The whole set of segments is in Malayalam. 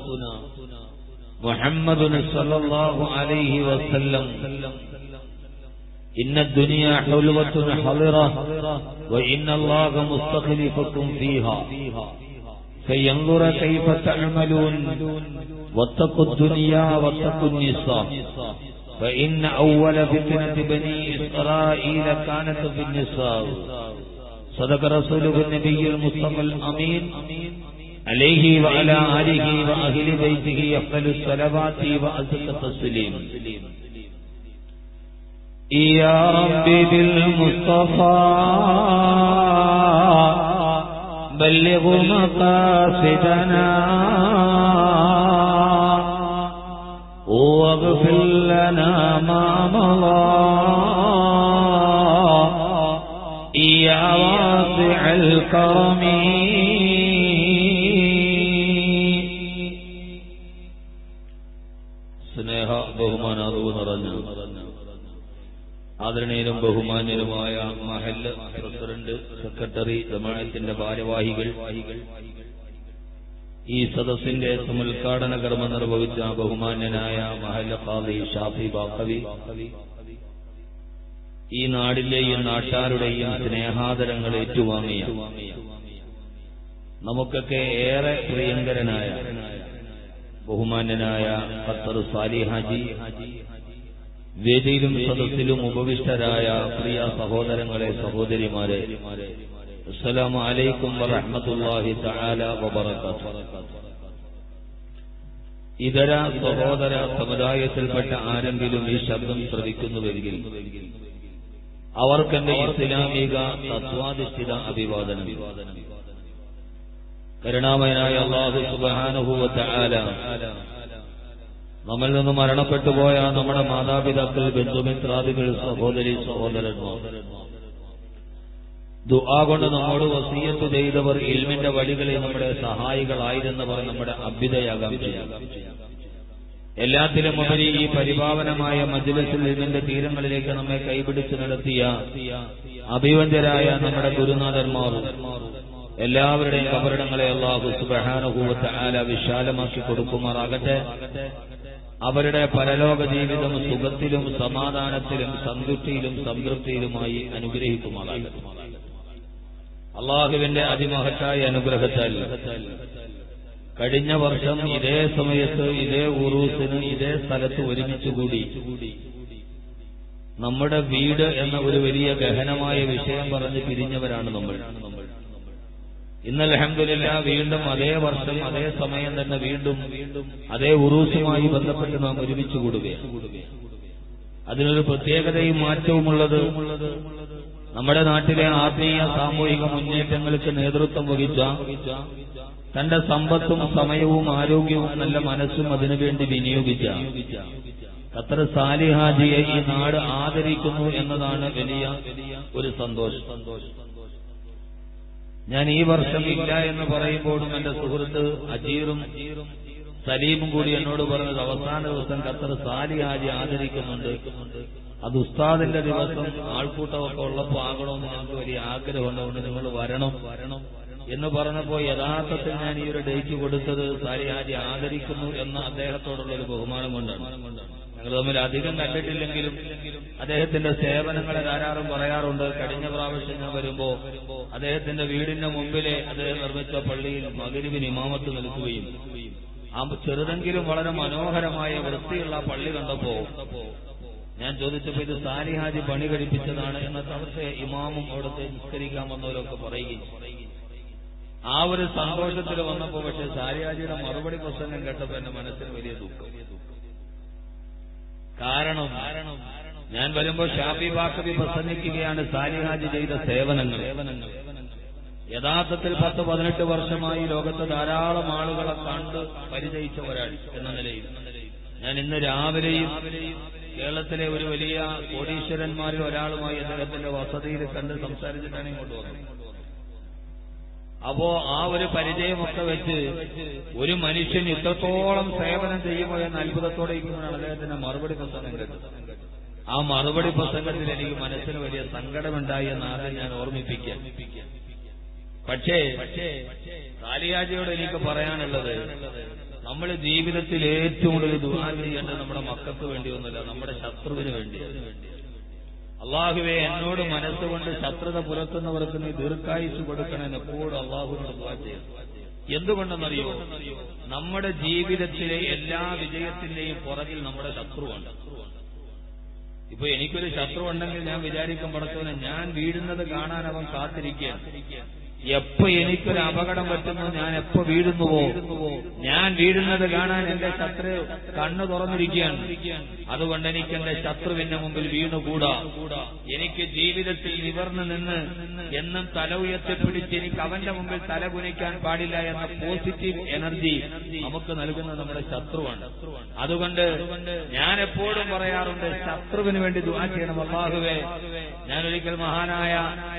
محمد صلى الله عليه وسلم إن الدنيا حلوة حضرة وإن الله مستخلفكم فيها فينظر كيف تعملون واتقوا الدنيا واتقوا النساء فإن أول فتنة بني إسرائيل كانت في النساء صدق رسوله النبي المصطفى الأمين عليه وعلى آله وأهل بيته أفضل الصلوات وأزكى التسليم يا ربي بالمصطفى بلغ مقاصدنا واغفر لنا ما مضى يا واسع الكرم സ്നേഹ ബഹുമാനാദവും നിറഞ്ഞ ആദരണീയനും ബഹുമാന്യനുമായ മഹല്ല് പ്രസിഡന്റ് സെക്രട്ടറി ജമാഅത്തിന്റെ ഭാരവാഹികൾ ഈ സദസ്സിന്റെ സമുദ്ഘാടന കർമ്മം നിർവഹിച്ച ബഹുമാന്യനായ മഹല്ല ഖാദി ഷാഫി ബാക്കവി ഈ നാടിന്റെയും നാട്ടാരുടെയും സ്നേഹാദരങ്ങൾ ഏറ്റുവാങ്ങിയ നമുക്കൊക്കെ ഏറെ പ്രിയങ്കരനായ ബഹുമാന്യനായ ഖത്തർ സാലിഹാജി വേദിയിലും സദസ്സിലും ഉപവിഷ്ടരായ പ്രിയ സഹോദരങ്ങളെ സഹോദരിമാരെ അസ്സലാമു അലൈക്കും വറഹ്മത്തുള്ളാഹി തആല വബറകാതുഹു ഇതര സഹോദര സമുദായത്തിൽപ്പെട്ട ആരെങ്കിലും ഈ ശബ്ദം ശ്രവിക്കുന്നുവെങ്കിൽ അവർക്കെന്റെ ഇസ്ലാമിക തത്വാധിഷ്ഠിത അഭിവാദനം കരുണാമയനായ അള്ളാഹു സുബാനുഭൂവ തആല നമ്മിൽ നിന്ന് മരണപ്പെട്ടു പോയ നമ്മുടെ മാതാപിതാക്കൾ ബന്ധുമിത്രാദികൾ സഹോദരി സഹോദരന്മാർ ദുആ കൊണ്ട് നമ്മോട് വസീയത്ത് ചെയ്തവർ ഇൽമിന്റെ വഴികളിൽ നമ്മുടെ സഹായികളായിരുന്നവർ നമ്മുടെ അഭ്യുദയാകാം എല്ലാത്തിലും ഉപരി ഈ പരിപാവനമായ മജ്ലിസിൽ ഇൽമിന്റെ തീരങ്ങളിലേക്ക് നമ്മെ കൈപിടിച്ച് നടത്തിയ അഭിവന്ദരായ നമ്മുടെ ഗുരുനാഥന്മാർ എല്ലാവരുടെയും കബറിടങ്ങളെ അള്ളാഹു സുബഹാനുഭൂവത്ത് ആല വിശാലമാക്കി കൊടുക്കുമാറാകട്ടെ അവരുടെ പരലോക ജീവിതം സുഖത്തിലും സമാധാനത്തിലും സന്തുഷ്ടിയിലും സംതൃപ്തിയിലുമായി അനുഗ്രഹിക്കുമാറാകട്ടെ അള്ളാഹുവിന്റെ അതിമഹത്തായ അനുഗ്രഹത്താൽ കഴിഞ്ഞ വർഷം ഇതേ സമയത്ത് ഇതേ ഉറൂസിന് ഇതേ സ്ഥലത്ത് ഒരുമിച്ചുകൂടി നമ്മുടെ വീട് എന്ന ഒരു വലിയ ഗഹനമായ വിഷയം പറഞ്ഞ് പിരിഞ്ഞവരാണ് നമ്മൾ ഇന്ന് അലഹമില്ല വീണ്ടും അതേ വർഷം അതേ സമയം തന്നെ വീണ്ടും അതേ ഉറൂസുമായി ബന്ധപ്പെട്ട് നാം ഒരുമിച്ച് കൂടുകയാണ് അതിനൊരു പ്രത്യേകതയും മാറ്റവുമുള്ളത് നമ്മുടെ നാട്ടിലെ ആത്മീയ സാമൂഹിക മുന്നേറ്റങ്ങൾക്ക് നേതൃത്വം വഹിച്ച തന്റെ സമ്പത്തും സമയവും ആരോഗ്യവും നല്ല മനസ്സും അതിനുവേണ്ടി വിനിയോഗിച്ച ഖത്തർ സാലിഹാജിയെ ഈ നാട് ആദരിക്കുന്നു എന്നതാണ് വലിയ ഒരു സന്തോഷം ഞാൻ ഈ വർഷം ഇല്ല എന്ന് പറയുമ്പോഴും എന്റെ സുഹൃത്ത് അജീറും സലീമും കൂടി എന്നോട് പറഞ്ഞത് അവസാന ദിവസം ഖത്തർ സാലിഹാജി ആദരിക്കുന്നുണ്ട് അത് ഉസ്താദിന്റെ ദിവസം ആൾക്കൂട്ടമൊക്കെ ഉള്ളപ്പോൾ ആകണമെന്ന് ഞങ്ങൾക്ക് വലിയ ആഗ്രഹമുണ്ട് അതുകൊണ്ട് നിങ്ങൾ വരണം വരണം എന്ന് പറഞ്ഞപ്പോൾ യഥാർത്ഥത്തിൽ ഞാൻ ഈ ഒരു ഡേറ്റ് കൊടുത്തത് സാലിഹാജി ആദരിക്കുന്നു എന്ന അദ്ദേഹത്തോടുള്ള ഒരു ബഹുമാനം കൊണ്ടാണ് ഞങ്ങൾ തമ്മിൽ അധികം കണ്ടിട്ടില്ലെങ്കിലും അദ്ദേഹത്തിന്റെ സേവനങ്ങളെ ധാരാളം പറയാറുണ്ട് കഴിഞ്ഞ പ്രാവശ്യം ഞാൻ വരുമ്പോ അദ്ദേഹത്തിന്റെ വീടിന്റെ മുമ്പിലെ അദ്ദേഹം നിർമ്മിച്ച പള്ളിയിൽ മകരിവിന് ഇമാമത്ത് നിൽക്കുകയും ആ ചെറുതെങ്കിലും വളരെ മനോഹരമായ വൃത്തിയുള്ള പള്ളി കണ്ടപ്പോ ഞാൻ ചോദിച്ചപ്പോ ഇത് സാലിഹാജി പണി കഴിപ്പിച്ചതാണ് എന്നൊക്കെ അവിടുത്തെ ഇമാമും അവിടുത്തെ നിസ്കരിക്കാൻ വന്നവരൊക്കെ പറയുകയും ആ ഒരു സന്തോഷത്തിൽ വന്നപ്പോ പക്ഷെ സാലിഹാജിയുടെ മറുപടി പ്രസംഗം കേട്ടപ്പോ എന്റെ മനസ്സിന് വലിയ ദുഃഖം കാരണം ഞാൻ വരുമ്പോ ഷാഫി ബാക്കബി പ്രസംഗിക്കുകയാണ് സാലിഹാജി ചെയ്ത സേവനങ്ങൾ യഥാർത്ഥത്തിൽ പത്ത് പതിനെട്ട് വർഷമായി ലോകത്ത് ധാരാളം ആളുകളെ കണ്ട് പരിചയിച്ച ഒരാൾ എന്ന നിലയിൽ ഞാൻ ഇന്ന് രാവിലെയും കേരളത്തിലെ ഒരു വലിയ കോടീശ്വരന്മാരിൽ ഒരാളുമായി അദ്ദേഹത്തിന്റെ വസതിയിൽ കണ്ട് സംസാരിച്ചിട്ടാണ് ഇങ്ങോട്ട് വന്നത് അപ്പോ ആ ഒരു പരിചയമൊക്കെ വെച്ച് ഒരു മനുഷ്യൻ ഇത്രത്തോളം സേവനം ചെയ്യുമോ എന്ന അത്ഭുതത്തോടെ ഇരിക്കുമ്പോഴാണ് അദ്ദേഹത്തിന്റെ മറുപടി പ്രസംഗം കേട്ടത് ആ മറുപടി പ്രസംഗത്തിൽ എനിക്ക് മനസ്സിന് വലിയ സങ്കടമുണ്ടായി എന്ന് ആദ്യം ഞാൻ ഓർമ്മിപ്പിക്കാം പക്ഷേ കാലിയാജിയോട് എനിക്ക് പറയാനുള്ളത് നമ്മൾ ജീവിതത്തിൽ ഏറ്റവും കൂടുതൽ ദുആ ചെയ്യേണ്ടത് നമ്മുടെ മക്കൾക്ക് വേണ്ടിയൊന്നുമല്ല നമ്മുടെ ശത്രുവിന് വേണ്ടി അള്ളാഹുവെ എന്നോട് മനസ്സുകൊണ്ട് ശത്രുത പുലർത്തുന്നവർക്ക് നീ ദീർഘായുസ് കൊടുക്കണമെന്ന് എപ്പോഴും അള്ളാഹുവിനോട് ദുആ ചെയ്യും എന്തുകൊണ്ടെന്നറിയോ നമ്മുടെ ജീവിതത്തിലെ എല്ലാ വിജയത്തിന്റെയും പുറകിൽ നമ്മുടെ ശത്രുവുണ്ട് ഇപ്പൊ എനിക്കൊരു ശത്രു ഉണ്ടെങ്കിൽ ഞാൻ വിചാരിക്കും പടച്ചവനെ ഞാൻ വീഴുന്നത് കാണാൻ അവൻ കാത്തിരിക്കുകയാണ് എപ്പോ എനിക്കൊരു അപകടം പറ്റുന്നു ഞാൻ എപ്പോ വീഴുന്നുവോ ഞാൻ വീഴുന്നത് കാണാൻ എന്റെ ശത്രു കണ്ണു തുറന്നിരിക്കുകയാണ് അതുകൊണ്ട് എനിക്ക് എന്റെ ശത്രുവിന്റെ മുമ്പിൽ വീണുകൂടാ എനിക്ക് ജീവിതത്തിൽ നിവർന്നു നിന്ന് എന്നും തല ഉയർത്തിപ്പിടിച്ച് എനിക്ക് അവന്റെ മുമ്പിൽ തല കുനിക്കാൻ പാടില്ല എന്ന പോസിറ്റീവ് എനർജി നമുക്ക് നൽകുന്നത് നമ്മുടെ ശത്രുവാണ് അതുകൊണ്ട് ഞാൻ എപ്പോഴും പറയാറുണ്ട് ശത്രുവിന് വേണ്ടി ദുആ ചെയ്യണം അള്ളാഹുവേ ഞാൻ ഒരിക്കൽ മഹാനായ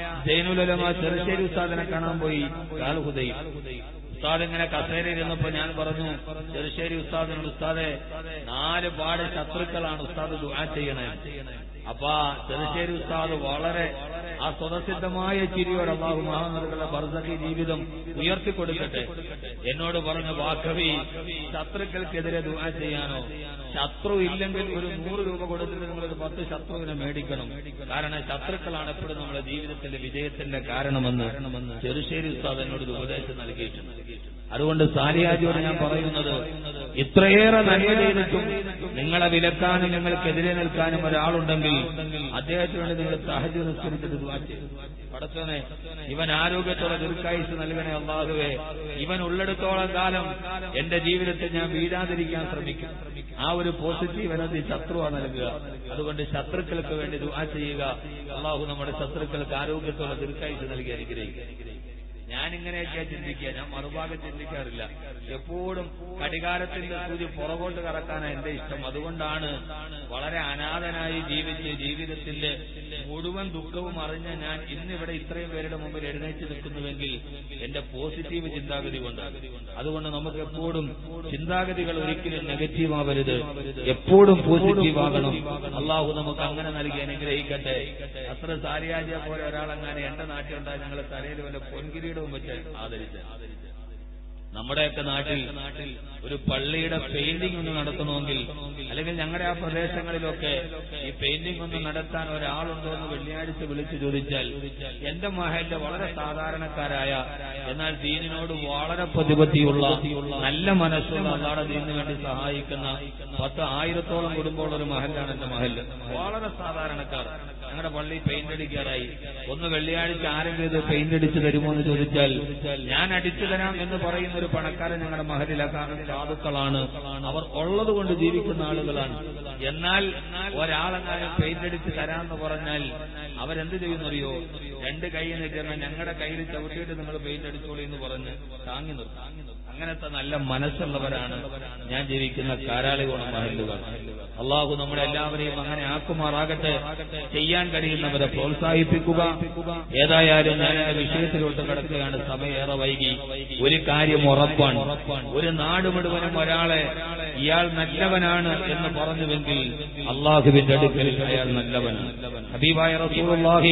ജൈനുലമ ചെറുശ്ശേരി ഉസ്താദിനെ കാണാൻ പോയി കാൽഹുദയിൽ ഉസ്താദ് ഇങ്ങനെ കസേരയിൽ ഇരുന്നപ്പോ ഞാൻ പറഞ്ഞു ചെറുശ്ശേരി ഉസ്താദിനോട് ഉസ്താദെ നാല് പാട് ശത്രുക്കളാണ് ഉസ്താദ് ദുആ ചെയ്യണേ അപ്പൊ ചെറുശ്ശേരി ഉസ്താദ് വളരെ ആ സ്വതസിദ്ധമായ ചിരിയോടെ അള്ളാഹു മഹാനറുകളുടെ ബർസഖി ജീവിതം ഉയർത്തിക്കൊടുക്കട്ടെ എന്നോട് പറഞ്ഞ വാക്കവി ശത്രുക്കൾക്കെതിരെ ദുആ ചെയ്യാനോ ശത്രു ഇല്ലെങ്കിൽ ഒരു നൂറ് രൂപ കൊടുത്തിട്ട് നിങ്ങൾ ഒരു പത്ത് ശത്രുവിനെ മേടിക്കണം കാരണം ശത്രുക്കളാണ് എപ്പോഴും നമ്മുടെ ജീവിതത്തിന്റെ വിജയത്തിന്റെ കാരണമെന്ന് ചെറുശ്ശേരി ഉസ്താദ് എന്നോട് ഒരു ഉപദേശം നൽകിയിട്ടുണ്ട് അതുകൊണ്ട് സാലിയാജിയോട് ഞാൻ പറയുന്നത് ഇത്രയേറെ നന്മ ചെയ്തിട്ടും നിങ്ങളെ വിലക്കാനും നിങ്ങൾക്കെതിരെ നിൽക്കാനും ഒരാളുണ്ടെങ്കിൽ അദ്ദേഹത്തിന് വേണ്ടി നിങ്ങൾ സാഹചര്യം നിസ്കരിച്ചിട്ട് ദുആ ചെയ്യും പടച്ചോനെ ഇവൻ ആരോഗ്യത്തോടെ ദീർഘായുസ് നൽകണേ അള്ളാഹുവേ ഇവൻ ഉള്ളിടത്തോളം കാലം എന്റെ ജീവിതത്തിൽ ഞാൻ വീഴാതിരിക്കാൻ ശ്രമിക്കും ആ ഒരു പോസിറ്റീവ് എനർജി ശത്രുവാ നൽകുക അതുകൊണ്ട് ശത്രുക്കൾക്ക് വേണ്ടി ദുആ ചെയ്യുക അള്ളാഹു നമ്മുടെ ശത്രുക്കൾക്ക് ആരോഗ്യത്തോടെ ദീർഘായുസ് നൽകി അനുഗ്രഹിക്കുക ഞാൻ ഇങ്ങനെയൊക്കെയാ ചിന്തിക്കുക ഞാൻ മറുഭാഗം ചിന്തിക്കാറില്ല എപ്പോഴും കടികാരത്തിന്റെ സൂര്യ പുറകോട്ട് കറക്കാനാണ് എന്റെ ഇഷ്ടം അതുകൊണ്ടാണ് വളരെ അനാഥനായി ജീവിച്ച് ജീവിതത്തിന്റെ മുഴുവൻ ദുഃഖവും അറിഞ്ഞ ഞാൻ ഇന്നിവിടെ ഇത്രയും പേരുടെ മുമ്പിൽ എഴുന്നേറ്റ് നിൽക്കുന്നുവെങ്കിൽ എന്റെ പോസിറ്റീവ് ചിന്താഗതി കൊണ്ട് അതുകൊണ്ട് നമുക്ക് എപ്പോഴും ചിന്താഗതികൾ ഒരിക്കലും നെഗറ്റീവ് ആവരുത് എപ്പോഴും പോസിറ്റീവ് ആകണം അള്ളാഹു നമുക്ക് അങ്ങനെ നൽകി അനുഗ്രഹിക്കട്ടെ അത്ര സാരിയാജിയെ പോലെ ഒരാളെങ്ങനെ എന്റെ നാട്ടിലുണ്ടായി ഞങ്ങളെ തലയിൽ വല്ല പൊൻകിരീടവും വെച്ച് ആദരിച്ച് നമ്മുടെയൊക്കെ നാട്ടിൽ ഒരു പള്ളിയുടെ പെയിന്റിംഗ് ഒന്ന് നടത്തണമെങ്കിൽ അല്ലെങ്കിൽ ഞങ്ങളുടെ ആ പ്രദേശങ്ങളിലൊക്കെ ഈ പെയിന്റിംഗ് ഒന്ന് നടത്താൻ ഒരാളുണ്ടോ എന്ന് വെള്ളിയാഴ്ച വിളിച്ചു ചോദിച്ചാൽ എന്റെ മഹലിലെ വളരെ സാധാരണക്കാരായ എന്നാൽ ദീനിനോട് വളരെ പ്രതിപത്തിയുള്ള നല്ല മനസ്സുള്ള അല്ലാതെ ദീനിന് വേണ്ടി സഹായിക്കുന്ന പത്ത് ആയിരത്തോളം കുടുംബമുള്ള ഒരു മഹലാണ് എന്റെ മഹല് വളരെ സാധാരണക്കാർ ഞങ്ങളുടെ പള്ളി പെയിന്റ് അടിക്കാറായി ഒന്ന് വെള്ളിയാഴ്ച ആരെങ്കിലും ഇത് പെയിന്റ് അടിച്ചു തരുമോ എന്ന് ചോദിച്ചാൽ ഞാൻ അടിച്ചു തരാം എന്ന് പറയുന്ന ഒരു പണക്കാരൻ ഞങ്ങളുടെ മഹലില കാരണം സാധുക്കളാണ് അവർ ഉള്ളത് കൊണ്ട് ജീവിക്കുന്ന ആളുകളാണ് എന്നാൽ ഒരാളെങ്ങാനും പെയിന്റ് അടിച്ച് തരാമെന്ന് പറഞ്ഞാൽ അവരെന്ത് ചെയ്യുന്നറിയോ രണ്ട് കൈ നിൽക്കുന്ന ഞങ്ങളുടെ കയ്യിൽ ചവിട്ടിയിട്ട് നിങ്ങൾ പെയിന്റ് അടിച്ചോളി എന്ന് പറഞ്ഞ് താങ്ങി നിർത്തും അങ്ങനത്തെ നല്ല മനസ്സുള്ളവരാണ് ഞാൻ ജീവിക്കുന്ന കാരാളികോണം മഹല്ലുകൾ അള്ളാഹു നമ്മുടെ എല്ലാവരെയും അങ്ങനെ ആക്കുമാറാകട്ടെ ചെയ്യാൻ കഴിയുന്നവരെ പ്രോത്സാഹിപ്പിക്കുക ഏതായാലും ഞാൻ എന്റെ വിഷയത്തിലോട്ട് കിടക്കുകയാണ് സമയേറെ വൈകി ഒരു കാര്യം ഉറപ്പാണ് ഒരു നാട് മുഴുവനും ഒരാളെ ഇയാൾ നല്ലവനാണ് എന്ന് പറഞ്ഞുവെങ്കിൽ അള്ളാഹുവിന്റെ അടുക്കൽ അയാൾ നല്ലവനാണ് ഹബീബായ റസൂലുള്ളാഹി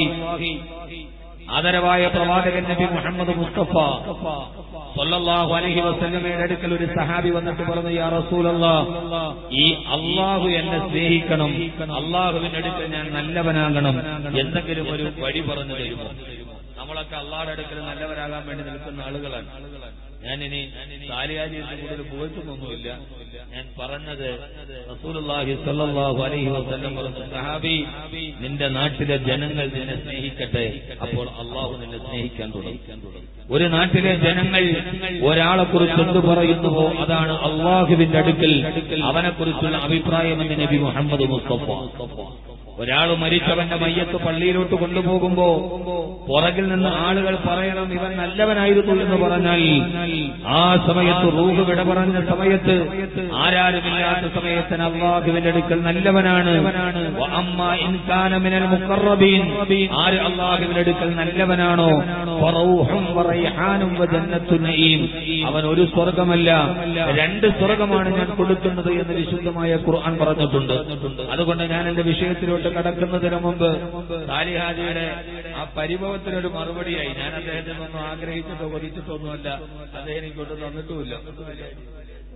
ആദരവായ പ്രവാചകൻ നബി മുഹമ്മദ് മുസ്തഫ സല്ലല്ലാഹു അലൈഹി വസല്ലമയുടെ അടുക്കൽ ഒരു സഹാബി വന്നിട്ട് പറഞ്ഞു യാ റസൂലല്ലാ ഈ അള്ളാഹു എന്നെ സ്നേഹിക്കണം അള്ളാഹുവിന്റെ അടുക്കൽ ഞാൻ നല്ലവനാകണം എന്തെങ്കിലും ഒരു വഴി പറഞ്ഞു തരുമോ നമ്മളൊക്കെ അള്ളാഹുടെ അടുക്കൽ നല്ലവരാകാൻ വേണ്ടി നിൽക്കുന്ന ആളുകളാണ് ഞാനിനി സാലിയാജിയിൽ കൂടുതൽ പുകഴ്ത്തുന്നൊന്നുമില്ല ഞാൻ പറഞ്ഞത് റസൂലുള്ളാഹി സ്വല്ലല്ലാഹു അലൈഹി വസല്ലം പറഞ്ഞു സഹാബി നിന്റെ നാട്ടിലെ ജനങ്ങൾ നിന്നെ സ്നേഹിക്കട്ടെ അപ്പോൾ അള്ളാഹു നിന്നെ സ്നേഹിക്കാൻ തുടങ്ങും ഒരു നാട്ടിലെ ജനങ്ങൾ ഒരാളെ കുറിച്ച് എന്ത് പറയുന്നുവോ അതാണ് അള്ളാഹുവിന്റെ അടുക്കൽ അവനെ കുറിച്ചുള്ള അഭിപ്രായമെന്ന് നബി മുഹമ്മദ് മുസ്തഫ ഒരാൾ മരിച്ചവന്റെ മയ്യത്ത് പള്ളിയിലോട്ട് കൊണ്ടുപോകുമ്പോ പുറകിൽ നിന്ന് ആളുകൾ പറയണം ഇവൻ നല്ലവനായിരുന്നു എന്ന് പറഞ്ഞാൽ ആ സമയത്ത് റൂഹ് വിട പറഞ്ഞ സമയത്ത് ആരാരുമില്ലാത്ത സമയത്തിന് അള്ളാഹുവിന്റെ അടുക്കൽ നല്ലവനാണ് വ അമ്മ ഇൻകാന മിനൽ മുഖറബീൻ ആര് അള്ളാഹുവിന്റെ അടുക്കൽ നല്ലവനാണോ ഫറൗഹും വറയ്ഹാനും വജന്നത്തു നഈം അവൻ ഒരു സ്വർഗമല്ല രണ്ട് സ്വർഗമാണ് ഞാൻ കൊടുക്കുന്നത് എന്ന് വിശുദ്ധമായ ഖുർആൻ പറഞ്ഞിട്ടുണ്ട് അതുകൊണ്ട് ഞാൻ എന്റെ വിഷയത്തിലോട്ട് കടക്കുന്നതിന് മുമ്പ് സാലിഹാജിയുടെ ആ പരിഭവത്തിനൊരു മറുപടിയായി ഞാൻ അദ്ദേഹത്തിൽ നിന്നും ആഗ്രഹിച്ചിട്ടോ കൊതിച്ചിട്ടൊന്നുമല്ല അദ്ദേഹം എനിക്കൊട്ട് തന്നിട്ടുമില്ല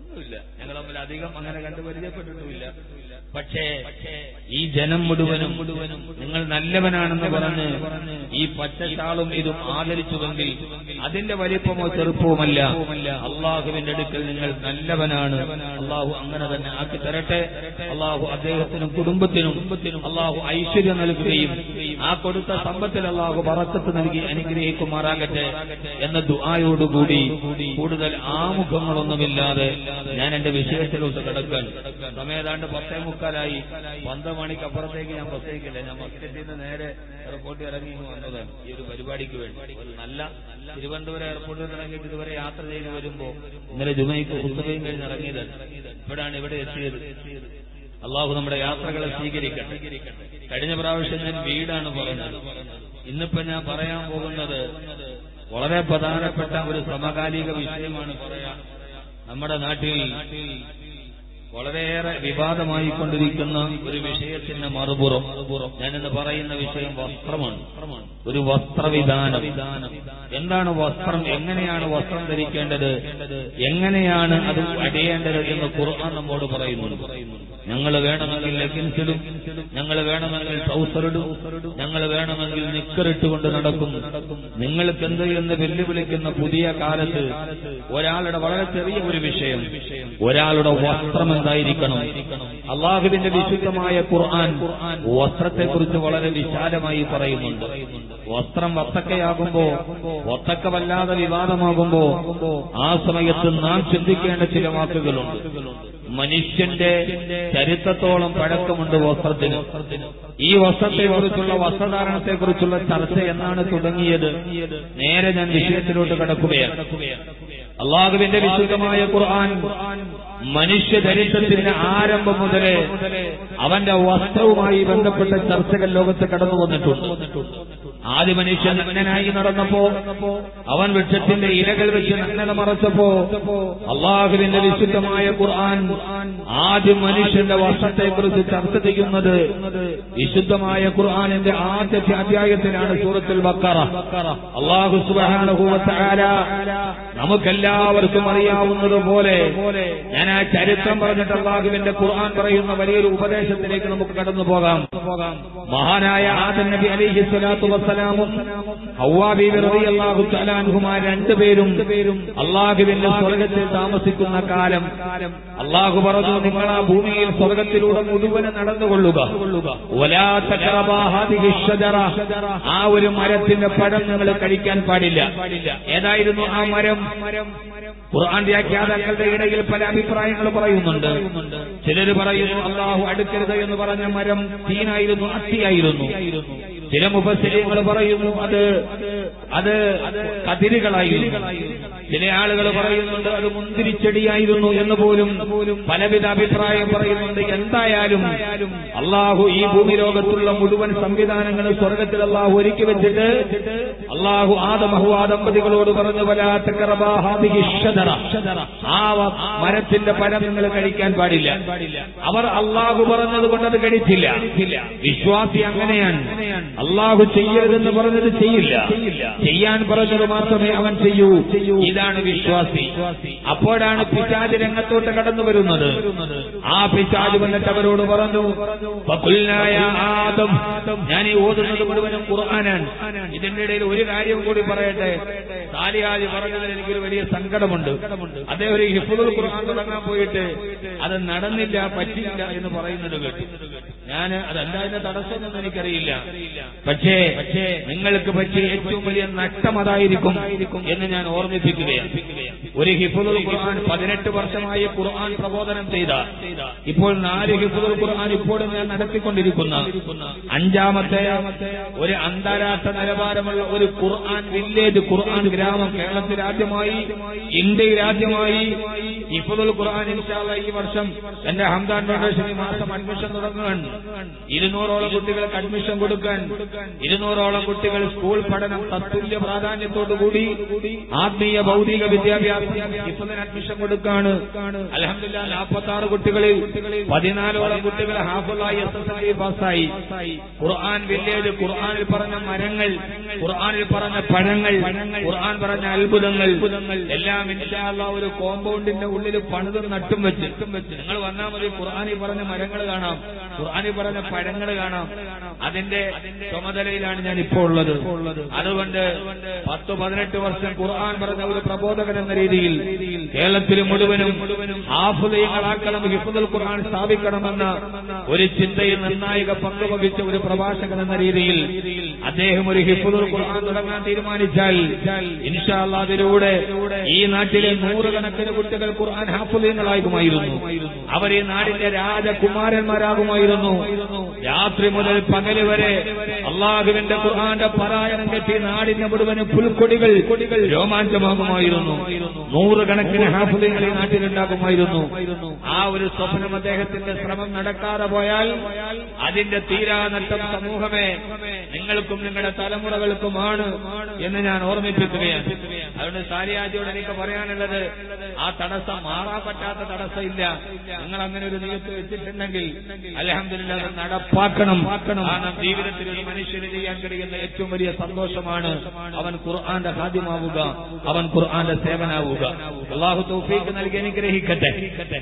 ഒന്നുമില്ല ഞങ്ങൾ തമ്മിൽ അധികം അങ്ങനെ കണ്ടു പരിചയപ്പെട്ടിട്ടുമില്ല പക്ഷേ ഈ ജനം മുഴുവനും മുഴുവനും നിങ്ങൾ നല്ലവനാണെന്ന് പറഞ്ഞ് ഈ പച്ചശാളും ഇതും ആദരിച്ചുവെങ്കിൽ അതിന്റെ വലിപ്പമോ ചെറുപ്പവുമല്ല അള്ളാഹുവിന്റെ അടുക്കൽ നിങ്ങൾ നല്ലവനാണ് അള്ളാഹു അങ്ങനെ തന്നെ ആക്കി തരട്ടെ അള്ളാഹു അദ്ദേഹത്തിനും കുടുംബത്തിനും അള്ളാഹു ഐശ്വര്യം നൽകുകയും ആ കൊടുത്ത സമ്പത്തിൽ അള്ളാഹു പറക്കത്ത് നൽകി അനുഗ്രഹിക്കുമാറാകട്ടെ എന്ന ദുആയോടുകൂടി കൂടുതൽ ആമുഖങ്ങളൊന്നുമില്ലാതെ ഞാൻ എന്റെ വിഷയത്തിലോട്ട് കിടക്കാൻ സമയതാണ്ട് പത്തേ മുക്കാലായി പന്ത്രണ്ട് മണിക്ക് അപ്പുറത്തേക്ക് ഞാൻ പ്രസംഗിക്കില്ല ഞാൻ മസ്കറ്റിൽ നിന്ന് നേരെ എയർപോർട്ടിൽ ഇറങ്ങി ഇങ്ങ് വന്നതാണ് ഈ ഒരു പരിപാടിക്ക് വേണ്ടി ഒരു നല്ല തിരുവനന്തപുരം എയർപോർട്ടിൽ നിന്ന് ഇറങ്ങിയിട്ട് ഇതുവരെ യാത്ര ചെയ്ത് വരുമ്പോ ഇന്നലെ ജുമൈക്ക് ഉത്സവയും കഴിഞ്ഞ് ഇറങ്ങിയതാണ് ഇവിടാണ് ഇവിടെ എത്തിയത് അള്ളാഹു നമ്മുടെ യാത്രകളെ സ്വീകരിക്കട്ടെ കഴിഞ്ഞ പ്രാവശ്യം ഞാൻ വീടാണ് പറഞ്ഞത് ഇന്നിപ്പോ ഞാൻ പറയാൻ പോകുന്നത് വളരെ പ്രധാനപ്പെട്ട ഒരു സമകാലിക വിഷയമാണ് പറയാൻ നമ്മുടെ നാട്ടിൽ വളരെയേറെ വിവാദമായി കൊണ്ടിരിക്കുന്ന ഒരു വിഷയത്തിന്റെ മറുപുറം ഞാനിന്ന് പറയുന്ന വിഷയം വസ്ത്രമാണ് ഒരു വസ്ത്രവിധാനം എന്താണ് വസ്ത്രം എങ്ങനെയാണ് വസ്ത്രം ധരിക്കേണ്ടത് എങ്ങനെയാണ് അത് അടിയേണ്ടത് എന്ന് ഖുർആൻ നമ്മോട് പറയുന്നുണ്ട് ഞങ്ങൾ വേണമെങ്കിൽ ലെഗിൻസിടും ഞങ്ങൾ വേണമെങ്കിൽ ട്രൗസറിടും ഞങ്ങൾ വേണമെങ്കിൽ നിക്കറിട്ടുകൊണ്ട് നടക്കും നിങ്ങൾക്ക് എന്ത് എന്ന് വെല്ലുവിളിക്കുന്ന പുതിയ കാലത്ത് ഒരാളുടെ വളരെ ചെറിയ ഒരു വിഷയം ഒരാളുടെ വസ്ത്രം എന്തായിരിക്കണം അള്ളാഹുവിന്റെ വിശുദ്ധമായ ഖുർആൻ വസ്ത്രത്തെക്കുറിച്ച് വളരെ വിശാലമായി പറയുന്നുണ്ട് വസ്ത്രം വത്തക്കയാകുമ്പോ വത്തക്ക വല്ലാതെ വിവാദമാകുമ്പോ ആ സമയത്ത് നാം ചിന്തിക്കേണ്ട ചില വാക്കുകളുണ്ട് മനുഷ്യന്റെ ചരിത്രത്തോളം പഴക്കമുണ്ട് വസ്ത്രത്തിന് ഈ വസ്ത്രത്തെക്കുറിച്ചുള്ള വസ്ത്രധാരണത്തെക്കുറിച്ചുള്ള ചർച്ച എന്നാണ് തുടങ്ങിയത് നേരെ ഞാൻ വിഷയത്തിലോട്ട് കടക്കുകയാണ് അള്ളാഹുവിന്റെ വിശുദ്ധമായ ഖുർആൻ മനുഷ്യ ചരിത്രത്തിന്റെ ആരംഭം മുതലേ അവന്റെ വസ്ത്രവുമായി ബന്ധപ്പെട്ട ചർച്ചകൾ ലോകത്ത് കടന്നു വന്നിട്ടുണ്ട് ആദ്യ മനുഷ്യൻ നഗ്നനായി നടന്നപ്പോ അവൻ വൃക്ഷത്തിന്റെ ഇലകൾ വെച്ച് നഗ്നത മറച്ചപ്പോ അള്ളാഹുവിന്റെ വിശുദ്ധമായ ഖുർആൻ ആദ്യം മനുഷ്യന്റെ വസ്ത്രത്തെക്കുറിച്ച് ചർച്ച ചെയ്യുന്നത് വിശുദ്ധമായ ഖുർആാനിന്റെ ആദ്യത്തെ അധ്യായത്തിലാണ് സൂറത്തുൽ ബക്കറ അള്ളാഹു സുബാനുഭൂവത്താര നമുക്കെല്ലാവർക്കും അറിയാവുന്നത് പോലെ ഞാൻ ആ ചരിത്രം പറഞ്ഞിട്ട് അള്ളാഹുവിന്റെ ഖുർആൻ പറയുന്ന വലിയൊരു ഉപദേശത്തിലേക്ക് നമുക്ക് കടന്നു പോകാം മഹാനായ ആദൻ നബി അലിഹി സ്വലാത്തു വസ്സലാമും ഹൗവാബീബി റബി അള്ളാഹു തലാൻഹുമാർ രണ്ടുപേരും അള്ളാഹുവിന്റെ സ്വർഗത്തിൽ താമസിക്കുന്ന കാലം അള്ളാഹു പറഞ്ഞു നിങ്ങൾ ആ ഭൂമിയിൽ സ്വർഗത്തിലൂടെ മുഴുവന് നടന്നുകൊള്ളുക ഒലാ തഖറബാ ഹാദിഹി ഷജറ. ആ ഒരു മരത്തിന്റെ പഴം നിങ്ങൾ കഴിക്കാൻ പാടില്ല ഏതായിരുന്നു ആ മരം ഖുർആൻ വ്യാഖ്യാതാക്കളുടെ ഇടയിൽ പല അഭിപ്രായങ്ങൾ പറയുന്നുണ്ട് ചിലർ പറയുന്നു അള്ളാഹു അടുക്കരുത് എന്ന് പറഞ്ഞ മരം തീനായിരുന്നു അത്തിയായിരുന്നു ചില മുഖസ്ഥര്യങ്ങൾ പറയുന്നു അത് അത് കതിരുകളായിരുന്നു ചില ആളുകൾ പറയുന്നുണ്ട് അത് മുന്തിരിച്ചെടിയായിരുന്നു എന്ന് പോലും പലവിധ അഭിപ്രായം പറയുന്നുണ്ട് എന്തായാലും അള്ളാഹു ഈ ഭൂമി ലോകത്തുള്ള മുഴുവൻ സംവിധാനങ്ങളും സ്വർഗത്തിൽ അള്ളാഹു ഒരുക്കി വെച്ചിട്ട് അള്ളാഹു ആദമഹു ആ ദമ്പതികളോട് പറഞ്ഞു വലാത്തക്കറബാഹാദിഷതറ ആ വ- മരത്തിന്റെ പഴം നിങ്ങൾ കഴിക്കാൻ പാടില്ല അവർ അള്ളാഹു പറഞ്ഞത് കൊണ്ട് അത് കഴിച്ചില്ല വിശ്വാസി അങ്ങനെയാണ് അള്ളാഹു ചെയ്യരുതെന്ന് പറഞ്ഞത് ചെയ്യില്ല ചെയ്യാൻ പറഞ്ഞത് മാത്രമേ അവൻ ചെയ്യൂ ഇതാണ് വിശ്വാസി അപ്പോഴാണ് പിശാജ് രംഗത്തോട്ട് കടന്നു വരുന്നത് ആ പിശാജ് വന്നിട്ട് അവരോട് പറഞ്ഞു "ഫഖുൽനായ ആദം ഞാൻ ഈ ഓതുന്നത് മുഴുവനും ഖുർആനാണ് ഇതിന്റെ ഇടയിൽ ഒരു കാര്യം കൂടി പറയട്ടെ സാലിഹാജ് പറഞ്ഞതിൽ എനിക്കൊരു വലിയ സങ്കടമുണ്ട് അദ്ദേഹം ഒരു ഹിഫുദുൽ ഖുർആൻ തുടങ്ങാൻ പോയിട്ട് അത് നടന്നില്ല പറ്റിയില്ല എന്ന് പറയുന്നത് കേട്ടു ഞാൻ അതല്ല അതിന്റെ തടസ്സമൊന്നും എനിക്കറിയില്ല പക്ഷേ പക്ഷേ നിങ്ങൾക്ക് പറ്റിയ ഏറ്റവും വലിയ നഷ്ടം അതായിരിക്കും എന്ന് ഞാൻ ഓർമ്മിപ്പിക്കുകയാണ് ഒരു ഹിഫുദുൽ ഖുർആൻ പതിനെട്ട് വർഷമായി ഖുർആൻ പ്രബോധനം ചെയ്ത ഇപ്പോൾ നാല് ഹിഫുദുൽ ഖുർആൻ ഇപ്പോഴും ഞാൻ നടത്തിക്കൊണ്ടിരിക്കുന്ന അഞ്ചാമത്തെ ഒരു അന്താരാഷ്ട്ര നിലവാരമുള്ള ഒരു ഖുർആൻ വില്ലേജ് ഖുർആൻ ഗ്രാമം കേരളത്തിൽ ആദ്യമായി ഇന്ത്യയിൽ ആദ്യമായി ഹിഫുദുൽ ഖുർആൻ ഇൻഷാല്ല ഈ ഈ വർഷം എന്റെ ഹംദാൻ ഫൗണ്ടേഷൻ ഈ മാസം അഡ്മിഷൻ തുടങ്ങുകയാണ് ഇരുന്നൂറോളം കുട്ടികൾക്ക് അഡ്മിഷൻ കൊടുക്കാൻ ഇരുന്നൂറോളം കുട്ടികൾ സ്കൂൾ പഠനം തത്തുല്യ പ്രാധാന്യത്തോടുകൂടി ആത്മീയ ഭൗതിക വിദ്യാഭ്യാസം ഹിഫ്ദിന് അഡ്മിഷൻ കൊടുക്കാണ് അലഹമില്ല നാൽപ്പത്തി ആറ് കുട്ടികളിൽ പതിനാലോളം കുട്ടികൾ ഹാഫുള്ളായി എസ് എസ് എൽ സി പാസ്സായി ഖുർആൻ വില്ലേജ് ഖുർആനിൽ പറഞ്ഞ മരങ്ങൾ ഖുർആനിൽ പറഞ്ഞ പഴങ്ങൾ ഖുർആൻ പറഞ്ഞ അത്ഭുതങ്ങൾ എല്ലാം ഇൻഷാല്ല ഒരു കോമ്പൗണ്ടിന്റെ ഉള്ളിൽ പണിതും നട്ടും വെച്ച് നിങ്ങൾ വന്നാൽ മതി ഖുർആനിൽ പറഞ്ഞ മരങ്ങൾ കാണാം ഖുർആനിൽ പറഞ്ഞ പഴങ്ങൾ കാണാം അതിന്റെ ചുമതലയിലാണ് ഞാൻ ഇപ്പോൾ ഉള്ളത് അതുകൊണ്ട് പത്ത് പതിനെട്ട് വർഷം ഖുർആൻ പറഞ്ഞ ഒരു പ്രബോധകൻ എന്ന രീതിയിൽ കേരളത്തിൽ മുഴുവനും ഹാഫുദയങ്ങളാക്കണം ഹിഫുദുൽ ഖുർആൻ സ്ഥാപിക്കണമെന്ന ഒരു ചിന്തയിൽ നിർണായക പങ്ക് വഹിച്ച ഒരു പ്രഭാഷകൻ എന്ന രീതിയിൽ അദ്ദേഹം ഒരു ഹിഫുദുൽ ഖുർആൻ തുടങ്ങാൻ തീരുമാനിച്ചാൽ ഇൻഷാല്ല അതിലൂടെ ഈ നാട്ടിലെ നൂറുകണക്കിന് കുട്ടികൾ ഖുർആൻ ഹാഫുദയങ്ങളാകുമായിരുന്നു അവർ ഈ നാടിന്റെ രാജകുമാരന്മാരാകുമായിരുന്നു രാത്രി മുതൽ പകല് വരെ അള്ളാഹുവിന്റെ ഖുർആന്റെ പാരായണം കെട്ടി നാടിന്റെ മുഴുവനും പുൽക്കൊടികൾ രോമാഞ്ചമാകുമായിരുന്നു നൂറുകണക്കിന് ഹാഫുദയങ്ങൾ ഈ നാട്ടിലുണ്ടാകുമായിരുന്നു ആ ഒരു സ്വപ്നം അദ്ദേഹത്തിന്റെ ശ്രമം നടക്കാതെ പോയാൽ അതിന്റെ തീരാനട്ടം സമൂഹമേ നിങ്ങൾക്കും നിങ്ങളുടെ തലമുറകൾക്കുമാണ് എന്ന് ഞാൻ ഓർമ്മിപ്പിക്കുകയാണ് അതുകൊണ്ട് സാരിയാജിയോട് എനിക്ക് പറയാനുള്ളത് ആ തടസ്സം മാറാൻ പറ്റാത്ത തടസ്സമില്ല നിങ്ങൾ അങ്ങനെ ഒരു നിയത്ത് വെച്ചിട്ടുണ്ടെങ്കിൽ അലഹമില്ല അത് നടപ്പാക്കണം കാരണം ജീവിതത്തിൽ ഒരു മനുഷ്യന് ചെയ്യാൻ കഴിയുന്ന ഏറ്റവും വലിയ സന്തോഷമാണ് അവൻ ഖുർആന്റെ ഹാദ്യമാവുക അവൻ ഖുർആന്റെ സേവനാവുക അള്ളാഹു തൗഫീക്ക് നൽകി അനുഗ്രഹിക്കട്ടെ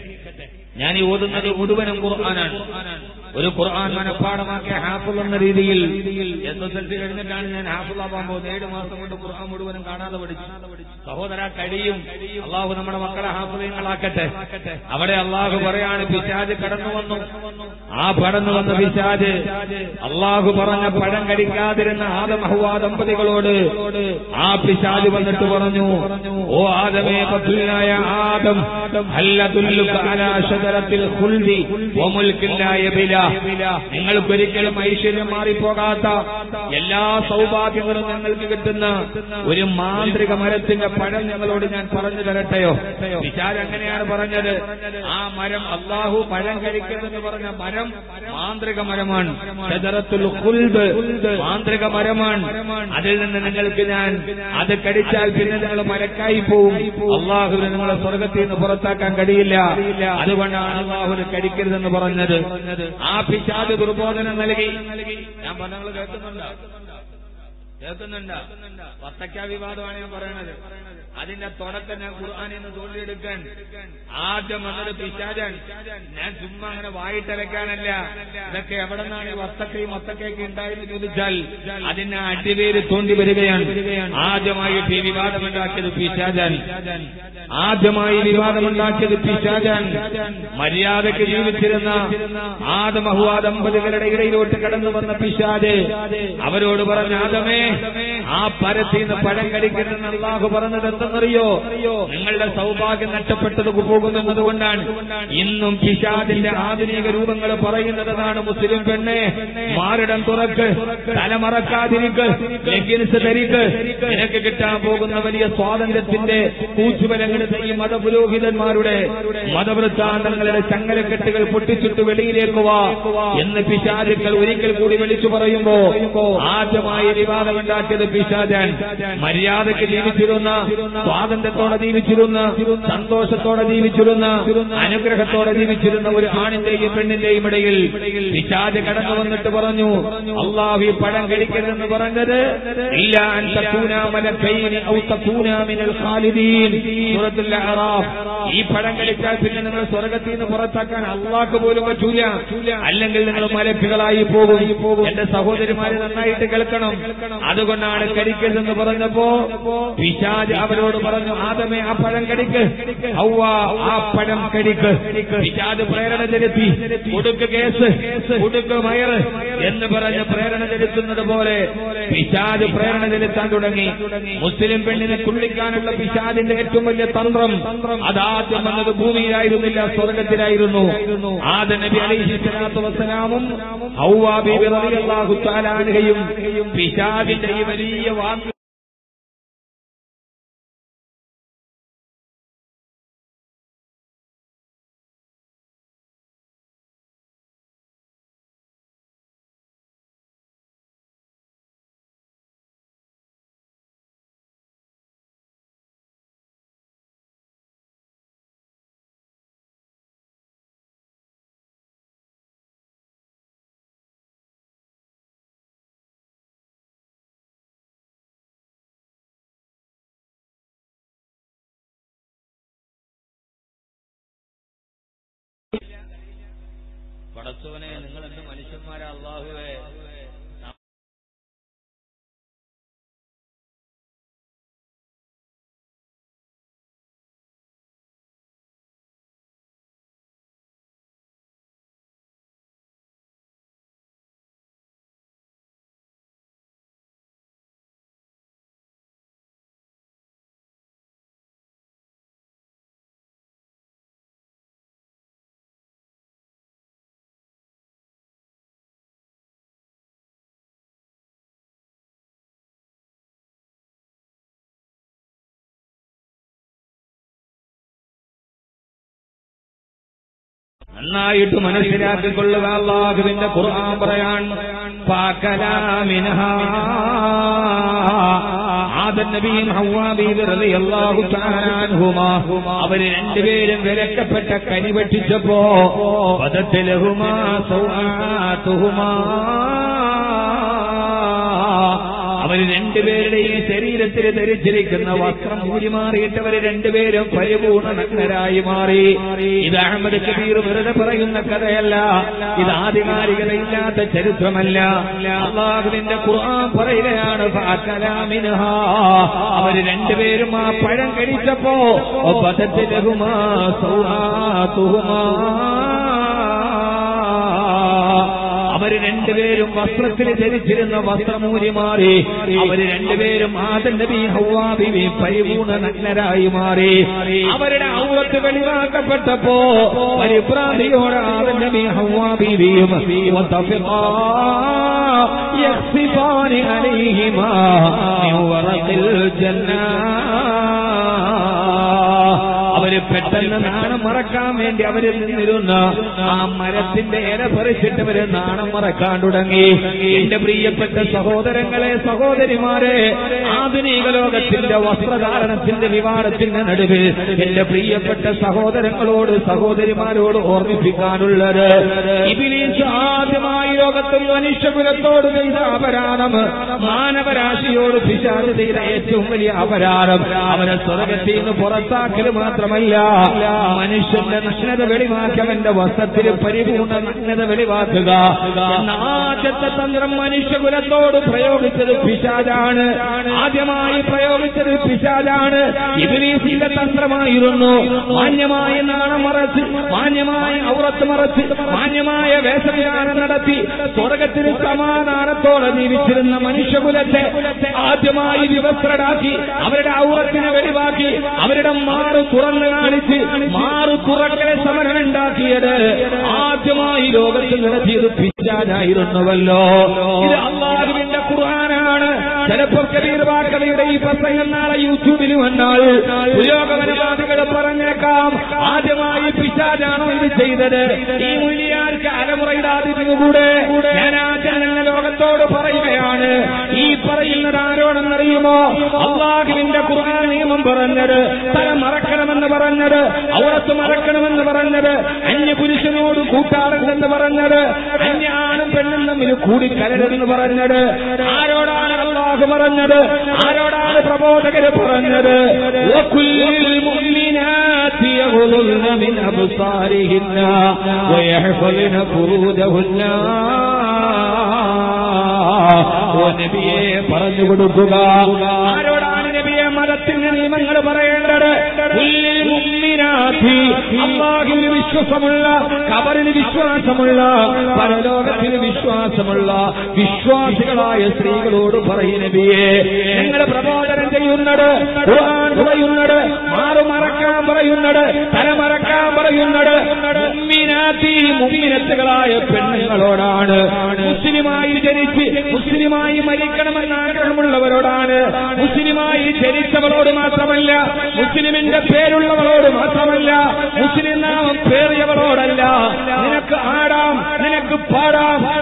ഞാൻ ഈ ഓതുന്നത് മുഴുവനും ഖുർആനാണ് ഒരു ഖുർആൻ മനഃപ്പാടമാക്കിയ ഹാഫുൾ എന്ന രീതിയിൽ എസ് എസ് എൽ സി കഴിഞ്ഞിട്ടാണ് ഞാൻ ഹാഫുള്ളാവാൻ പോകുന്നത് ഏഴ് മാസം കൊണ്ട് ഖുർആൻ മുഴുവനും കാണാതെ പഠിച്ചു സഹോദര കഴിയും അള്ളാഹു നമ്മുടെ മക്കളെ ഹാഫുദയങ്ങളാക്കട്ടെ അവിടെ അള്ളാഹു പറയാണ് പിശാജ് കടന്നു വന്നു ആ കടന്നു വന്ന പിശാജ് അള്ളാഹു പറഞ്ഞ പഴം കടിക്കാതിരുന്ന ആദമഹുവാ ദമ്പതികളോട് ആ പിശാജ് വന്നിട്ട് പറഞ്ഞു ഓ ആദമേ പത്തുലായ ആദം ഹല്ലതുല്ലുക അലാ ശജറത്തിൽ ഖുൽദി വമുൽക്കില്ലായ ബില നിങ്ങൾക്കൊരിക്കലും ഐശ്വര്യം മാറിപ്പോകാത്ത എല്ലാ സൗഭാഗ്യങ്ങളും ഞങ്ങൾക്ക് കിട്ടുന്ന ഒരു മാന്ത്രിക മരത്തിന്റെ പഴം ഞങ്ങളോട് ഞാൻ പറഞ്ഞു തരട്ടെയോ വിചാരം എങ്ങനെയാണ് പറഞ്ഞത് ആ മരം അള്ളാഹു പഴം കഴിക്കരുതെന്ന് പറഞ്ഞ മരം മാന്ത്രിക മരമാണ് ഷജറത്തുൽ ഖുൽദ് മാന്ത്രിക മരമാണ് അതിൽ നിന്ന് നിങ്ങൾക്ക് ഞാൻ അത് കടിച്ചാൽ പിന്നെ നിങ്ങൾ മരക്കായി പോവും അള്ളാഹുവിന് നിങ്ങളെ സ്വർഗത്തിൽ നിന്ന് പുറത്താക്കാൻ കഴിയില്ല അതുകൊണ്ടാണ് അള്ളാഹുവിന് കടിക്കരുതെന്ന് പറഞ്ഞത് ആ പിശാദ് ദുർബോധനം നൽകി ഞാൻ പറഞ്ഞങ്ങൾ കേൾക്കുന്നുണ്ടോ കേൾക്കുന്നുണ്ടോ വത്തക്ക വിവാദമാണ് ഞാൻ പറയണത് അതിന്റെ തുടക്കം ഞാൻ ഖുർആാനിൽ നിന്ന് തോണ്ടിയെടുക്കാൻ ആദ്യം വന്നത് പിശാചൻ ഞാൻ ചുമ്മാ അങ്ങനെ വായിട്ടലക്കാനല്ല ഇതൊക്കെ എവിടെ നിന്നാണ് ഈ വത്തക്കയും വത്തക്കയൊക്കെ ഉണ്ടായെന്ന് ചോദിച്ചാൽ അതിന് അടിവേര് തോണ്ടി വരികയാണ് ആദ്യമായിട്ട് ഈ വിവാദമുണ്ടാക്കിയത് പിശാചൻ ആദ്യമായി വിവാദമുണ്ടാക്കിയത് പിശാചൻ മര്യാദയ്ക്ക് ജീവിച്ചിരുന്ന ആദമഹുവാ ദമ്പതികളുടെ ഇടയിലോട്ട് കടന്നു വന്ന പിശാജ് അവരോട് പറഞ്ഞ ആദമേ ആ പരത്തിൽ നിന്ന് പഴം കടിക്കരുതെന്ന് അള്ളാഹു പറഞ്ഞത് എന്തെന്നറിയോ നിങ്ങളുടെ സൗഭാഗ്യം നഷ്ടപ്പെട്ടത് പോകുന്നത് കൊണ്ടാണ് ഇന്നും പിശാദിന്റെ ആധുനിക രൂപങ്ങൾ പറയുന്നതാണ് മുസ്ലിം പെണ്ണെ മാറിടം തുറക്ക് തലമറക്കാതിരിക്ക് ലെഗിൻസ് ധരിക്ക് നിനക്ക് കിട്ടാൻ പോകുന്ന വലിയ സ്വാതന്ത്ര്യത്തിന്റെ കൂച്ചുബലങ്ങളുടെ ഈ മതപുരോഹിതന്മാരുടെ മതവൃത്താന്തങ്ങളുടെ ചങ്ങലക്കെട്ടുകൾ പൊട്ടിച്ചിട്ട് വെളിയിലേക്ക് വാ എന്ന് പിശാചുക്കൾ ഒരിക്കൽ കൂടി വിളിച്ചു പറയുമ്പോ ആദ്യമായി വിവാദമുണ്ടാക്കിയത് പിശാചാൻ മര്യാദയ്ക്ക് ജീവിച്ചിരുന്ന സ്വാതന്ത്ര്യത്തോടെ ജീവിച്ചിരുന്ന സന്തോഷത്തോടെ ജീവിച്ചിരുന്ന അനുഗ്രഹത്തോടെ ജീവിച്ചിരുന്ന ഒരു ആണിന്റെയും പെണ്ണിന്റെയും ഇടയിൽ പിശാജ് കടന്നു വന്നിട്ട് പറഞ്ഞു അള്ളാഹു ഈ പഴം കഴിക്കരുതെന്ന് പറഞ്ഞത് ഇല്ല അൻ തകൂനാ മലക്കൈനി ഔ തകൂനാ മിനൽ ഖാലിദീൻ സൂറത്തുൽ അറാഫ് ഈ പഴം കഴിച്ചാൽ പിന്നെ നിങ്ങൾ സ്വർഗത്തിൽ നിന്ന് പുറത്താക്കാൻ അള്ളാഹ്ക്ക് പോലും പറ്റൂല അല്ലെങ്കിൽ നിങ്ങൾ മലക്കുകളായി പോകും എന്റെ സഹോദരിമാരെ നന്നായിട്ട് കേൾക്കണം അതുകൊണ്ടാണ് കടിക്കരുതെന്ന് പറഞ്ഞപ്പോ പിശാജ് അവരോട് പറഞ്ഞു ആദമേ ആ പഴം കടിക്ക് ഹൗവ ആ പഴം കടിക്ക് പിശാജ് പ്രേരണ ചെലുത്തി കൊടുക്ക് കേസ് കൊടുക്ക് മയറ് എന്ന് പറഞ്ഞ് പ്രേരണ ചെലുത്തുന്നത് പോലെ പിശാജ് പ്രേരണ ചെലുത്താൻ തുടങ്ങി മുസ്ലിം പെണ്ണിനെ കുള്ളിക്കാനുള്ള പിശാജിന്റെ ഏറ്റവും വലിയ തന്ത്രം അതാദ്യം വന്നത് ഭൂമിയിലായിരുന്നില്ല സ്വർഗത്തിലായിരുന്നു ആദ നബി അലൈഹി സ്വലാത്തു വസ്സലാമും ഹൗവാ ബീബി റളിയല്ലാഹു തആല അൻഹയും പിശാജിന്റെ ഈ വലിയ വാക്ക് പടച്ചവനെ നിങ്ങൾ എന്ത് മനുഷ്യന്മാരെ അള്ളാഹുവേ നന്നായിട്ട് മനസ്സിലാക്കിക്കൊള്ളുക അള്ളാഹുവിന്റെ ഖുർആൻ പറയാൻ ഫാക്കലാമിൻഹാ. ആദം നബിയും ഹവ്വാ ബീവി റളിയല്ലാഹു തആല അൻഹുമാ അവര് രണ്ടുപേരും വിലക്കപ്പെട്ട കനി വെട്ടിച്ചപ്പോ പദത്തിലഹുമാ സൗആത്തുഹുമാ അവര് രണ്ടുപേരുടെയും ശരീരത്തിൽ ധരിച്ചിരിക്കുന്ന വസ്ത്രം ഊരി മാറിയിട്ട് അവര് രണ്ടുപേരും പരിപൂർണ നഗ്നരായി മാറി ഇത് അഹമ്മദ് കബീർ വെറുതെ പറയുന്ന കഥയല്ല ഇത് ആധികാരികതയില്ലാത്ത ചരിത്രമല്ല അള്ളാഹുവിന്റെ ഖുർആൻ പറയുകയാണ് ഫഅകലാമിൻഹാ. അവര് രണ്ടുപേരും ആ പഴം കഴിച്ചപ്പോ ബദത്തിലഹുമാ സൗആത്തുഹുമാ. അവര് രണ്ടുപേരും വസ്ത്രത്തിൽ ധരിച്ചിരുന്ന വസ്ത്രമൂരി മാറി അവര് രണ്ടുപേരും ആദം നബി ഹൗവാ ബിബി പരിപൂർണ നഗ്നരായി മാറി അവരുടെ ഔവത്ത് വെളിവാക്കപ്പെട്ടപ്പോ പരിഭ്രാന്തിയോടെ ആദം നബി ഹൗവാ ബിബിയും വതഫിഖാ യഖ്സിഫാനി അലൈഹിമാ മിൻ വറഖിൽ ജന്നാ അവര് പെട്ടെന്ന് നാണം മറക്കാൻ വേണ്ടി അവരിൽ നിന്നിരുന്ന ആ മരത്തിന്റെ ഇല പറിച്ചിട്ട് അവര് നാണം മറക്കാൻ തുടങ്ങി എന്റെ പ്രിയപ്പെട്ട സഹോദരങ്ങളെ സഹോദരിമാരെ ആധുനിക ലോകത്തിന്റെ വസ്ത്രധാരണത്തിന്റെ വിവാദത്തിന്റെ നടുവിൽ എന്റെ പ്രിയപ്പെട്ട സഹോദരങ്ങളോട് സഹോദരിമാരോട് ഓർമ്മിപ്പിക്കാനുള്ളത് ഇബിലീസ് ആദ്യമായി ലോകത്തിൽ മനുഷ്യകുലത്തോട് ചെയ്ത അപരാധം മാനവരാശിയോട് പിശാച് ചെയ്ത ഏറ്റവും വലിയ അപരാധം അവനെ സ്വർഗത്തിൽ നിന്ന് പുറത്താക്കൽ മാത്രമല്ല മനുഷ്യന്റെ നഗ്നത വെളിവാക്കി അവന്റെ വസ്ത്രത്തിൽ പരിപൂർണ നഗ്നത വെളിവാക്കുക എന്ന ആദ്യത്തെ തന്ത്രം മനുഷ്യകുലത്തോട് പ്രയോഗിച്ചത് പിശാചാണ് ആദ്യമായി പ്രയോഗിച്ചത് പിശാചാണ് ഇബിലീസിന്റെ തന്ത്രമായിരുന്നു മാന്യമായ നാണം മറച്ച് മാന്യമായ ഔറത്ത് മറച്ച് മാന്യമായ വേഷവിധാനം നടത്തി സ്വർഗത്തിന് സമാധാനത്തോടെ ജീവിച്ചിരുന്ന മനുഷ്യകുലത്തെ ആദ്യമായി വിവസ്ത്രരാക്കി അവരുടെ ഔറത്തിനെ വെളിവാക്കി അവരുടെ മാറ് തുറന്നു കാണിച്ച് മാറ് തുറക്കലെ സമരം ഉണ്ടാക്കിയത് ആദ്യമായി ലോകത്തിൽ നടത്തിയത് പിശാനായിരുന്നുവല്ലോ ഇത് അള്ളാഹുവിന്റെ ഖുർആനാണ് ചിലപ്പോൾ കബീർ ബാക്കവിയുടെ ഈ പ്രസംഗം നാളെ യൂട്യൂബിൽ വന്നാൽ പുരോഗമനവാദികൾ പറഞ്ഞേക്കാം ആദ്യമായി പിശാജാണോ ഇത് ചെയ്തത് ഈ മുനിയാർക്ക് അലമുറയിടാതിരുന്നുകൂടെ ഞാൻ ആ ജനന ലോകത്തോട് പറയുകയാണ് ഈ പറയുന്നത് ആരോടെന്നറിയുമോ അള്ളാഹുവിന്റെ ഖുർആൻ നിയമം പറഞ്ഞത് തല മറക്കണമെന്ന് പറഞ്ഞത് ഔറത്ത് മറക്കണമെന്ന് പറഞ്ഞത് അന്യ പുരുഷനോട് കൂട്ടാറല്ലെന്ന് പറഞ്ഞത് അന്യ ആണും പെണ്ണും തമ്മിൽ കൂടിക്കലരുതെന്ന് പറഞ്ഞത് ആരോടാണ് അള്ളാഹു പറഞ്ഞത് ആരോടാണ് പ്രബോധകര് പറഞ്ഞത് وكل المؤمنات يغضضن من أبصارهن ويحفظن فروجهن ഓ നബിയെ പറഞ്ഞു കൊടുക്കുക ആരോടാണ് നബിയെ മതത്തിന്റെ നിയമങ്ങൾ പറയേണ്ടത് കുല്ലിൽ മുഅ്മിനാത്തി അല്ലാഹുവിന് വിശ്വാസമുള്ള കബറിന് വിശ്വാസമുള്ള പരലോകത്തിന് വിശ്വാസമുള്ള വിശ്വാസികളായ സ്ത്രീകളോട് പറയും നബിയെ നിങ്ങൾ പ്രബോധനം ചെയ്യുന്നത് ഖുർആൻ പറയുന്നത് മാറു മറക്കാൻ പറയുന്നത് തല മറക്കാൻ പറയുന്നത് മുഅ്മിനാത്തി മുഅ്മിനത്തുകളായ പെണ്ണുങ്ങളോടാണ് മുസ്ലിമായി ജനിച്ച് മുസ്ലിമായി മരിക്കണമെന്ന് ആഗ്രഹമുള്ളവരോടാണ് മുസ്ലിമായി ജനിച്ചവളോട് മാത്രമല്ല മുസ്ലിമിന്റെ പേരുള്ളവളോട് മാത്രമല്ല മുസ്ലിം നാമം പേറിയവളോടല്ല നിനക്ക് ആടാം നിനക്ക് പാടാം നിനക്ക്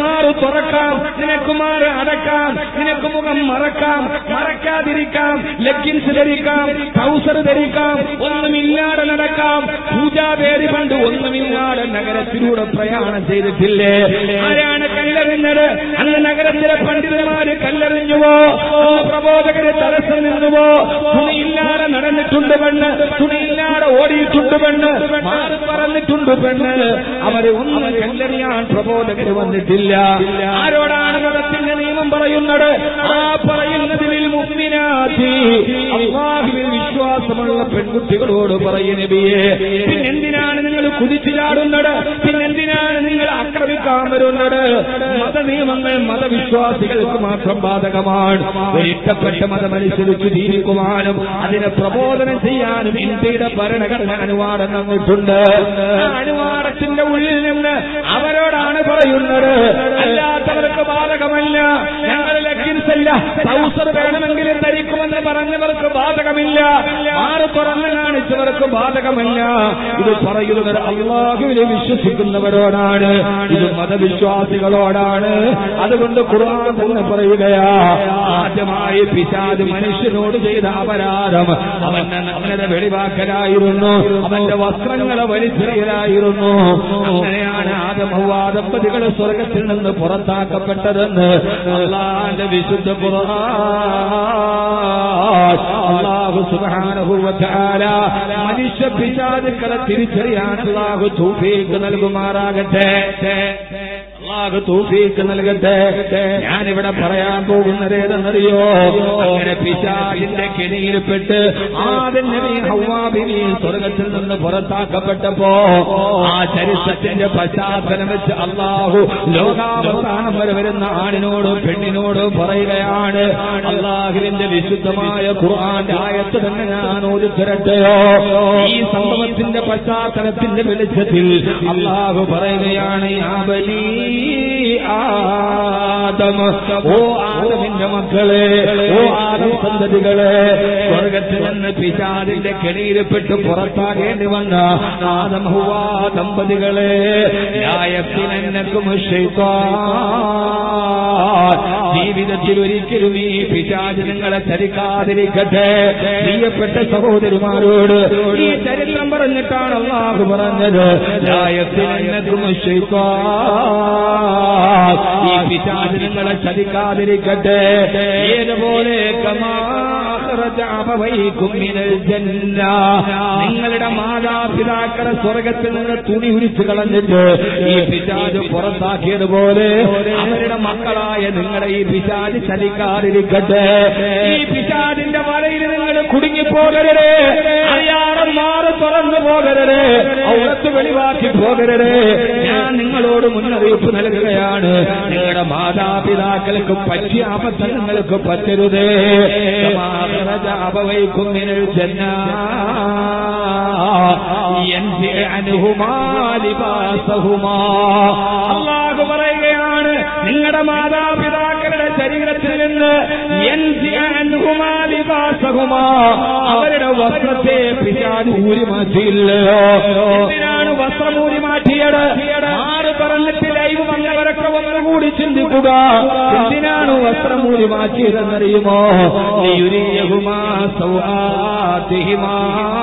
മാറ് തുറക്കാം നിനക്ക് മാറ് അടക്കാം നിനക്ക് മുഖം മറക്കാം മറക്കാതിരിക്കാം ലെഗിൻസ് ധരിക്കാം ട്രൗസർ ധരിക്കാം ഒന്നുമില്ലാതെ നടക്കാം പൂജാവേദി പണ്ട് ഒന്നുമില്ലാതെ നഗരത്തിലൂടെ പ്രയാണം ചെയ്തിട്ടില്ലേ ആരാണ് കല്ലെറിഞ്ഞത് അന്ന് നഗരത്തിലെ പണ്ഡിതന്മാര് കല്ലെറിഞ്ഞുവോ അന്ന് പ്രബോധകര് തടസ്സം നിന്നുവോ തുണിയില്ലാതെ നടന്നിട്ടുണ്ട് പെണ്ണ് തുണിയില്ലാതെ ഓടിയിട്ടുണ്ട് പെണ്ണ് മാറി പറന്നിട്ടുണ്ട് പെണ്ണ് അവര് ഒന്നും കല്ലെറിയാൻ പ്രബോധകര് വന്നിട്ടില്ല ആരോടാണ് മതത്തിന്റെ നിയമം പറയുന്നത് ആ പറയുന്നതിൽ മുമ്പിനാഥി അള്ളാഹുവിൽ വിശ്വാസമുള്ള പെൺകുട്ടികളോട് പറയും നബിയെ പിന്നെന്തിനാണ് നിങ്ങൾ കുതിച്ചു ചാടുന്നത് പിന്നെന്തിനാണ് നിങ്ങൾ ആക്രമിക്കാൻ വരുന്നത് മതനിയമങ്ങൾ മതവിശ്വാസികൾക്ക് മാത്രം ബാധകമാണ് ഒരിട്ടപ്പെട്ട മതമനുസരിച്ച് ജീവിക്കുവാനും അതിനെ പ്രബോധനം ചെയ്യാനും ഇന്ത്യയുടെ ഭരണഘടന അനുവാദം തന്നിട്ടുണ്ട് ആ അനുവാദത്തിന്റെ ഉള്ളിൽ നിന്ന് അവരോടാണ് പറയുന്നത് അല്ലാത്തവർക്ക് ബാധകമല്ല ഞങ്ങൾ ലെഗിൻസ് അല്ല ട്രൗസർ വേണമെങ്കിലും ധരിക്കുമെന്ന് പറഞ്ഞവർക്ക് ബാധകമില്ല ആറ് തുറന്നു കാണിച്ചവർക്ക് ബാധകമല്ല ഇത് പറയുന്നത് അള്ളാഹുവിനെ വിശ്വസിക്കുന്നവരോടാണ് ഇത് മതവിശ്വാസികളോടാണ് അതുകൊണ്ട് ഖുർആൻ തന്നെ പറയുകയാ ആദ്യമായി പിശാദ് മനുഷ്യനോട് ചെയ്ത അപരാധം അവന്റെ നഗ്നത വെളിവാക്കലായിരുന്നു അവന്റെ വസ്ത്രങ്ങളെ വലിച്ചെറിയലായിരുന്നു അങ്ങനെയാണ് ആദമഹ്വാ ദമ്പതികൾ സ്വർഗത്തിൽ നിന്ന് പുറത്താക്കപ്പെട്ടതെന്ന് അള്ളാന്റെ വിശുദ്ധ ഖുർആൻ അള്ളാഹു സുബ്ഹാനഹു വ തആല മനുഷ്യ പിശാചുക്കളെ തിരിച്ചറിയാൻ അള്ളാഹു തൗഫീഖ് നൽകുമാറാകട്ടെ അള്ളാഹു തൗഫീഖ് നൽകട്ടെ ഞാനിവിടെ പറയാൻ പോകുന്നത് ഏതെന്നറിയോ അങ്ങനെ പിശാചിന്റെ കെണിയിൽപ്പെട്ട് ആദ്യം നബി ഹൗവാബിനി സ്വർഗത്തിൽ നിന്ന് പുറത്താക്കപ്പെട്ടപ്പോ ആ ചരിത്രത്തിന്റെ പശ്ചാത്തലം വെച്ച് അള്ളാഹു ലോകാവസാനം വരെ വരുന്ന ആണിനോടും പെണ്ണിനോടും പറയുകയാണ് അള്ളാഹുവിന്റെ വിശുദ്ധമായ ഖുർആന്റെ ആയത്ത് തന്നെ ഞാൻ ഓടിത്തരട്ടെയോ ഈ സംഭവത്തിന്റെ പശ്ചാത്തലത്തിന്റെ വെളിച്ചത്തിൽ അള്ളാഹു പറയുകയാണ് യാ ബനീ ആദം ഓ ആദമിന്റെ മക്കളെ ഓ ആദം സന്തതികളെ സ്വർഗത്തിൽ നിന്ന് പിശാദിന്റെ കെണിയിൽപ്പെട്ട് പുറത്താകേണ്ടി വന്ന ആദം ഹുവാ ദമ്പതികളെ യായത്തിനെന്നക്കും ജീവിതത്തിൽ ഒരിക്കലും ഈ പിശാജ് നിങ്ങളെ ചരിക്കാതിരിക്കട്ടെ പ്രിയപ്പെട്ട സഹോദരിമാരോട് ഈ ചരിത്രം പറഞ്ഞിട്ടാണ് അള്ളാഹു പറഞ്ഞത് യായത്തിനെന്നക്കും ഈ പിശാജ് നിങ്ങളെ ചതിക്കാതിരിക്കട്ടെ ഏതുപോലെ നിങ്ങളുടെ മാതാപിതാക്കളെ സ്വർഗത്തിൽ നിന്ന് തുണി ഉരിച്ചു കളഞ്ഞിട്ട് ഈ പിശാജ് പുറത്താക്കിയതുപോലെ അവരുടെ മക്കളായ നിങ്ങളെ ഈ പിശാജ് ചലിക്കാതിരിക്കട്ടെ ഈ പിശാജിന്റെ വലയിൽ നിങ്ങൾ കുടുങ്ങിപ്പോകരുത് അറിയാതെ മാറി തുറന്നു പോകരുത് ഔറത്ത് വെളിവാക്കി പോകരുത് ഞാൻ നിങ്ങളോട് മുന്നറിയിപ്പ് നൽകുകയാണ് നിങ്ങളുടെ മാതാപിതാക്കൾക്ക് പറ്റിയ ആപത്ത് നിങ്ങൾക്ക് പറ്റരുതേ അപവൈക്കും ജന്ന അള്ളാഹു പറയുകയാണ് നിങ്ങളുടെ മാതാപിതാക്കളുടെ ശരീരത്തിൽ നിന്ന് അവരുടെ വസ്ത്രത്തെ പിശാജ് ഊരി മാറ്റിയില്ലയോ എന്തിനാണ് വസ്ത്രം ഊരി മാറ്റിയത് ആറ് പറഞ്ഞിട്ട് ലൈവ് വന്നവരൊക്കെ ഒന്നുകൂടി ചിന്തിക്കുക എന്തിനാണ് വസ്ത്രം ഊരി മാറ്റിയതെന്നറിയുമോ യുരിയഹുമാ സൗഹാതിഹിമാ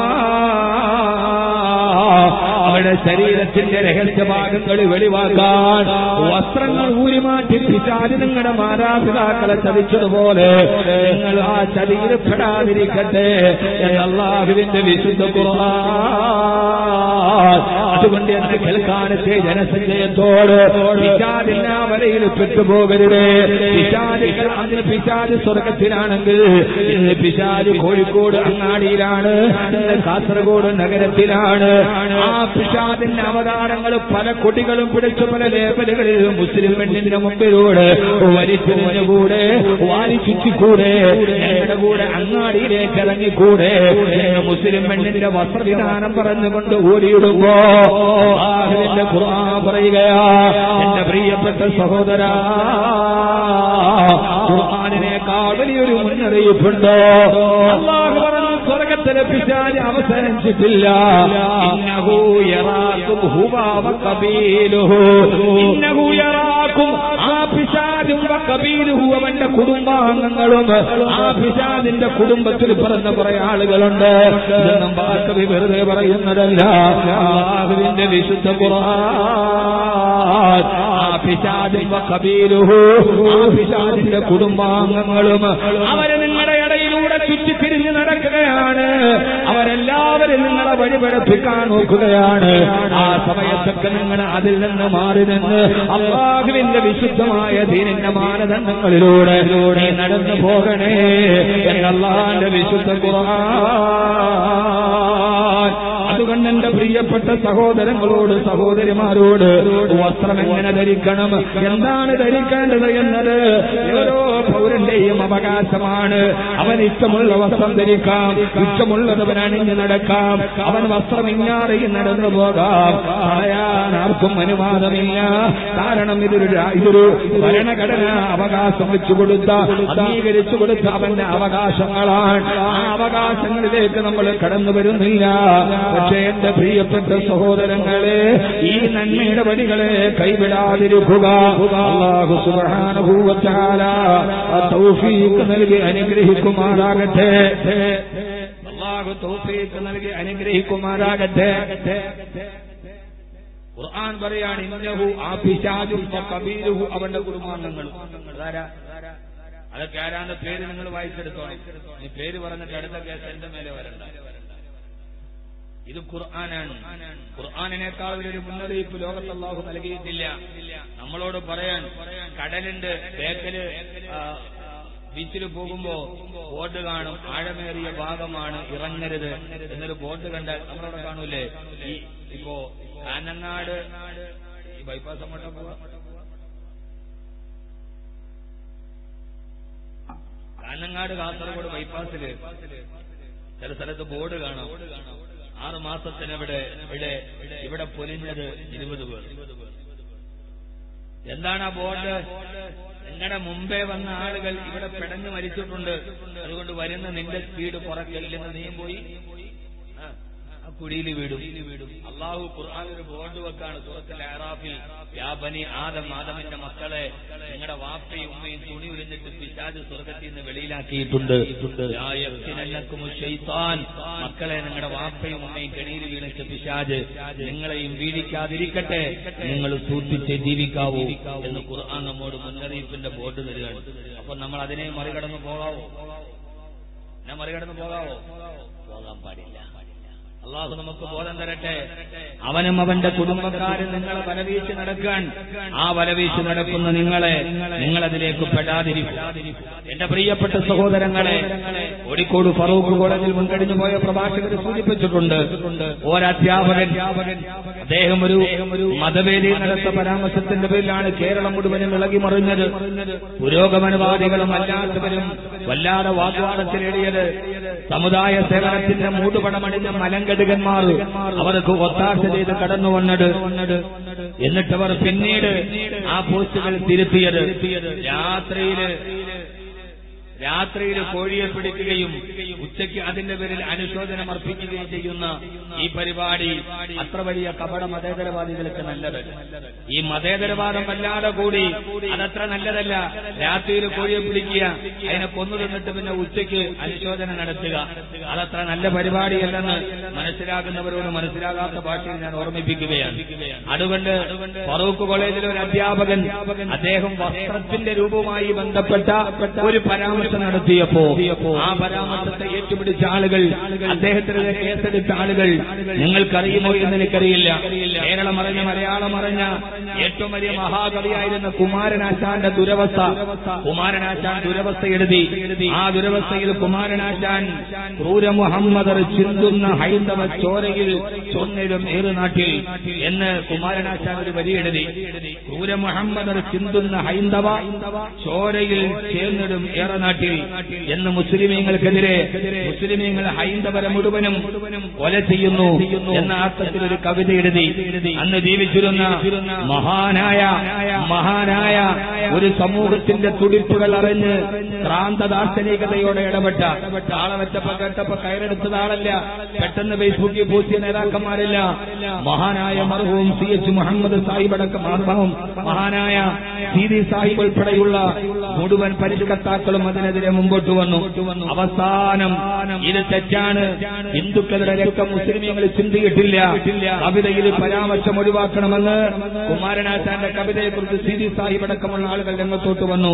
അവരുടെ ശരീരത്തിന്റെ രഹസ്യഭാഗങ്ങൾ വെളിവാക്കാൻ വസ്ത്രങ്ങൾ ഊരിമാറ്റി പിശാചി നിങ്ങളുടെ മാതാപിതാക്കളെ ചതിച്ചതുപോലെ നിങ്ങൾ ആ ചതിയിൽപ്പെടാതിരിക്കട്ടെ എന്നല്ലാഹുവിന്റെ വിശുദ്ധ ഖുർആൻ അതുകൊണ്ട് എന്നെ കേൾക്കാനത്തെ ജനസഞ്ചയത്തോട് പിശാദില്ല വരയിൽ പെട്ടുപോകരുത് പിശാദികൾ അന്ന് പിശാദ് സ്വർഗത്തിലാണെങ്കിൽ ഇന്ന് പിശാദ് കോഴിക്കോട് അങ്ങാടിയിലാണ് ഇന്ന് കാസർഗോഡ് നഗരത്തിലാണ് ആ പിശാദിന്റെ അവതാരങ്ങൾ പല കൊടികളും പിടിച്ചു പല ലേബലുകളിൽ മുസ്ലിം പെണ്ണിന്റെ മുമ്പിലൂടെ വലിച്ചെറിഞ്ഞുകൂടെ വാരി ചുറ്റിക്കൂടെ ഞങ്ങളുടെ കൂടെ അങ്ങാടിയിലേക്ക് ഇറങ്ങിക്കൂടെ എന്ന് മുസ്ലിം പെണ്ണിന്റെ വസ്ത്രവിധാനം പറഞ്ഞുകൊണ്ട് ഓടിയിടുമ്പോ ആഹുവിന്റെ ഖുർആൻ പറയുകയാ എന്റെ പ്രിയപ്പെട്ട സഹോദര ഖുർആാനിനേക്കാൾ വലിയൊരു മുന്നറിയിപ്പുണ്ടോ അള്ളാഹു പറഞ്ഞു സ്വർഗത്തിലെ പിശാച് അവസാനിച്ചിട്ടില്ല ഇന്നഹു യറാക്കും ഹുവ വ ഖബീലുഹു ഇന്നഹു യറാ എല്ലാവർക്കും ആ പിശാചും കബീരുഹു അവന്റെ കുടുംബാംഗങ്ങളും ആ പിശാദിന്റെ കുടുംബത്തിൽ പിറന്ന കുറെ ആളുകളുണ്ട് ഇതൊന്നും വാക്കവി വെറുതെ പറയുന്നതല്ല അള്ളാഹുവിന്റെ വിശുദ്ധ ഖുർആൻ ആ പിശാദിൻ കബീരുഹു ആ പിശാദിന്റെ കുടുംബാംഗങ്ങളും അവര് നിങ്ങളുടെ ഇടയിലൂടെ ചുറ്റിത്തിരിഞ്ഞ് നടക്കുകയാണ് അവരെല്ലാവരും നിങ്ങളെ വഴിപഴപ്പിക്കാൻ നോക്കുകയാണ് ആ സമയത്തൊക്കെ നിങ്ങൾ അതിൽ നിന്ന് മാറി നിന്ന് അള്ളാഹുവിന്റെ വിശുദ്ധമായ ദീനിന്റെ മാനദണ്ഡങ്ങളിലൂടെ നീ നടന്നു പോകണേ എന്നല്ലാന്റെ വിശുദ്ധ ഖുർആൻ അതുകൊണ്ട് എന്റെ പ്രിയപ്പെട്ട സഹോദരങ്ങളോട് സഹോദരിമാരോട് വസ്ത്രം എങ്ങനെ ധരിക്കണം എന്താണ് ധരിക്കേണ്ടത് എന്നത് ഓരോ പൗരന്റെയും അവകാശമാണ് അവൻ ഇഷ്ടമുള്ള വസ്ത്രം ധരിക്കാം ഇഷ്ടമുള്ളത് അവൻ അണിഞ്ഞു നടക്കാം അവൻ വസ്ത്രം ഇങ്ങാറിയും നടന്നു പോകാം പറയാൻ ആർക്കും അനുവാദമില്ല കാരണം ഇതൊരു രാ- ഇതൊരു ഭരണഘടന അവകാശം വെച്ചു കൊടുത്ത അംഗീകരിച്ചു കൊടുത്ത അവന്റെ അവകാശങ്ങളാണ് ആ അവകാശങ്ങളിലേക്ക് നമ്മൾ കടന്നു വരുന്നില്ല പക്ഷേ എന്റെ പ്രിയപ്പെട്ട സഹോദരങ്ങളെ ഈ നന്മയുടെ വഴികളെ കൈവിടാതിരിക്കുക അള്ളാഹു സുബ്ഹാനഹുവതആല ആ തൗഫീഖ് നൽകി അനുഗ്രഹിക്കുമാറാകട്ടെ അള്ളാഹു തൗഫീഖ് നൽകി അനുഗ്രഹിക്കുമാറാകട്ടെ ഖുർആൻ പറയാണ് ഇന്നഹു ആ പിശാചും കബീരുഹു അവന്റെ കുടുംബാംഗങ്ങളും അതാരാ അതൊക്കെ ആരാന്റെ പേര് നിങ്ങൾ വായിച്ചെടുത്തോണം ഈ പേര് പറഞ്ഞിട്ട് അടുത്ത കേസ് എന്റെ മേലെ വരണ്ട ഇത് ഖുർആനാണ് ഖുർആാനിനേക്കാൾ ഒരു മുന്നറിയിപ്പ് ലോകത്ത് അള്ളാഹു നൽകിയിട്ടില്ല നമ്മളോട് പറയാൻ കടലുണ്ട് ബേക്കല് ബീച്ചിൽ പോകുമ്പോ ബോർഡ് കാണും ആഴമേറിയ ഭാഗമാണ് ഇറങ്ങരുത് എന്നൊരു ബോർഡ് കണ്ടാൽ നമ്മളവിടെ കാണൂലേ ഈ ഇപ്പോ കാനങ്ങാട് ഈ ബൈപ്പാസ് അങ്ങോട്ടാ പോവാ കാനങ്ങാട് കാസർഗോഡ് ബൈപ്പാസില് ചില സ്ഥലത്ത് ബോർഡ് കാണാം ആറ് മാസത്തിന് ഇവിടെ ഇവിടെ ഇവിടെ പൊലിഞ്ഞത് ഇരുപത് പേർ എന്താണ് ആ ബോർഡ് നിങ്ങളുടെ മുമ്പേ വന്ന ആളുകൾ ഇവിടെ പിടഞ്ഞു മരിച്ചിട്ടുണ്ട് അതുകൊണ്ട് വരുന്ന നിന്റെ സ്പീഡ് കുറയ്ക്കില്ലെന്ന് നീയും പോയി ആ, ആ കുഴിയിൽ വീടും അള്ളാഹു ഖുർആൻ ഒരു ബോർഡ് വെക്കാണ് സൂറത്തിൽ ആറാഫിൽ യാ ബനി ആദം ആദമിന്റെ മക്കളെ നിങ്ങളുടെ വാപ്പയും ഉമ്മയും തുണി ഉരിഞ്ഞിട്ട് പിശാജ് സ്വർഗത്തിൽ നിന്ന് വെളിയിലാക്കിയിട്ടുണ്ട് യാ യഫ്തിനന്നക്കും ശൈത്താൻ മക്കളെ നിങ്ങളുടെ വാപ്പയും ഉമ്മയും കെണിയിൽ വീണിട്ട് പിശാജ് നിങ്ങളെയും വീഴിക്കാതിരിക്കട്ടെ നിങ്ങൾ സൂക്ഷിച്ച് ജീവിക്കാവൂ എന്ന് ഖുർആൻ നമ്മോട് മുന്നറിയിപ്പിന്റെ ബോർഡ് തരികയാണ് അപ്പൊ നമ്മൾ അതിനെ മറികടന്ന് പോകാവോ ഞാൻ മറികടന്ന് പോകാവോ പോകാൻ പാടില്ല അള്ളാഹു നമുക്ക് ബോധം തരട്ടെ അവനും അവന്റെ കുടുംബക്കാരും നിങ്ങളെ വലവീശി നടക്കാൻ ആ വലവീശി നടക്കുന്ന നിങ്ങളെ നിങ്ങളതിലേക്ക് പെടാതിരിക്കും എന്റെ പ്രിയപ്പെട്ട സഹോദരങ്ങളെ കോഴിക്കോട് ഫറൂഖ് കോളേജിൽ മുൻകഴിഞ്ഞു പോയ പ്രഭാഷകർ സൂചിപ്പിച്ചിട്ടുണ്ട് ഒരധ്യാപകൻ അദ്ദേഹം ഒരു മതവേദി നടത്ത പരാമർശത്തിന്റെ പേരിലാണ് കേരളം മുഴുവനും ഇളകി മറിഞ്ഞത് പുരോഗമനവാദികളും അല്ലാത്തവരും വല്ലാതെ വാഗ്വാദത്തിലേറിയത് സമുദായ സേവനത്തിന്റെ മൂടുപടമണിഞ്ഞ മലങ്കടുകന്മാർ അവർക്ക് ഒത്താശ ചെയ്ത് കടന്നു വന്നത് എന്നിട്ടവർ പിന്നീട് ആ പോസ്റ്റുകൾ തിരുത്തിയത് രാത്രിയില് രാത്രിയിൽ കോഴിയെ പിടിക്കുകയും ഉച്ചയ്ക്ക് അതിന്റെ പേരിൽ അനുശോചനം അർപ്പിക്കുകയും ചെയ്യുന്ന ഈ പരിപാടി അത്ര വലിയ കപട മതേതരവാദികൾക്ക് നല്ലതല്ല ഈ മതേതരവാദം വല്ലാതെ കൂടി അതത്ര നല്ലതല്ല രാത്രിയിൽ കോഴിയെ പിടിക്കുക അതിനെ കൊന്നു തിന്നിട്ട് പിന്നെ ഉച്ചയ്ക്ക് അനുശോചനം നടത്തുക അതത്ര നല്ല പരിപാടിയല്ലെന്ന് മനസ്സിലാക്കുന്നവരോട് മനസ്സിലാകാത്ത ഭാഷയിൽ ഞാൻ ഓർമ്മിപ്പിക്കുകയാണ് അതുകൊണ്ട് ഫറൂഖ് കോളേജിലെ ഒരു അധ്യാപകൻ അദ്ദേഹം വസ്ത്രത്തിന്റെ രൂപവുമായി ബന്ധപ്പെട്ട ഒരു പരാമർശം നടത്തിയപ്പോ ആ പരാമർശത്തെ ഏറ്റുപിടിച്ച ആളുകൾ അദ്ദേഹത്തിനെതിരെ കേസെടുത്ത ആളുകൾ നിങ്ങൾക്കറിയുമോ എന്ന് എനിക്കറിയില്ല കേരളം അറിഞ്ഞ മലയാളം അറിഞ്ഞ ഏറ്റവും വലിയ മഹാകവിയായിരുന്ന കുമാരനാശാന്റെ ദുരവസ്ഥ കുമാരനാശാൻ ദുരവസ്ഥ എഴുതി ആ ദുരവസ്ഥയിൽ കുമാരനാശാൻ ക്രൂര മുഹമ്മദർ ചിന്തുന്ന ഹൈന്ദവ ചോരയിൽ ചൊന്നിലും ഏറുനാട്ടിൽ എന്ന് കുമാരനാശാൻ ഒരു വരി എഴുതി ക്രൂര മുഹമ്മദർ ചിന്തുന്ന ഹൈന്ദവ ചോരയിൽ ചേർന്നിടും ഏറനാട്ടിൽ നാട്ടിൽ എന്ന് മുസ്ലിമീങ്ങൾക്കെതിരെ മുസ്ലിമീങ്ങൾ ഹൈന്ദവരെ മുഴുവനും കൊല ചെയ്യുന്നു എന്ന അർത്ഥത്തിൽ ഒരു കവിത എഴുതി അന്ന് ജീവിച്ചിരുന്ന മഹാനായ മഹാനായ ഒരു സമൂഹത്തിന്റെ തുടിപ്പുകൾ അറിഞ്ഞ് ക്രാന്തദാർശനികതയോടെ ഇടപെട്ട ആളെ വെച്ചപ്പോ കേട്ടപ്പോ കയറെടുത്തത് ആളല്ല പെട്ടെന്ന് ഫേസ്ബുക്കിൽ പൂത്തിയ നേതാക്കന്മാരല്ല മഹാനായ മർഹവും സി എച്ച് മുഹമ്മദ് സാഹിബ് അടക്കം മർഹവും മഹാനായ സീതി സാഹിബ് ഉൾപ്പെടെയുള്ള മുഴുവൻ പരിഷ്കർത്താക്കളും അതിനെതിരെ മുമ്പോട്ട് വന്നു അവസാനം ഇത് തെറ്റാണ് ഹിന്ദുക്കളുടെ രക്തം മുസ്ലിമീങ്ങൾ ചിന്തിയിട്ടില്ല കവിതയിൽ പരാമർശം ഒഴിവാക്കണമെന്ന് കുമാരനാശാന്റെ കവിതയെക്കുറിച്ച് സീതി സാഹിബ് അടക്കമുള്ള ആളുകൾ രംഗത്തോട്ട് വന്നു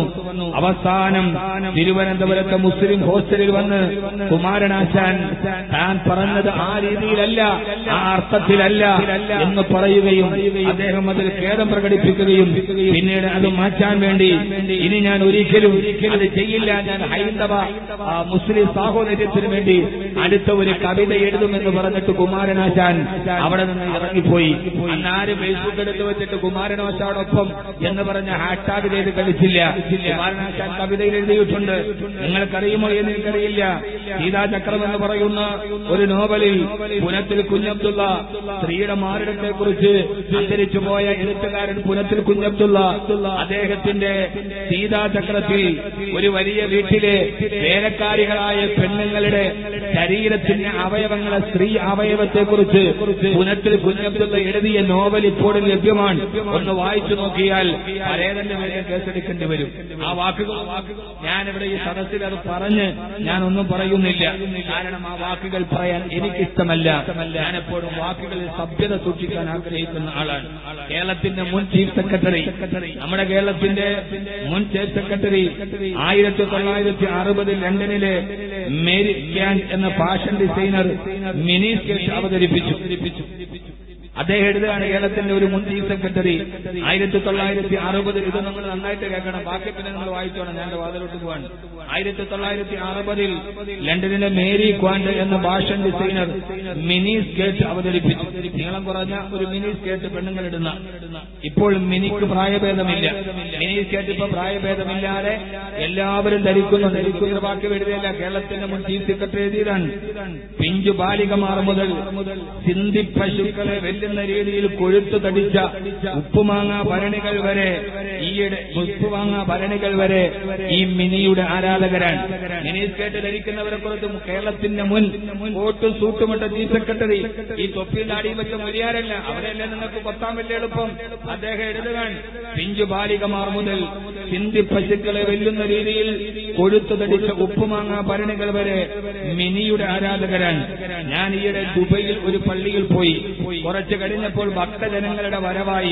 അവസാനം തിരുവനന്തപുരത്തെ മുസ്ലിം ഹോസ്റ്റലിൽ വന്ന് കുമാരനാശാൻ താൻ പറഞ്ഞത് ആ രീതിയിലല്ല ആ അർത്ഥത്തിലല്ല എന്ന് പറയുകയും അദ്ദേഹം അതിൽ ഖേദം പ്രകടിപ്പിക്കുകയും പിന്നീട് അത് മാറ്റാൻ വേണ്ടി ഇനി ഞാൻ ഒരിക്കലും അത് ചെയ്യില്ല ഞാൻ ഹൈന്ദവ ആ, മുസ്ലിം സാഹോദര്യത്തിന് വേണ്ടി അടുത്ത ഒരു കവിത എഴുതുമെന്ന് പറഞ്ഞിട്ട് കുമാരനാശാൻ അവിടെ നിന്ന് ഇറങ്ങിപ്പോയി അന്ന് ആര് ഫേസ്ബുക്ക് എടുത്ത് വെച്ചിട്ട് കുമാരനാശാനോടൊപ്പം എന്ന് പറഞ്ഞ ഹാഷ്ടാഗ് ചെയ്ത് കളിച്ചില്ല കുമാരനാശാൻ കവിതയിൽ എഴുതിയിട്ടുണ്ട് നിങ്ങൾക്കറിയുമോ എന്ന് എനിക്കറിയില്ല സീതാചക്രം എന്ന് പറയുന്ന ഒരു നോവലിൽ പുനത്തിൽ കുഞ്ഞബ്ദുള്ള സ്ത്രീയുടെ മാറിടത്തെ കുറിച്ച് അന്തരിച്ചു പോയ എഴുത്തുകാരൻ പുനത്തിൽ കുഞ്ഞബ്ദുള്ള അദ്ദേഹത്തിന്റെ സീതാചക്രത്തിൽ ഒരു വലിയ വീട്ടിലെ വേലക്കാരികളായ പെണ്ണുങ്ങളുടെ ശരീരത്തിന്റെ അവയവങ്ങളെ സ്ത്രീ അവയവത്തെ കുറിച്ച് പുനത്തിൽ കുഞ്ഞബ്ദുള്ള എഴുതിയ നോവൽ ഇപ്പോഴും ലഭ്യമാണ് ഒന്ന് വായിച്ചു നോക്കിയാൽ പരേതന്റെ മേലെ കേസെടുക്കേണ്ടി വരും ആ വാക്കുകൾ ഞാനിവിടെ ഈ സദസ്സിൽ അത് പറഞ്ഞ് ഞാനൊന്നും പറയുന്നില്ല കാരണം ആ വാക്കുകൾ പറയാൻ എനിക്കിഷ്ടമല്ല ഞാൻ എപ്പോഴും വാക്കുകളിൽ സഭ്യത സൂക്ഷിക്കാൻ ആഗ്രഹിക്കുന്ന ആളാണ് കേരളത്തിന്റെ മുൻ ചീഫ് സെക്രട്ടറി നമ്മുടെ കേരളത്തിന്റെ മുൻ ചീഫ് സെക്രട്ടറി ആയിരത്തി തൊള്ളായിരത്തി അറുപതിൽ ലണ്ടനിലെ മേരി ക്യാൻ എന്ന ഫാഷൻ ഡിസൈനർ മിനി സ്കെച്ച് അവതരിപ്പിച്ചു അദ്ദേഹം എഴുതുകയാണ് കേരളത്തിന്റെ ഒരു മുൻ ചീഫ് സെക്രട്ടറി ആയിരത്തി തൊള്ളായിരത്തി അറുപതിൽ ഇത് നമ്മൾ നന്നായിട്ട് കേൾക്കണം ബാക്കി പിന്നെ നിങ്ങൾ വായിച്ചോണം ഞാൻ എന്റെ വാതിലോട്ട് പോവാണ് ആയിരത്തി തൊള്ളായിരത്തി അറുപതിൽ ലണ്ടനിലെ മേരി ക്വാൻഡ് എന്ന ഭാഷൻ ഡിസൈനർ മിനി സ്കേർട്ട് അവതരിപ്പിച്ചു നീളം കുറഞ്ഞ ഒരു മിനി സ്കേർട്ട് പെണ്ണുങ്ങൾ ഇടുന്ന ഇപ്പോൾ മിനിക്ക് പ്രായഭേദമില്ല മിനി സ്കേർട്ട് ഇപ്പൊ പ്രായഭേദമില്ലാതെ എല്ലാവരും ധരിക്കുന്നുണ്ട് ധരിക്കുന്ന ബാക്കി എഴുതിയല്ല കേരളത്തിന്റെ മുൻ ചീഫ് സെക്രട്ടറി എഴുതിയതാണ് പിഞ്ചു ബാലികമാർ മുതൽ സിന്ധി പശുക്കളെ വെല്ലുന്ന രീതിയിൽ കൊഴുത്തു തടിച്ച ഉപ്പുമാങ്ങ ഭരണികൾ വരെ ഈയിടെ ഉപ്പുമാങ്ങ ഭരണികൾ വരെ ഈ മിനിയുടെ ആരാധകരാണ് മിനി സ്കേർട്ട് ധരിക്കുന്നവരെ കുറിച്ച് കേരളത്തിന്റെ മുൻ കോട്ടും സൂട്ടുമിട്ട ചീഫ് സെക്രട്ടറി ഈ തൊപ്പിയിൽ അടിയും വെച്ച മുരിയാരല്ല അവരെല്ലാം നിങ്ങൾക്ക് കൊത്താൻ വലിയ എളുപ്പം അദ്ദേഹം എഴുതുകയാണ് പിഞ്ചു ബാലികമാർ മുതൽ സിന്ധി പശുക്കളെ വെല്ലുന്ന രീതിയിൽ കൊഴുത്തു തടിച്ച ഉപ്പുമാങ്ങ ഭരണികൾ വരെ മിനിയുടെ ആരാധകരാണ് ഞാൻ ഈയിടെ ദുബൈയിൽ ഒരു പള്ളിയിൽ പോയി കുറച്ചു കഴിഞ്ഞപ്പോൾ ഭക്തജനങ്ങളുടെ വരവായി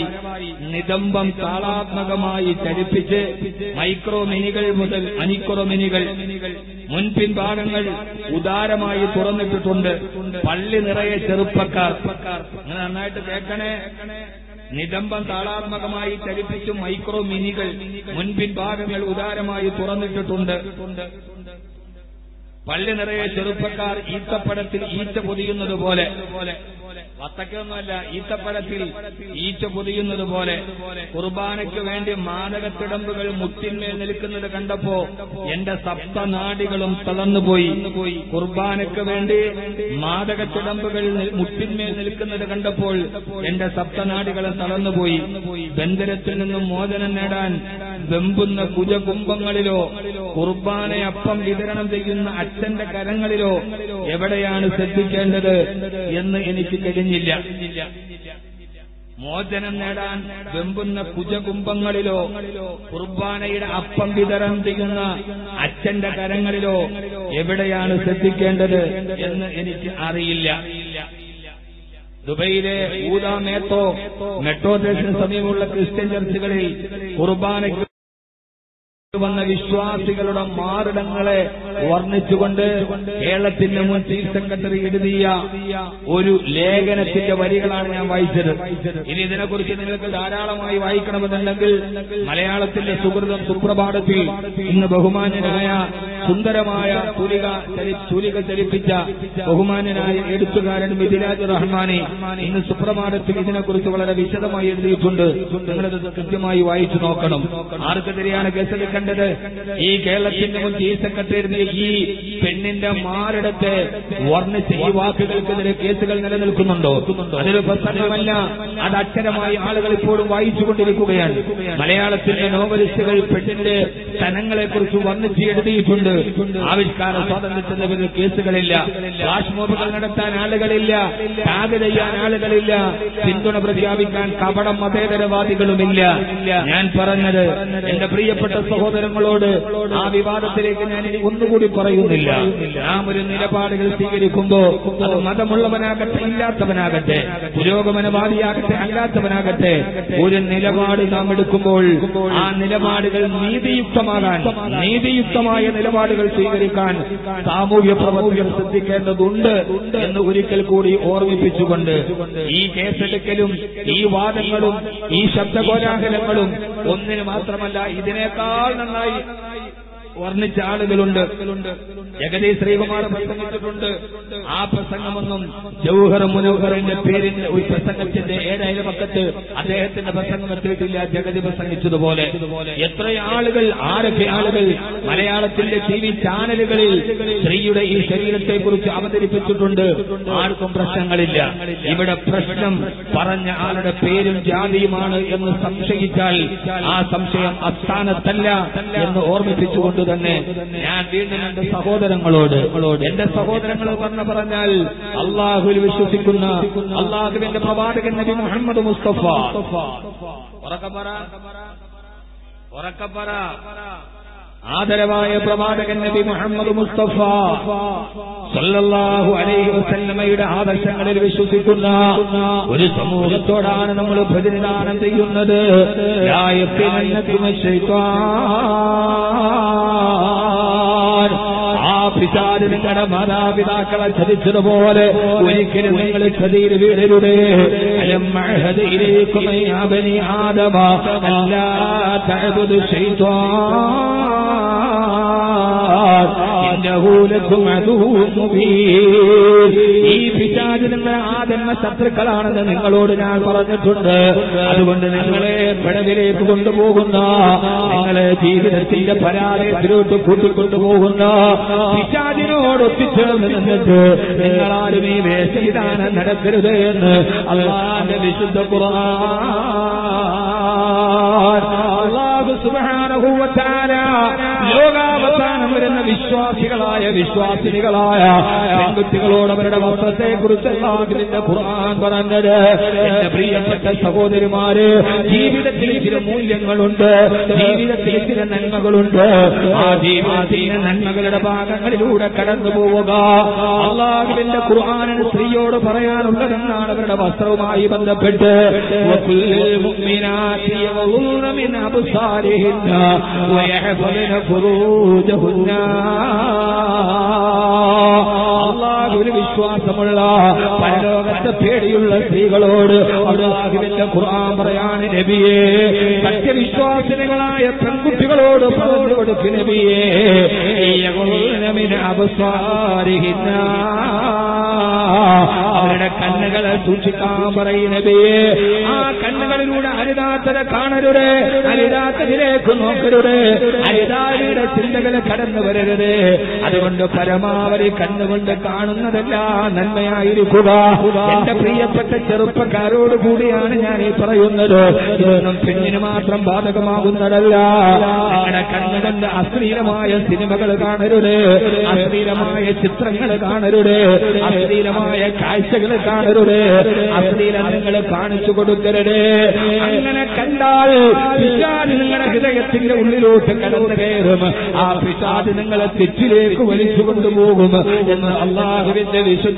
നിതംബം താളാത്മകമായി ചലിപ്പിച്ച് മൈക്രോ മിനികൾ മുതൽ അനിക്രോ മിനികൾ മുൻപിൻ ഭാഗങ്ങൾ ഉദാരമായി തുറന്നിട്ടിട്ടുണ്ട് പള്ളി നിറയെ ചെറുപ്പക്കാർ അങ്ങനെ നന്നായിട്ട് കേൾക്കണേ നിതംബം താളാത്മകമായി ചലിപ്പിച്ചു മൈക്രോ മിനികൾ മുൻപിൻ ഭാഗങ്ങൾ ഉദാരമായി തുറന്നിട്ടിട്ടുണ്ട് പള്ളി നിറയെ ചെറുപ്പക്കാർ ഈത്തപ്പഴത്തിൽ ഈച്ച പൊതിയുന്നത് പോലെ വത്തക്കൊന്നുമല്ല ഈത്തപ്പഴത്തിൽ ഈച്ച പൊതിയുന്നത് പോലെ കുർബാനയ്ക്ക് വേണ്ടി മാതകത്തിടമ്പുകൾ മുത്തിന്മേൽ നിൽക്കുന്നത് കണ്ടപ്പോ എന്റെ സപ്തനാടികളും തളർന്നുപോയി കുർബാനയ്ക്ക് വേണ്ടി മാതകത്തിടമ്പുകൾ മുത്തിന്മേൽ നിൽക്കുന്നത് കണ്ടപ്പോൾ എന്റെ സപ്തനാടികളും തളർന്നുപോയി ബന്ധനത്തിൽ നിന്നും മോചനം നേടാൻ വെമ്പുന്ന കുജകുംഭങ്ങളിലോ കുർബാനയപ്പം വിതരണം ചെയ്യുന്ന അച്ഛന്റെ കരങ്ങളിലോ എവിടെയാണ് ശ്രദ്ധിക്കേണ്ടത് എന്ന് എനിക്ക് കഴിഞ്ഞില്ല മോചനം നേടാൻ വെമ്പുന്ന കുജകുംഭങ്ങളിലോ കുർബാനയുടെ അപ്പം വിതരണം ചെയ്യുന്ന അച്ഛന്റെ കരങ്ങളിലോ എവിടെയാണ് ശ്രദ്ധിക്കേണ്ടത് എന്ന് എനിക്ക് അറിയില്ല ദുബൈയിലെ ഊതാമേത്തോ മെട്രോ സ്റ്റേഷന് സമീപമുള്ള ക്രിസ്ത്യൻ ചർച്ചുകളിൽ കുർബാനയ്ക്ക് വന്ന വിശ്വാസികളുടെ മാറിടങ്ങളെ വർണ്ണിച്ചുകൊണ്ട് കേരളത്തിന്റെ മുൻ ചീഫ് സെക്രട്ടറി എഴുതിയ ഒരു ലേഖനത്തിന്റെ വരികളാണ് ഞാൻ വായിച്ചത് ഇനി ഇതിനെക്കുറിച്ച് നിങ്ങൾക്ക് ധാരാളമായി വായിക്കണമെന്നുണ്ടെങ്കിൽ മലയാളത്തിന്റെ സുഹൃതം സുപ്രഭാതത്തിൽ ഇന്ന് ബഹുമാന്യനായ സുന്ദരമായ തുലിക ചലി- തുലിക ചലിപ്പിച്ച ബഹുമാന്യനായ എഴുത്തുകാരൻ മിഥിരാജ് റഹ്മാനെ ഇന്ന് സുപ്രഭാതത്തിൽ ഇതിനെക്കുറിച്ച് വളരെ വിശദമായി എഴുതിയിട്ടുണ്ട് നിങ്ങളിത് കൃത്യമായി വായിച്ചു നോക്കണം ആർക്കെതിരെയാണ് കേസെടുക്കേണ്ടത് കേൾക്കേണ്ടത് ഈ കേരളത്തിന്റെ മുൻ ചീഫ് സെക്രട്ടറി എഴുതിയ ഈ പെണ്ണിന്റെ മാറിടത്ത് വർണ്ണിച്ച ഈ വാക്കുകൾക്കെതിരെ കേസുകൾ നിലനിൽക്കുന്നുണ്ടോ അതൊരു പ്രസംഗമല്ല അത് അക്ഷരമായി ആളുകൾ ഇപ്പോഴും വായിച്ചുകൊണ്ടിരിക്കുകയാണ് മലയാളത്തിന്റെ നോവലിസ്റ്റുകൾ പെണ്ണിന്റെ സ്ഥലങ്ങളെ കുറിച്ച് വർണ്ണിച്ച് എഴുതിയിട്ടുണ്ട് ആവിഷ്കാര സ്വാതന്ത്ര്യത്തിന്റെ പേരിൽ കേസുകളില്ല ഫ്ലാഷ് മോബുകൾ നടത്താൻ ആളുകളില്ല ടാഗ് ചെയ്യാൻ ആളുകളില്ല പിന്തുണ പ്രഖ്യാപിക്കാൻ കപടം മതേതരവാദികളുമില്ല ഞാൻ പറഞ്ഞത് എന്റെ പ്രിയപ്പെട്ട സഹോദരങ്ങളോട് ആ വിവാദത്തിലേക്ക് ഞാൻ ഇനി ഒന്നുകൂടി പറയുന്നില്ല നാം ഒരു നിലപാടുകൾ സ്വീകരിക്കുമ്പോ അത് മതമുള്ളവനാകട്ടെ ഇല്ലാത്തവനാകട്ടെ പുരോഗമനവാദിയാകട്ടെ അല്ലാത്തവനാകട്ടെ ഒരു നിലപാട് നാം എടുക്കുമ്പോൾ ആ നിലപാടുകൾ നീതിയുക്തമാകാൻ നീതിയുക്തമായ നിലപാടുകൾ സ്വീകരിക്കാൻ സാമൂഹ്യ പ്രവർത്തകർ ശ്രദ്ധിക്കേണ്ടതുണ്ട് എന്ന് ഒരിക്കൽ കൂടി ഓർമ്മിപ്പിച്ചുകൊണ്ട് ഈ കേസെടുക്കലും ഈ വാദങ്ങളും ഈ ശബ്ദകോലാഹലങ്ങളും ഒന്നിന് മാത്രമല്ല ഇതിനേക്കാൾ നന്നായി വർണ്ണിച്ച ആളുകളുണ്ട് ജഗതി ശ്രീകുമാർ പ്രസംഗിച്ചിട്ടുണ്ട് ആ പ്രസംഗമൊന്നും ജൗഹർ മുനോഹറിന്റെ പേരിന്റെ ഒരു പ്രസംഗത്തിന്റെ ഏഴായിര പക്കത്ത് അദ്ദേഹത്തിന്റെ പ്രസംഗം എത്തിയിട്ടില്ല ജഗതി പ്രസംഗിച്ചതുപോലെ എത്ര ആളുകൾ ആരൊക്കെ ആളുകൾ മലയാളത്തിന്റെ ടി വി ചാനലുകളിൽ സ്ത്രീയുടെ ഈ ശരീരത്തെ കുറിച്ച് അവതരിപ്പിച്ചിട്ടുണ്ട് ആർക്കും പ്രശ്നങ്ങളില്ല ഇവിടെ പ്രശ്നം പറഞ്ഞ ആളുടെ പേരും ജാതിയുമാണ് എന്ന് സംശയിച്ചാൽ ആ സംശയം അസ്ഥാനത്തല്ല എന്ന് ഓർമ്മിപ്പിച്ചുകൊണ്ട് തന്നെ ഞാൻ വീണ്ടും എന്റെ സഹോദരങ്ങളോട് എന്റെ സഹോദരങ്ങൾ പറഞ്ഞ പറഞ്ഞാൽ അള്ളാഹുൽ വിശ്വസിക്കുന്ന അള്ളാഹുവിന്റെ പ്രവാചകൻ നബി മുഹമ്മദ് മുസ്തഫ ഉറക്കപ്പറ ഉറക്കപ്പറ ആദരവായ പ്രവാചകൻ നബി മുഹമ്മദ് മുസ്തഫ സല്ലല്ലാഹു അലൈഹി വസല്ലമയുടെ ആദർശങ്ങളിൽ വിശ്വസിക്കുന്ന ഒരു സമൂഹത്തോടാണ് നമ്മൾ ഭജനദാനം ചെയ്യുന്നത് ലാ യഫ്തിനന്നകും ശൈത്വാൻ ആ പിതാര് നിങ്ങളുടെ മാതാപിതാക്കളെ ചതിച്ചതുപോലെ ഒരിക്കലും നിങ്ങൾ ചതിയിൽ വീഴരുതേ അലം അഹദ ഇലൈക്കും യാ ബനി ആദമ അല്ലാ തഅബുദു ശൈത്വാൻ ഇന്നഹു ലക്കും അദുവ്വുൻ മുബീൻ ഈ പിശാച് നിങ്ങളെ ആദന്മ ശത്രുക്കളാണെന്ന് നിങ്ങളോട് ഞാൻ പറഞ്ഞിട്ടുണ്ട് അതുകൊണ്ട് നിങ്ങളെ പിഴവിലേക്ക് കൊണ്ടുപോകുന്ന നിങ്ങളെ ജീവിതത്തിന്റെ പരാജയത്തിലോട്ട് കൂട്ടിക്കൊണ്ടുപോകുന്ന പിശാചിനോട് ഒത്തിച്ചേർന്ന് നിന്നിട്ട് നിങ്ങളാരും ഈ വേഷവിധാനം നടക്കരുത് എന്ന് അള്ളാന്റെ വിശുദ്ധ ഖുർആൻ അള്ളാഹു സുബ്ഹാനഹു വ തആല ലോകാവസാനം വരുന്ന വിശ്വാസികളായ വിശ്വാസിനികളായ പെൺകുട്ടികളോട് അവരുടെ വസ്ത്രത്തെ കുറിച്ച് അള്ളാഹുവിന്റെ ഖുർആൻ പറഞ്ഞത് എന്റെ പ്രിയപ്പെട്ട സഹോദരിമാര് ജീവിതത്തിൽ ചില മൂല്യങ്ങളുണ്ട് ജീവിതത്തിൽ ചില നന്മകളുണ്ട് ആ ജീവിതത്തിന്റെ നന്മകളുടെ ഭാഗങ്ങളിലൂടെ കടന്നു പോവുക അള്ളാഹുവിന്റെ ഖുർആാനിന് സ്ത്രീയോട് പറയാനുള്ളതെന്നാണ് അവരുടെ വസ്ത്രവുമായി ബന്ധപ്പെട്ട് وكل المؤمنات يغضن من أبصارهن ويحفظن فروجهن അള്ളാഹുവിന് വിശ്വാസമുള്ള പരലോകത്തെ പേടിയുള്ള സ്ത്രീകളോട് അള്ളാഹുവിന്റെ ഖുർആൻ പറയാണ് നബിയെ സത്യവിശ്വാസിനികളായ പെൺകുട്ടികളോട് പറഞ്ഞു കൊടുക്കും നബിയെ അബസാരിഹിന്ന അവരുടെ കണ്ണുകളെ സൂക്ഷിക്കാൻ പറയുന്നതേ ആ കണ്ണുകളിലൂടെ അരുതാത്തത് കാണരുത് അരുതാത്തതിലേക്ക് നോക്കരുത് അരുതാരുടെ ചിന്തകൾ കടന്നു വരരുത് അതുകൊണ്ട് പരമാവധി കണ്ണുകൊണ്ട് കാണുന്നതല്ല നന്മയായിരിക്കുക എന്റെ പ്രിയപ്പെട്ട ചെറുപ്പക്കാരോട് കൂടിയാണ് ഞാൻ ഈ പറയുന്നത് ഇതൊന്നും പെണ്ണിന് മാത്രം ബാധകമാകുന്നതല്ല നിങ്ങളുടെ കണ്ണുകൊണ്ട് അശ്ലീലമായ സിനിമകൾ കാണരുത് അശ്ലീലമായ ചിത്രങ്ങൾ കാണരുത് അശ്ലീലമായ കാഴ്ചകൾ കാണരുത് അശ്ലീലം നിങ്ങൾ കാണിച്ചു കൊടുക്കരുത് അങ്ങനെ കണ്ടാൽ പിശാദ് നിങ്ങളുടെ ഹൃദയത്തിന്റെ ഉള്ളിലോട്ട് കടന്നു കയറും ആ പിശാദ് നിങ്ങളെ തെറ്റിലേക്ക് വലിച്ചു കൊണ്ടുപോകും എന്ന് അള്ളാഹുവിന്റെ വിശുദ്ധ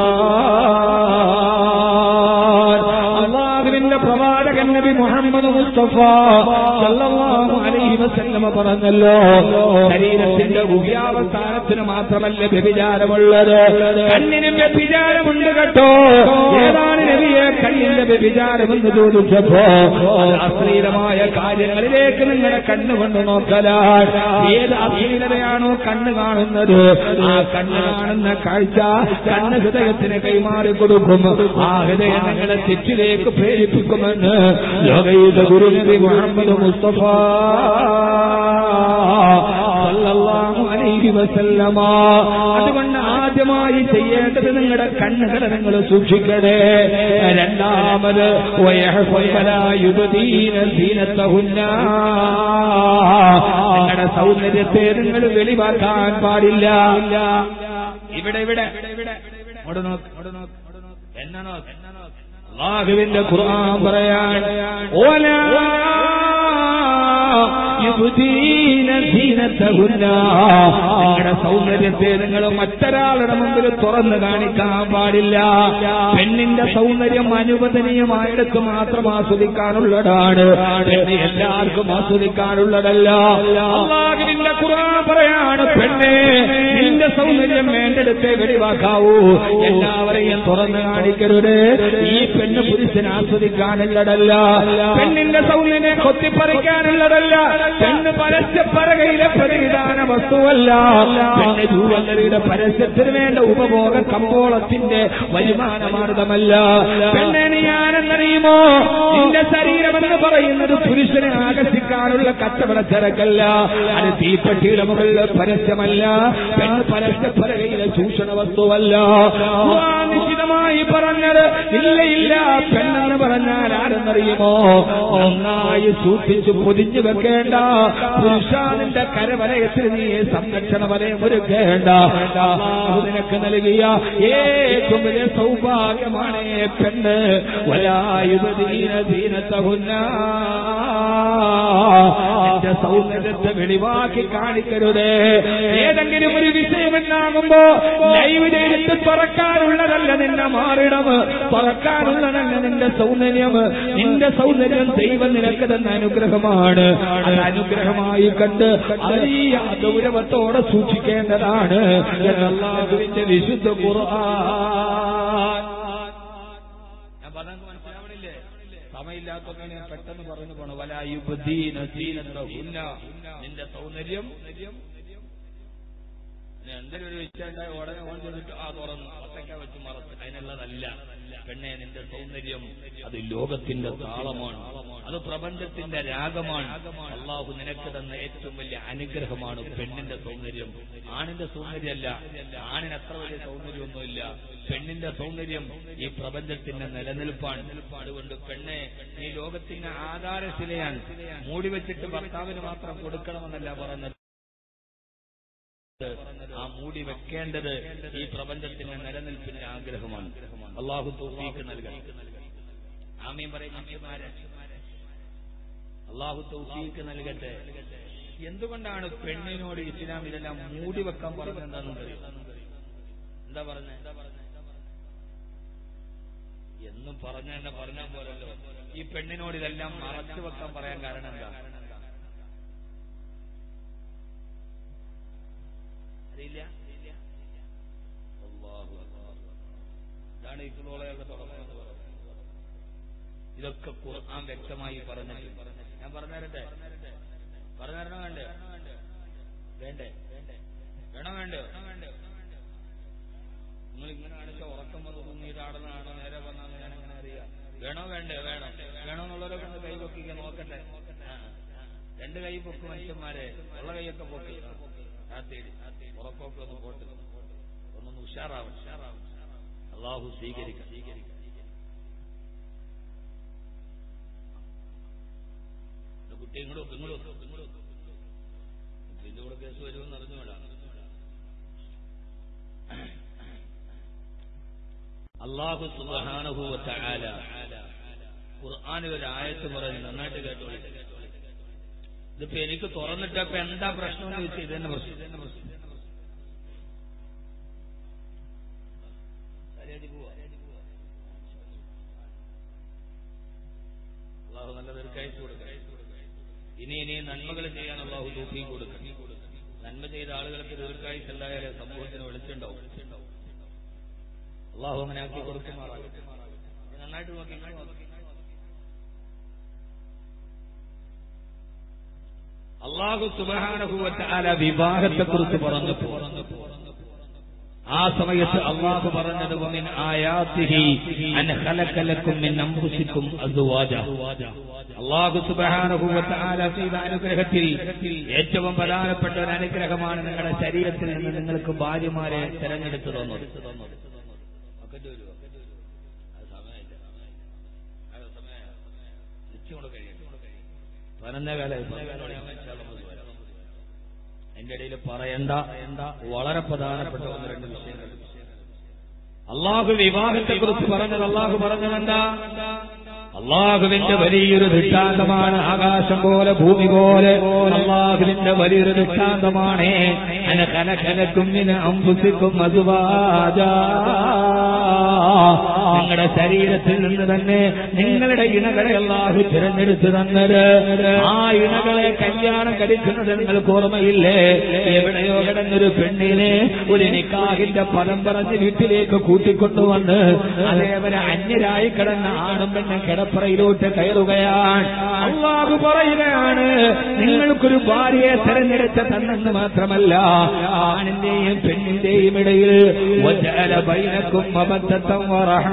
ഖുർആൻ അള്ളാഹുവിന്റെ പ്രവാചകൻ നബി മുഹമ്മദ് മുസ്തഫ സല്ലല്ലാഹു അലൈഹി വസല്ലമ പറഞ്ഞല്ലോ ശരീരത്തിന്റെ ഉഭയാവസ്ഥാനത്തിന് മാത്രമല്ല വ്യഭിചാരമുള്ളത് കണ്ണിനും വ്യഭിചാരമുണ്ട് കേട്ടോ ഏതാണ് നബിയെ കണ്ണിന്റെ വ്യഭിചാരമെന്ന് ചോദിച്ചപ്പോ അത് അശ്ലീലമായ കാര്യങ്ങളിലേക്ക് നിങ്ങളെ കണ്ണുകൊണ്ട് നോക്കലാൽ ഏത് അശ്ലീലതയാണോ കണ്ണ് കാണുന്നത് ആ കണ്ണ് കാണുന്ന കാഴ്ച കണ്ണ് ഹൃദയത്തിന് കൈമാറി കൊടുക്കും ആ ഹൃദയം നിങ്ങളെ തെറ്റിലേക്ക് പ്രേരിപ്പിക്കുമെന്ന് ലോകയുടെ ഗുരുനബി മുഹമ്മദ് മുസ്തഫ സല്ലല്ലാഹു അലൈഹി വസല്ലമ അതുകൊണ്ട് ആദ്യമായി ചെയ്യേണ്ടത് നിങ്ങളുടെ കണ്ണുകളെ നിങ്ങൾ സൂക്ഷിക്കണേ രണ്ടാമത് വയഹ്ഫലായുബദീന സീനത്തഹുന്ന നിങ്ങളുടെ സൗന്ദര്യത്തെ നിങ്ങൾ വെളിവാക്കാൻ പാടില്ല ഇവിടെ ഇവിടെ അവിടെ നോക്ക് അവിടെ നോക്ക് എന്നെ നോക്ക് എന്നെ നോക്ക് അള്ളാഹുവിന്റെ ഖുർആൻ പറയാൻ ഓലാ യുബ്ദീന സീനത്തഹുന്ന നിങ്ങളുടെ സൗന്ദര്യത്തെ നിങ്ങൾ മറ്റൊരാളുടെ മുമ്പിൽ തുറന്നു കാണിക്കാൻ പാടില്ല പെണ്ണിന്റെ സൗന്ദര്യം അനുവദനീയമായിടത്ത് മാത്രം ആസ്വദിക്കാനുള്ളതാണ് പെണ്ണ് എല്ലാവർക്കും ആസ്വദിക്കാനുള്ളതല്ല അള്ളാഹുവിന്റെ ഖുർആൻ പറയാണ് പെണ്ണെ നിന്റെ സൗന്ദര്യം വേണ്ടെടുത്ത് വെളിവാക്കാവൂ എല്ലാവരെയും തുറന്നു കാണിക്കരുത് ഈ പെണ്ണ് പുരുഷന് ആസ്വദിക്കാനുള്ളതല്ല പെണ്ണിന്റെ സൗന്ദര്യം കൊത്തിപ്പറിക്കാനുള്ളതല്ല പെണ്ണ് പരസ്യപ്പറകയിലെ പ്രതിവിധാന വസ്തുവല്ല പെണ്ണ് ജൂവല്ലറിയുടെ പരസ്യത്തിന് വേണ്ട ഉപഭോഗ കമ്പോളത്തിന്റെ വരുമാന മാർഗമല്ല പെണ്ണെ നീ ഞാനെന്നറിയുമോ നിന്റെ ശരീരമെന്ന് പറയുന്നത് പുരുഷനെ ആകർഷിക്കാനുള്ള കച്ചവട ചരക്കല്ല അത് തീപ്പെട്ടിയുടെ മുകളിലെ പരസ്യമല്ല പെണ്ണ് പരസ്യപ്പറകയിലെ ചൂഷണ വസ്തുവല്ല ഖുർആൻ നിശ്ചിതമായി പറഞ്ഞത് ഇല്ല ഇല്ല പെണ്ണെന്ന് പറഞ്ഞാൽ ആരെന്നറിയുമോ നന്നായി സൂക്ഷിച്ചു പൊതിഞ്ഞു വെക്കേണ്ട പുരുഷാനിന്റെ കരവലയത്തിൽ നീ സംരക്ഷണ വലയം ഒരുക്കേണ്ട അല്ലാഹു നിനക്ക് നൽകിയ ഏറ്റവും വലിയ സൗഭാഗ്യമാണ് പെണ്ണ് വലായുപദീന ദീനത്തഹുന്ന എന്റെ സൗന്ദര്യത്തെ വെളിവാക്കി കാണിക്കരുത് ഏതെങ്കിലും ഒരു വിഷയമുണ്ടാകുമ്പോ ലൈവ് ചെയ്തിട്ട് തുറക്കാനുള്ളതല്ല നിന്നെ മാറിടം തുറക്കാനുള്ളതല്ല നിന്റെ സൗന്ദര്യം നിന്റെ സൗന്ദര്യം ദൈവം നിനക്ക് തന്ന അനുഗ്രഹമാണ് അത് അനുഗ്രഹമായി കണ്ട് അതീയ ഗൗരവത്തോടെ സൂക്ഷിക്കേണ്ടതാണ് എന്നല്ലാഹുവിന്റെ വിശുദ്ധ ഖുർആൻ ഞാൻ പറഞ്ഞത് മനസ്സിലാവണില്ലേ സമയമില്ലാത്തൊക്കെ ഞാൻ പെട്ടെന്ന് പറഞ്ഞു പോണു വലായുബദീന സീനത്തഹുന്ന നിന്റെ സൗന്ദര്യം ഇനി എന്തെങ്കിലും ഒരു വിഷയമുണ്ടായ ഉടനെ ഓൺ ചെയ്തിട്ട് ആ തുറന്നു ഒറ്റയ്ക്ക വെച്ച് മറച്ച് അതിനുള്ളതല്ല പെണ്ണെ നിന്റെ സൗന്ദര്യം അത് ലോകത്തിന്റെ താളമാണ് അത് പ്രപഞ്ചത്തിന്റെ രാഗമാണ് അള്ളാഹു നിനക്ക് തന്ന ഏറ്റവും വലിയ അനുഗ്രഹമാണ് പെണ്ണിന്റെ സൗന്ദര്യം ആണിന്റെ സൗന്ദര്യമല്ല ആണിന് അത്ര വലിയ സൗന്ദര്യമൊന്നുമില്ല പെണ്ണിന്റെ സൗന്ദര്യം ഈ പ്രപഞ്ചത്തിന്റെ നിലനിൽപ്പാണ് അതുകൊണ്ട് പെണ്ണെ ഈ ലോകത്തിന്റെ ആധാരശിലയാണ് മൂടി വെച്ചിട്ട് ഭർത്താവിന് മാത്രം കൊടുക്കണമെന്നല്ല പറഞ്ഞത് ആ മൂടി വെക്കേണ്ടത് ഈ പ്രപഞ്ചത്തിന്റെ നിലനിൽപ്പിന്റെ ആഗ്രഹമാണ് അള്ളാഹു തൗഫീക്ക് നൽകണം ആമീൻ പറയും മനുഷ്യന്മാരെ അള്ളാഹു തൗഫീക്ക് നൽകട്ടെ എന്തുകൊണ്ടാണ് പെണ്ണിനോട് ഇസ്ലാം ഇതെല്ലാം മൂടി വെക്കാൻ പറഞ്ഞത് എന്താണെന്ന് അറിയോ എന്താ പറഞ്ഞ എന്നും പറഞ്ഞ തന്നെ പറഞ്ഞാൽ പോലല്ലോ ഈ പെണ്ണിനോട് ഇതെല്ലാം മറച്ചു വെക്കാൻ പറയാൻ കാരണം എന്താ അറിയില്ല അല്ലാഹു അക്ബർ. ഇതാണ് ഇക്കുളോളയുടെ തുടങ്ങുന്നത് ഇതൊക്കെ ഖുർആൻ വ്യക്തമായി പറഞ്ഞു ഞാൻ പറഞ്ഞുതരട്ടെ പറഞ്ഞുതരണോ വേണ്ടേ വേണ്ടേ വേണോ വേണ്ടോ നിങ്ങൾ ഇങ്ങനെ കാണിച്ച ഉറക്കം വന്ന് തൂങ്ങിയിട്ടാടുന്നതാണോ നേരെ വന്നാന്ന് ഞാൻ എങ്ങനെ അറിയാം വേണോ വേണ്ടേ വേണം വേണോ എന്നുള്ളവരൊക്കെ ഒന്ന് കൈ പൊക്കിക്കാൻ നോക്കട്ടെ ആ, ആ. രണ്ട് കൈ പൊക്ക് മനുഷ്യന്മാരെ ഉള്ള കൈയൊക്കെ പൊക്കി രാത്രി ഉറക്കമൊക്കെ ഒന്ന് പോട്ട് ഒന്നൊന്ന് ഉഷാറാവും അള്ളാഹു സ്വീകരിക്കാം സ്വീകരിക്കാം കുട്ടി ഇങ്ങോട്ട് ഇങ്ങോട്ട് ഇങ്ങോട്ട് ഇതിന്റെ കൂടെ കേസ് വരുമെന്ന് അറിഞ്ഞുകൂടാ അള്ളാഹു സുബ്ഹാനഹു വ തആല ഖുർആനിൽ ഒരു ആയത്ത് പറയുന്നു നന്നായിട്ട് കേട്ടോളൂ ഇതിപ്പോ എനിക്ക് തുറന്നിട്ടപ്പോ എന്താ പ്രശ്നം എന്ന് ചോദിച്ചാൽ ഇതന്നെ പ്രശ്നം ശരിയായിട്ട് പോവാ. അള്ളാഹു നല്ല ദീർഘായുസ് കൊടുക്കട്ടെ ഇനി ഇനി നന്മകൾ ചെയ്യാൻ അള്ളാഹു തൂഫീ കൊടുക്കണം നന്മ ചെയ്ത ആളുകൾക്ക് ദീർഘായുസ് ഉണ്ടായാലേ സമൂഹത്തിന് വെളിച്ചുണ്ടാവും അള്ളാഹു അങ്ങനെ ആക്കി കൊടുക്കുമാറാകട്ടെ നന്നായിട്ട് നോക്കി ഇങ്ങോട്ട് നോക്കി. അള്ളാഹു സുബാനഹുവറ്റ വിവാഹത്തെ കുറിച്ച് പറഞ്ഞപ്പോ ആ സമയത്ത് അള്ളാഹു പറഞ്ഞത് വമിൻ ആയാത്തിഹി അൻ ഖലഖലക്കും മിൻ അൻഫുസിക്കും അസ്വാജ അള്ളാഹു സുബ്ഹാനഹു വ തആല ചെയ്ത അനുഗ്രഹത്തിൽ ഏറ്റവും പ്രധാനപ്പെട്ട ഒരു അനുഗ്രഹമാണ് നിങ്ങളുടെ ശരീരത്തിൽ നിന്ന് നിങ്ങൾക്ക് ഭാര്യമാരെ തെരഞ്ഞെടുത്തു തന്നത് പതിനൊന്നേ കാലം എന്റെ ഇടയിൽ പറയണ്ട വളരെ പ്രധാനപ്പെട്ട ഒന്ന് രണ്ട് വിഷയങ്ങൾ അള്ളാഹു വിവാഹത്തെ കുറിച്ച് പറഞ്ഞത് അള്ളാഹു പറഞ്ഞതെന്താ അള്ളാഹുവിന്റെ വലിയൊരു ദൃഷ്ടാന്തമാണ് ആകാശം പോലെ ഭൂമി പോലെ അള്ളാഹുവിന്റെ വലിയൊരു ദൃഷ്ടാന്തമാണ് അനക്കനക്കനക്കും അമ്പുസിക്കും മധുവാജ നിങ്ങളുടെ ശരീരത്തിൽ നിന്ന് തന്നെ നിങ്ങളുടെ ഇണകളെ അള്ളാഹു തിരഞ്ഞെടുത്ത് തന്നത് ആ ഇണകളെ കല്യാണം കഴിക്കുന്നത് നിങ്ങൾക്ക് ഓർമ്മയില്ലേ എവിടെയോ കിടന്നൊരു പെണ്ണിനെ ഒരു നിക്കാഹിന്റെ പദം പറഞ്ഞ് വീട്ടിലേക്ക് കൂട്ടിക്കൊണ്ടുവന്ന് അതേവരെ അന്യരായി കിടന്ന ആണും പെണ്ണും കിടപ്പറയിലോട്ട് കയറുകയാണ് അള്ളാഹു പറയുകയാണ് നിങ്ങൾക്കൊരു ഭാര്യയെ തെരഞ്ഞെടുത്ത് തന്നെന്ന് മാത്രമല്ല ആണിന്റെയും പെണ്ണിന്റെയും ഇടയിൽ വജഅല ബൈനക്കും മബദ്ധത്തം വറഹ്മ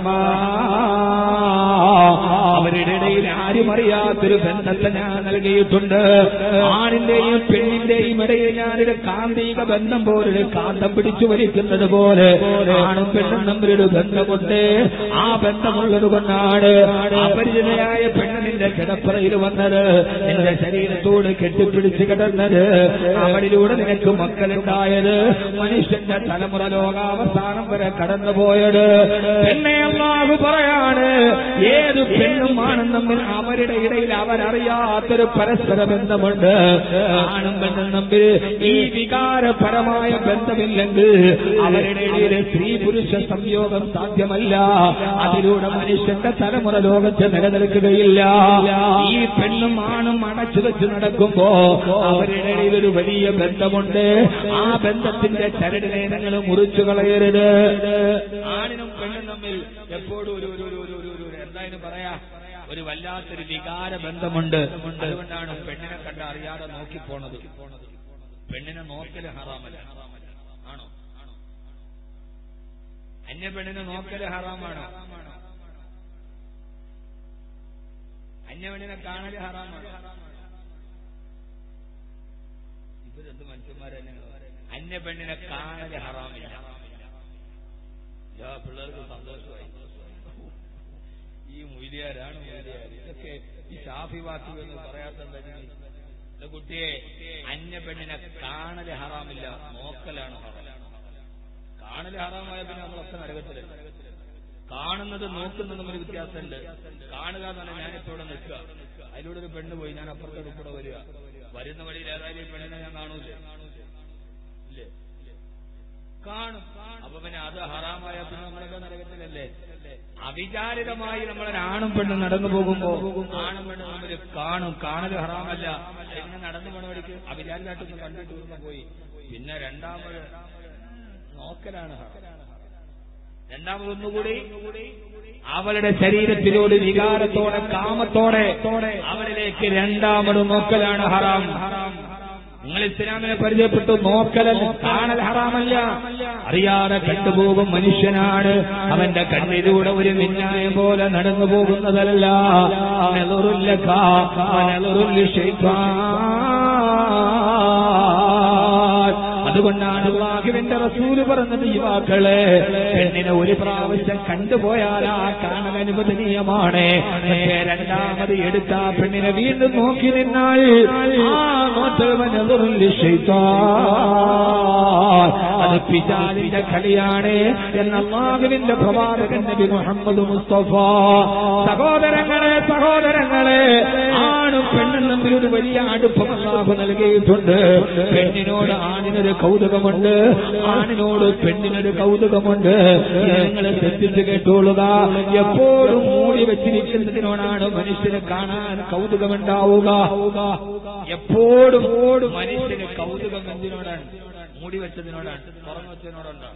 അവരുടെ ഇടയിൽ ആരും അറിയാത്തൊരു ബന്ധത്തെ ഞാൻ നൽകിയിട്ടുണ്ട് ആണിന്റെയും പെണ്ണിന്റെയും ഇടയിൽ ഞാനൊരു കാന്തിക ബന്ധം പോലൊരു കാന്തം പിടിച്ചു വലിക്കുന്നത് പോലെ ആണും പെണ്ണും തമ്മിലൊരു ബന്ധമുണ്ട് ആ ബന്ധമുള്ളത് കൊണ്ടാണ് അപരിചിതയായ പെണ്ണ് നിന്റെ കിടപ്പറയിൽ വന്നത് നിന്റെ ശരീരത്തോട് കെട്ടിപ്പിടിച്ച് കിടന്നത് അവളിലൂടെ നിനക്ക് മക്കളുണ്ടായത് മനുഷ്യന്റെ തലമുറ ലോകാവസാനം വരെ കടന്നുപോയത് എന്നെ അള്ളാഹു പറയാണ് ഏത് പെണ്ണും ആണും തമ്മിൽ അവരുടെ ഇടയിൽ അവരറിയാത്തൊരു പരസ്പര ബന്ധമുണ്ട് ആണും പെണ്ണും തമ്മിൽ ഈ വികാരപരമായ ബന്ധമില്ലെങ്കിൽ അവരുടെ ഇടയിൽ സ്ത്രീ പുരുഷ സംയോഗം സാധ്യമല്ല അതിലൂടെ മനുഷ്യന്റെ തലമുറ ലോകത്ത് നിലനിൽക്കുകയില്ല ഈ പെണ്ണും ആണും അടച്ചു വെച്ച് നടക്കുമ്പോ അവരുടെ ഇടയിൽ ഒരു വലിയ ബന്ധമുണ്ട് ആ ബന്ധത്തിന്റെ ചരടിനെ നിങ്ങൾ മുറിച്ചു കളയരുത് ആണിനും പെണ്ണും തമ്മിൽ എപ്പോഴും ഒരു ഒരു ഒരു ഒരു ഒരു ഒരു എന്തായാലും പറയാ ഒരു വല്ലാത്തൊരു വികാര ബന്ധമുണ്ട് അതുകൊണ്ടാണ് പെണ്ണിനെ കണ്ട് അറിയാതെ നോക്കി പോണത് പെണ്ണിനെ നോക്കല് ഹറാമല്ല ആണോ അന്യ പെണ്ണിനെ നോക്കല് ഹറാമാണോ അന്യ പെണ്ണിനെ കാണല് ഹറാമാണോ ഇവരെന്ത് മനുഷ്യന്മാരെന്നെ അന്യ പെണ്ണിനെ കാണല് ഹറാമില്ല യാ, പിള്ളേർക്ക് സന്തോഷമായി ഈ മൊയ്ലിയാരാണ് മൊയ്ലിയാർ ഇതൊക്കെ ഈ ഷാഫി വാക്കുകൾ പറയാത്ത കുട്ടിയെ അന്യ പെണ്ണിനെ കാണല് ഹറാമില്ല നോക്കലാണ് ഹറാം കാണല് ഹറാമായ പിന്നെ നമ്മളൊക്കെ നരകത്തിലല്ല കാണുന്നത് നോക്കുന്നത് തമ്മിൽ വ്യത്യാസമുണ്ട് കാണുക എന്ന് പറഞ്ഞാൽ ഞാനിപ്പോ ഇവിടെ നിൽക്കുക അതിലൂടെ ഒരു പെണ്ണ് പോയി ഞാൻ അപ്പുറത്തോട് കൂടെ വരിക വരുന്ന വഴിയിൽ ഏതായാലും ഈ പെണ്ണിനെ ഞാൻ കാണൂലേ ഇല്ലേ കാണും അപ്പൊ പിന്നെ അത് ഹറാമായ പിന്നെ നമ്മളൊക്കെ നരകത്തിലല്ലേ അവിചാരിതമായി നമ്മളൊരാണും പെണ്ണും നടന്നു പോകുമ്പോ ആണും പെണ്ണും തമ്മിൽ കാണും കാണൽ ഹറാമല്ല എങ്ങനെ നടന്നു പോണ വഴിക്ക് അവിചാരിതായിട്ടൊന്ന് കണ്ടിട്ട് ഇവിടുന്ന് പോയി പിന്നെ രണ്ടാമത് നോക്കലാണ് ഹറാം രണ്ടാമതൊന്നുകൂടി അവളുടെ ശരീരത്തിലോട് വികാരത്തോടെ കാമത്തോടെ അവളിലേക്ക് രണ്ടാമത് നോക്കലാണ് ഹറാം നിങ്ങൾ ഇസ്ലാമിനെ പരിചയപ്പെട്ടു നോക്കലല്ല കാണൽ ഹറാമല്ല അറിയാതെ കണ്ടുപോകും മനുഷ്യനാണ് അവന്റെ കണ്ണിലൂടെ ഒരു മിന്നായം പോലെ നടന്നു പോകുന്നതല്ല നെളുറുല്ലക, വനെളുറുല്ലി ശൈത്താൻ. അതുകൊണ്ടാണ് അള്ളാഹുവിന്റെ റസൂല് പറഞ്ഞത് യുവാക്കളെ പെണ്ണിനെ ഒരു പ്രാവശ്യം കണ്ടുപോയാൽ ആ കാണൽ അനുവദനീയമാണ് പക്ഷേ രണ്ടാമത് എടുത്ത ആ പെണ്ണിനെ വീണ്ടും നോക്കി നിന്നാൽ ആ നോട്ടവനെതിറില്ല അത് പിതാലിന്റെ കളിയാണ് എന്ന അള്ളാഹുവിന്റെ പ്രവാചകൻ നബി മുഹമ്മദ് മുസ്തഫ സഹോദരങ്ങളെ സഹോദരങ്ങളെ ആണും പെണ്ണും തമ്മിൽ ഒരു വലിയ അടുപ്പം അള്ളാഹു നൽകിയിട്ടുണ്ട് പെണ്ണിനോട് ആണിനൊരു കൗതുകമുണ്ട് ആണിനോട് പെണ്ണിനൊരു കൗതുകമുണ്ട് നിങ്ങൾ ശ്രദ്ധിച്ചു കേട്ടോളുക എപ്പോഴും മൂടി വെച്ചിരിക്കുന്നതിനോടാണ് മനുഷ്യനെ കാണാൻ കൗതുകമുണ്ടാവുക എപ്പോഴും മനുഷ്യന് കൗതുകം എന്തിനോടാണ് മൂടി വെച്ചതിനോടാണ് തുറന്നു വെച്ചതിനോടുണ്ടോ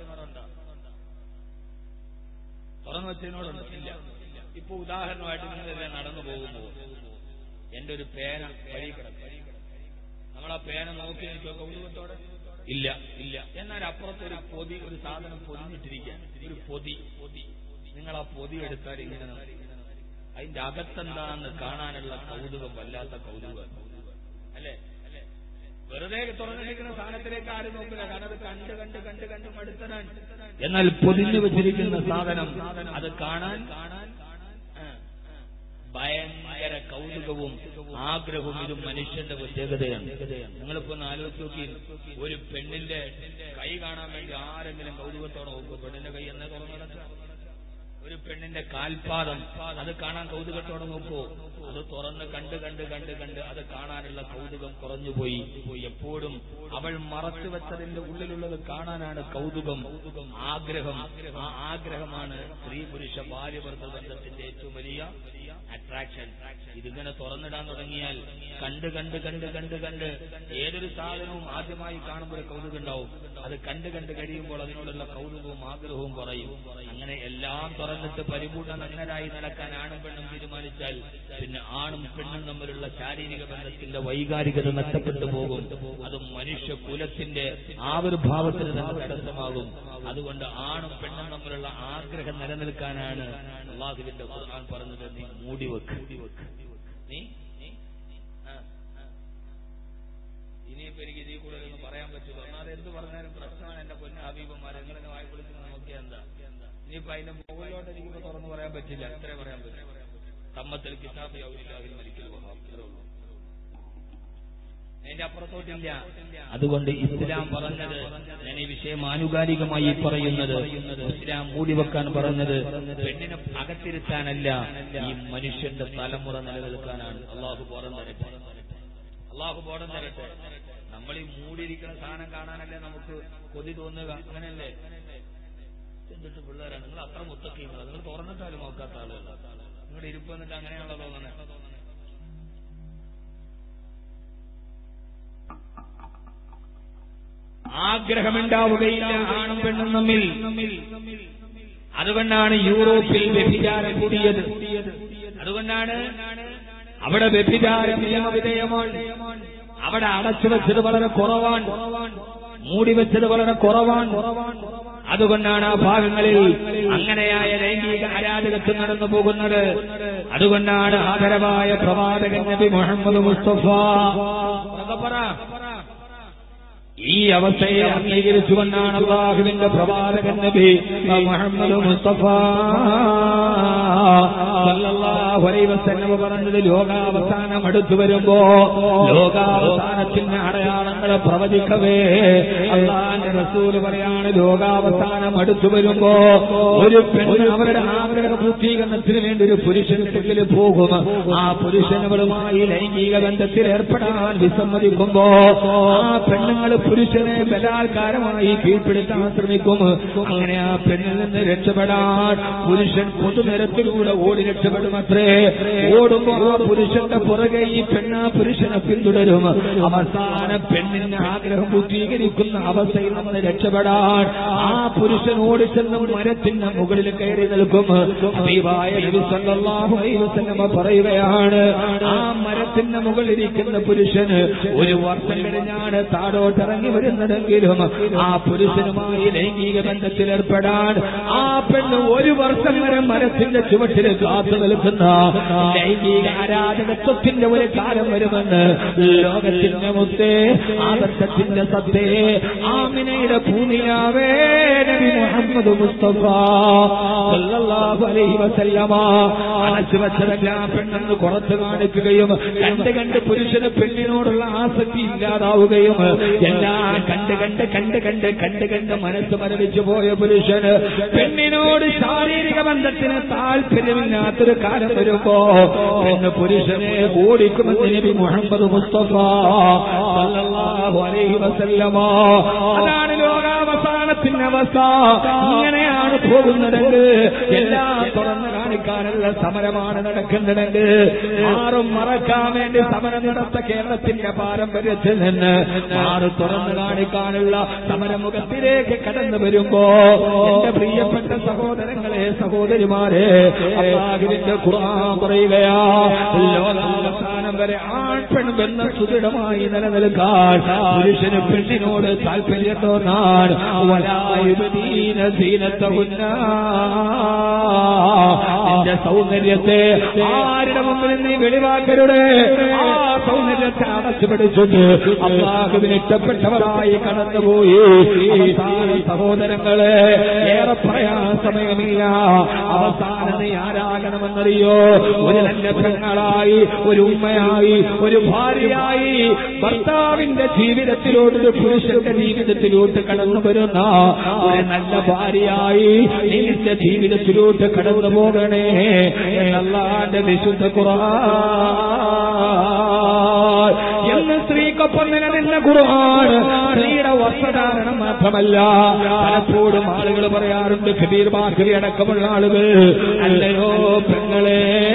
തുറന്നു വെച്ചതിനോടുണ്ടോ ഇല്ല ഇപ്പൊ ഉദാഹരണമായിട്ട് നിങ്ങളെല്ലാം നടന്നു പോകുമ്പോൾ എന്റെ ഒരു പേന വഴി കിടക്കും നമ്മൾ ആ പേന നോക്കി നിൽക്കുക കൗതുകത്തോടെ ഇല്ല ഇല്ല എന്നാൽ അപ്പുറത്ത് ഒരു പൊതി ഒരു സാധനം പൊതിഞ്ഞിട്ടിരിക്കാൻ ഒരു പൊതി പൊതി നിങ്ങൾ ആ പൊതി എടുത്താൽ ഇങ്ങനെ അതിന്റെ അകത്തെന്താന്ന് കാണാനുള്ള കൗതുകം വല്ലാത്ത കൗതുകം അല്ലേ അല്ലേ വെറുതെ തുറന്നിരിക്കുന്ന സാധനത്തിലേക്ക് ആരും നോക്കില്ല കാരണം അത് കണ്ട് കണ്ട് കണ്ട് കണ്ട് മടുത്തനാണ് എന്നാൽ പൊതിഞ്ഞു വെച്ചിരിക്കുന്ന സാധനം അത് കാണാൻ കാണാൻ ആ, ഭയങ്കര കൗതുകവും ആഗ്രഹവും ഇത് മനുഷ്യന്റെ പ്രത്യേകതയാണ് നിങ്ങളിപ്പോ ഒന്ന് ആലോചിച്ച് നോക്കി ഒരു പെണ്ണിന്റെ കൈ കാണാൻ വേണ്ടി ആരെങ്കിലും കൗതുകത്തോടെ നോക്കും പെണ്ണിന്റെ കൈ എന്നേ തുറന്നു കിടക്കുക ഒരു പെണ്ണിന്റെ കാൽപാദം അത് കാണാൻ കൗതുകത്തോടെ നോക്കൂ അത് തുറന്ന് കണ്ട് കണ്ട് കണ്ട് കണ്ട് അത് കാണാനുള്ള കൗതുകം കുറഞ്ഞുപോയി എപ്പോഴും അവൾ മറച്ചു വെച്ചതിന്റെ ഉള്ളിലുള്ളത് കാണാനാണ് കൗതുകം ആഗ്രഹം ആ ആഗ്രഹമാണ് സ്ത്രീ പുരുഷ ഭാര്യഭർത്ത ബന്ധത്തിന്റെ ഏറ്റവും വലിയ അട്രാക്ഷൻ ഇതിങ്ങനെ തുറന്നിടാൻ തുടങ്ങിയാൽ കണ്ട് കണ്ട് കണ്ട് കണ്ട് കണ്ട് ഏതൊരു സാധനവും ആദ്യമായി കാണുമ്പോൾ ഒരു കൗതുകം ഉണ്ടാവും അത് കണ്ട് കണ്ട് കഴിയുമ്പോൾ അതിനോടുള്ള കൗതുകവും ആഗ്രഹവും കുറയും അങ്ങനെ എല്ലാം തുറന്നിട്ട് പരിപൂർണ്ണ നഗ്നരായി നടക്കാൻ ആണും പെണ്ണും തീരുമാനിച്ചാൽ പിന്നെ ആണും പെണ്ണും തമ്മിലുള്ള ശാരീരിക ബന്ധത്തിന്റെ വൈകാരികത നഷ്ടപ്പെട്ടു പോകും അത് മനുഷ്യ കുലത്തിന്റെ ആവിർഭാവത്തിന് തന്നെ തടസ്സമാകും അതുകൊണ്ട് ആണും പെണ്ണും തമ്മിലുള്ള ആഗ്രഹം നിലനിൽക്കാനാണ് അള്ളാഹുവിന്റെ ഖുർആൻ പറഞ്ഞത് നീ മൂടി വെക്ക് നീ ആ, ആ. ഇനിയിപ്പോ എനിക്ക് ഇതിൽ കൂടുതലൊന്നും പറയാൻ പറ്റില്ല ഒന്നാമത് എന്ത് പറഞ്ഞാലും പ്രശ്നമാണ് എന്റെ പൊന്ന ഹബീബന്മാർ നിങ്ങളെ വായി വിളിച്ച് നോക്കിയാ എന്താ ഇനിയിപ്പോ അതിന്റെ മുകളിലോട്ട് എനിക്കിപ്പോ തുറന്നു പറയാൻ പറ്റില്ല അത്രേ പറയാൻ പറ്റും തമ്മത്തിൽ കിതാബ് യൗലില്ലാഹിൽ മരിക്കൽ വഹാബ് ഇത്രേ ഉള്ളൂ അതിന്റെ അപ്പുറത്തോട്ടില്ല അതുകൊണ്ട് ഇസ്ലാം പറഞ്ഞത് ഞാൻ ഈ വിഷയം ആനുകാലികമായി പറയുന്നത് ഇസ്ലാം മൂടിവെക്കാൻ പറഞ്ഞത് പെണ്ണിനെ അകത്തിരുത്താനല്ല ഈ മനുഷ്യന്റെ തലമുറ നിലനിൽക്കാനാണ് അള്ളാഹു ബോധം തരട്ടെ അള്ളാഹു ബോധം തരട്ടെ നമ്മൾ ഈ മൂടിയിരിക്കുന്ന സാധനം കാണാനല്ലേ നമുക്ക് കൊതി തോന്നുക അങ്ങനെയല്ലേ എന്നിട്ട് പിള്ളേരാണ് നിങ്ങൾ അത്ര മുത്തക്കിങ്ങളാണ് നിങ്ങൾ തുറന്നിട്ടാലും നോക്കാത്ത ആളുകളാണ് നിങ്ങളുടെ ഇരിപ്പ് എന്നിട്ട് അങ്ങനെയാണല്ലോ തോന്നുന്നത് ആഗ്രഹമുണ്ടാവുകയില്ല ആണും പെണ്ണും തമ്മിൽ അതുകൊണ്ടാണ് യൂറോപ്പിൽ വ്യഭിചാരം കൂടിയത് അതുകൊണ്ടാണ് അവിടെ വ്യഭിചാരം നിയമവിധേയമാണ് അവിടെ അടച്ചു വെച്ചത് വളരെ കുറവാണ് മൂടി വെച്ചത് വളരെ കുറവാണ് അതുകൊണ്ടാണ് ആ ഭാഗങ്ങളിൽ അങ്ങനെയായ ലൈംഗിക അരാജകത്വം നടന്നു പോകുന്നത് അതുകൊണ്ടാണ് ആദരവായ പ്രവാചകൻ നബി മുഹമ്മദ് മുസ്തഫ ഉറക്കെ പറ. ഈ അവസ്ഥയെ അംഗീകരിച്ചുകൊണ്ടാണ് അള്ളാഹുവിന്റെ പ്രവാചകൻ നബി മുഹമ്മദ് മുസ്തഫ സല്ലല്ലാഹു അലൈഹി വസല്ലം പറഞ്ഞത് ലോകാവസാനം അടുത്തു വരുമ്പോ ലോകാവസാനത്തിന്റെ അടയാളങ്ങളെ പ്രവചിക്കവേ അള്ളാന്റെ റസൂല് പറയാണ് ലോകാവസാനം അടുത്തു വരുമ്പോ ഒരു പെണ്ണ് അവരുടെ ആഗ്രഹ പൂർത്തീകരണത്തിന് വേണ്ടി ഒരു പുരുഷന്റെ അടുക്കൽ പോകും ആ പുരുഷനുകളുമായി ലൈംഗിക ബന്ധത്തിൽ ഏർപ്പെടാൻ വിസമ്മതിക്കുമ്പോ ആ പെണ്ണുങ്ങൾ പുരുഷനെ ബലാത്കാരമായി കീഴ്പ്പെടുത്താൻ ശ്രമിക്കും അങ്ങനെ ആ പെണ്ണിൽ നിന്ന് രക്ഷപ്പെടാൻ പുരുഷൻ പൊതുനിരത്തിലൂടെ ഓടി രക്ഷപ്പെടുമത്രേ ഓടുമ്പോ ആ പുരുഷന്റെ പുറകെ ഈ പെണ്ണ് ആ പുരുഷനെ പിന്തുടരും അവസാന പെണ്ണിന്റെ ആഗ്രഹം പൂർത്തീകരിക്കുന്ന അവസ്ഥയിൽ നിന്ന് രക്ഷപ്പെടാൻ ആ പുരുഷൻ ഓടിച്ചെന്ന് മരത്തിന്റെ മുകളിൽ കയറി നിൽക്കും ഹബീബായ നബി സല്ലല്ലാഹു അലൈഹി വസല്ലമ പറയുകയാണ് ആ മരത്തിന്റെ മുകളിലിരിക്കുന്ന പുരുഷന് ഒരു വർഷം കഴിഞ്ഞാണ് താഴോട്ടിറങ്ങി വരുന്നതെങ്കിലും ആ പുരുഷനുമായി ലൈംഗിക ബന്ധത്തിൽ ഏർപ്പെടാൻ ആ പെണ്ണ് ഒരു വർഷം വരെ മരത്തിന്റെ ചുവട്ടിൽ കാത്തു നിൽക്കുന്ന ലൈംഗിക ആരാധകത്വത്തിന്റെ ഒരു കാലം വരുമെന്ന് ലോകത്തിന്റെ മുത്തേ ആദർശത്തിന്റെ സത്തേ ആമിനയുടെ ഭൂമിയാവേ നബി മുഹമ്മദ് മുസ്തഫ സല്ലല്ലാഹു അലൈഹി വസല്ലമ അടച്ചു വെച്ചതെല്ലാം പെണ്ണെന്ന് കുറച്ച് കാണിക്കുകയും കണ്ട് കണ്ട് പുരുഷന് പെണ്ണിനോടുള്ള ആസക്തി ഇല്ലാതാവുകയും എല്ലാം കണ്ട് കണ്ട് കണ്ട് കണ്ട് കണ്ട് കണ്ട് മനസ്സ് മരവിച്ചു പോയ പുരുഷന് പെണ്ണിനോട് ശാരീരിക ബന്ധത്തിന് താല്പര്യമില്ലാത്തൊരു കാലം വരുമ്പോ പെണ്ണ് പുരുഷനെ ഓടിക്കുമെന്ന് നബി മുഹമ്മദ് മുസ്തഫ സല്ലല്ലാഹു അലൈഹി വസല്ലമ അതാണ് ലോകാവസാനത്തിന്റെ അവസ്ഥ ഇങ്ങനെയാണ് പോകുന്നതെങ്കിൽ എല്ലാം തുറന്നു കാണിക്കാനുള്ള സമരമാണ് നടക്കുന്നതെങ്കിൽ ആറും മറക്കാൻ വേണ്ടി സമരം നടത്ത കേരളത്തിന്റെ പാരമ്പര്യത്തിൽ നിന്ന് ആറ് തുറന്നു കാണിക്കാനുള്ള സമരമുഖത്തിലേക്ക് കടന്നു വരുമ്പോ എന്റെ പ്രിയപ്പെട്ട സഹോദരങ്ങളെ സഹോദരിമാരെ അള്ളാഹുവിന്റെ ഖുർആൻ പറയുകയാ ലോകാവസാനം വരെ ആൺ പെൺ ബന്ധം സുദൃഢമായി നിലനിൽക്കാൻ പുരുഷന് പെണ്ണിനോട് താല്പര്യം തോന്നാൻ വലായുപതീന സീനത്തകുന്ന നിന്റെ സൗന്ദര്യത്തെ ആരുടെ മുമ്പിൽ നീ വെളിവാക്കരുത് ആ സൗന്ദര്യത്തെ അടച്ചു പിടിച്ചിട്ട് അള്ളാഹുവിന് ഇഷ്ടപ്പെട്ടവരായി കടന്നുപോയി അവസാന സഹോദരങ്ങളെ ഏറെ പറയാൻ സമയമില്ല അവസാനം നീ ആരാകണമെന്നറിയോ ഒരു നല്ല പെങ്ങളായി ഒരു ഉമ്മയായി ഒരു ഭാര്യയായി ഭർത്താവിന്റെ ജീവിതത്തിലോട്ട് ഒരു പുരുഷന്റെ ജീവിതത്തിലോട്ട് കടന്നു വരുന്ന ഒരു നല്ല ഭാര്യയായി നീ നിന്റെ ജീവിതത്തിലോട്ട് കടന്നു പോകണേ എന്നല്ലാന്റെ വിശുദ്ധ ഖുർആൻ എന്ന് സ്ത്രീക്കൊപ്പം നിലനിന്ന ഖുർആൻ സ്ത്രീയുടെ വസ്ത്രധാരണം മാത്രമല്ല പലപ്പോഴും ആളുകൾ പറയാറുണ്ട് കബീർ ബാക്കറി അടക്കമുള്ള ആളുകൾ അല്ലയോ പെങ്ങളെ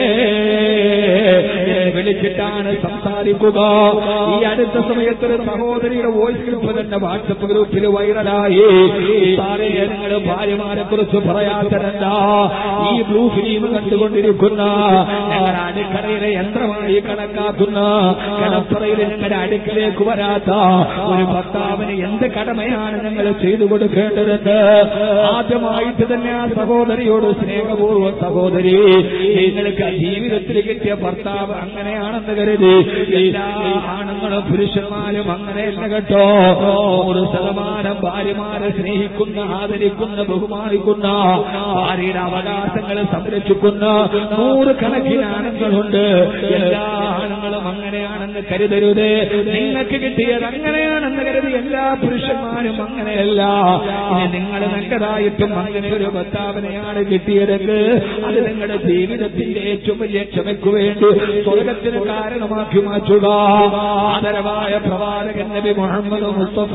എന്നെ വിളിച്ചിട്ടാണ് സംസാരിക്കുക ഈ അടുത്ത സമയത്ത് ഒരു സഹോദരിയുടെ വോയിസ് ഗ്രൂപ്പ് തന്നെ വാട്സപ്പ് ഗ്രൂപ്പിൽ വൈറലായി സാറേ നിങ്ങൾ ഭാര്യമാരെ കുറിച്ച് പറയാത്തതെന്താ ഈ ബ്ലൂ ഫിലിം കണ്ടുകൊണ്ടിരിക്കുന്ന ഞങ്ങളുടെ അടുക്കളയിലെ യന്ത്രമായി കണക്കാക്കുന്ന കടപ്പറയിൽ ഞങ്ങളുടെ അടുക്കിലേക്ക് വരാത്ത ഒരു ഭർത്താവിന് എന്ത് കടമയാണ് ഞങ്ങൾ ചെയ്തു കൊടുക്കേണ്ടതെന്ന് ആദ്യമായിട്ട് തന്നെ ആ സഹോദരിയോട് സ്നേഹപൂർവ്വം സഹോദരി നിങ്ങൾക്ക് ജീവിതത്തിൽ കിട്ടിയ ഭർത്താവ് അങ്ങനെയാണെന്ന് കരുതി എല്ലാ ആണുങ്ങളും പുരുഷന്മാരും അങ്ങനെയല്ല കേട്ടോ നൂറ് ശതമാനം ഭാര്യമാരെ സ്നേഹിക്കുന്ന ആദരിക്കുന്ന ബഹുമാനിക്കുന്ന ഭാര്യയുടെ അവകാശങ്ങൾ സംരക്ഷിക്കുന്ന നൂറ് കണക്കിന് ആണുങ്ങളുണ്ട് എല്ലാ ആണുങ്ങളും അങ്ങനെയാണെന്ന് കരുതരുത് നിങ്ങൾക്ക് കിട്ടിയത് അങ്ങനെയാണെന്ന് കരുതി എല്ലാ പുരുഷന്മാരും അങ്ങനെയല്ല ഇനി നിങ്ങൾ നല്ലതായിട്ടും അങ്ങനെ ഒരു ഭർത്താവിനെയാണ് കിട്ടിയതെങ്കിൽ അത് നിങ്ങളുടെ ജീവിതത്തിന്റെ ഏറ്റവും വലിയ ക്ഷമയ്ക്ക് വേണ്ടി സ്വർഗത്തിന് കാരണമാക്കി മാറ്റുക ആദരവായ പ്രവാചകൻ നബി മുഹമ്മദ് മുസ്തഫ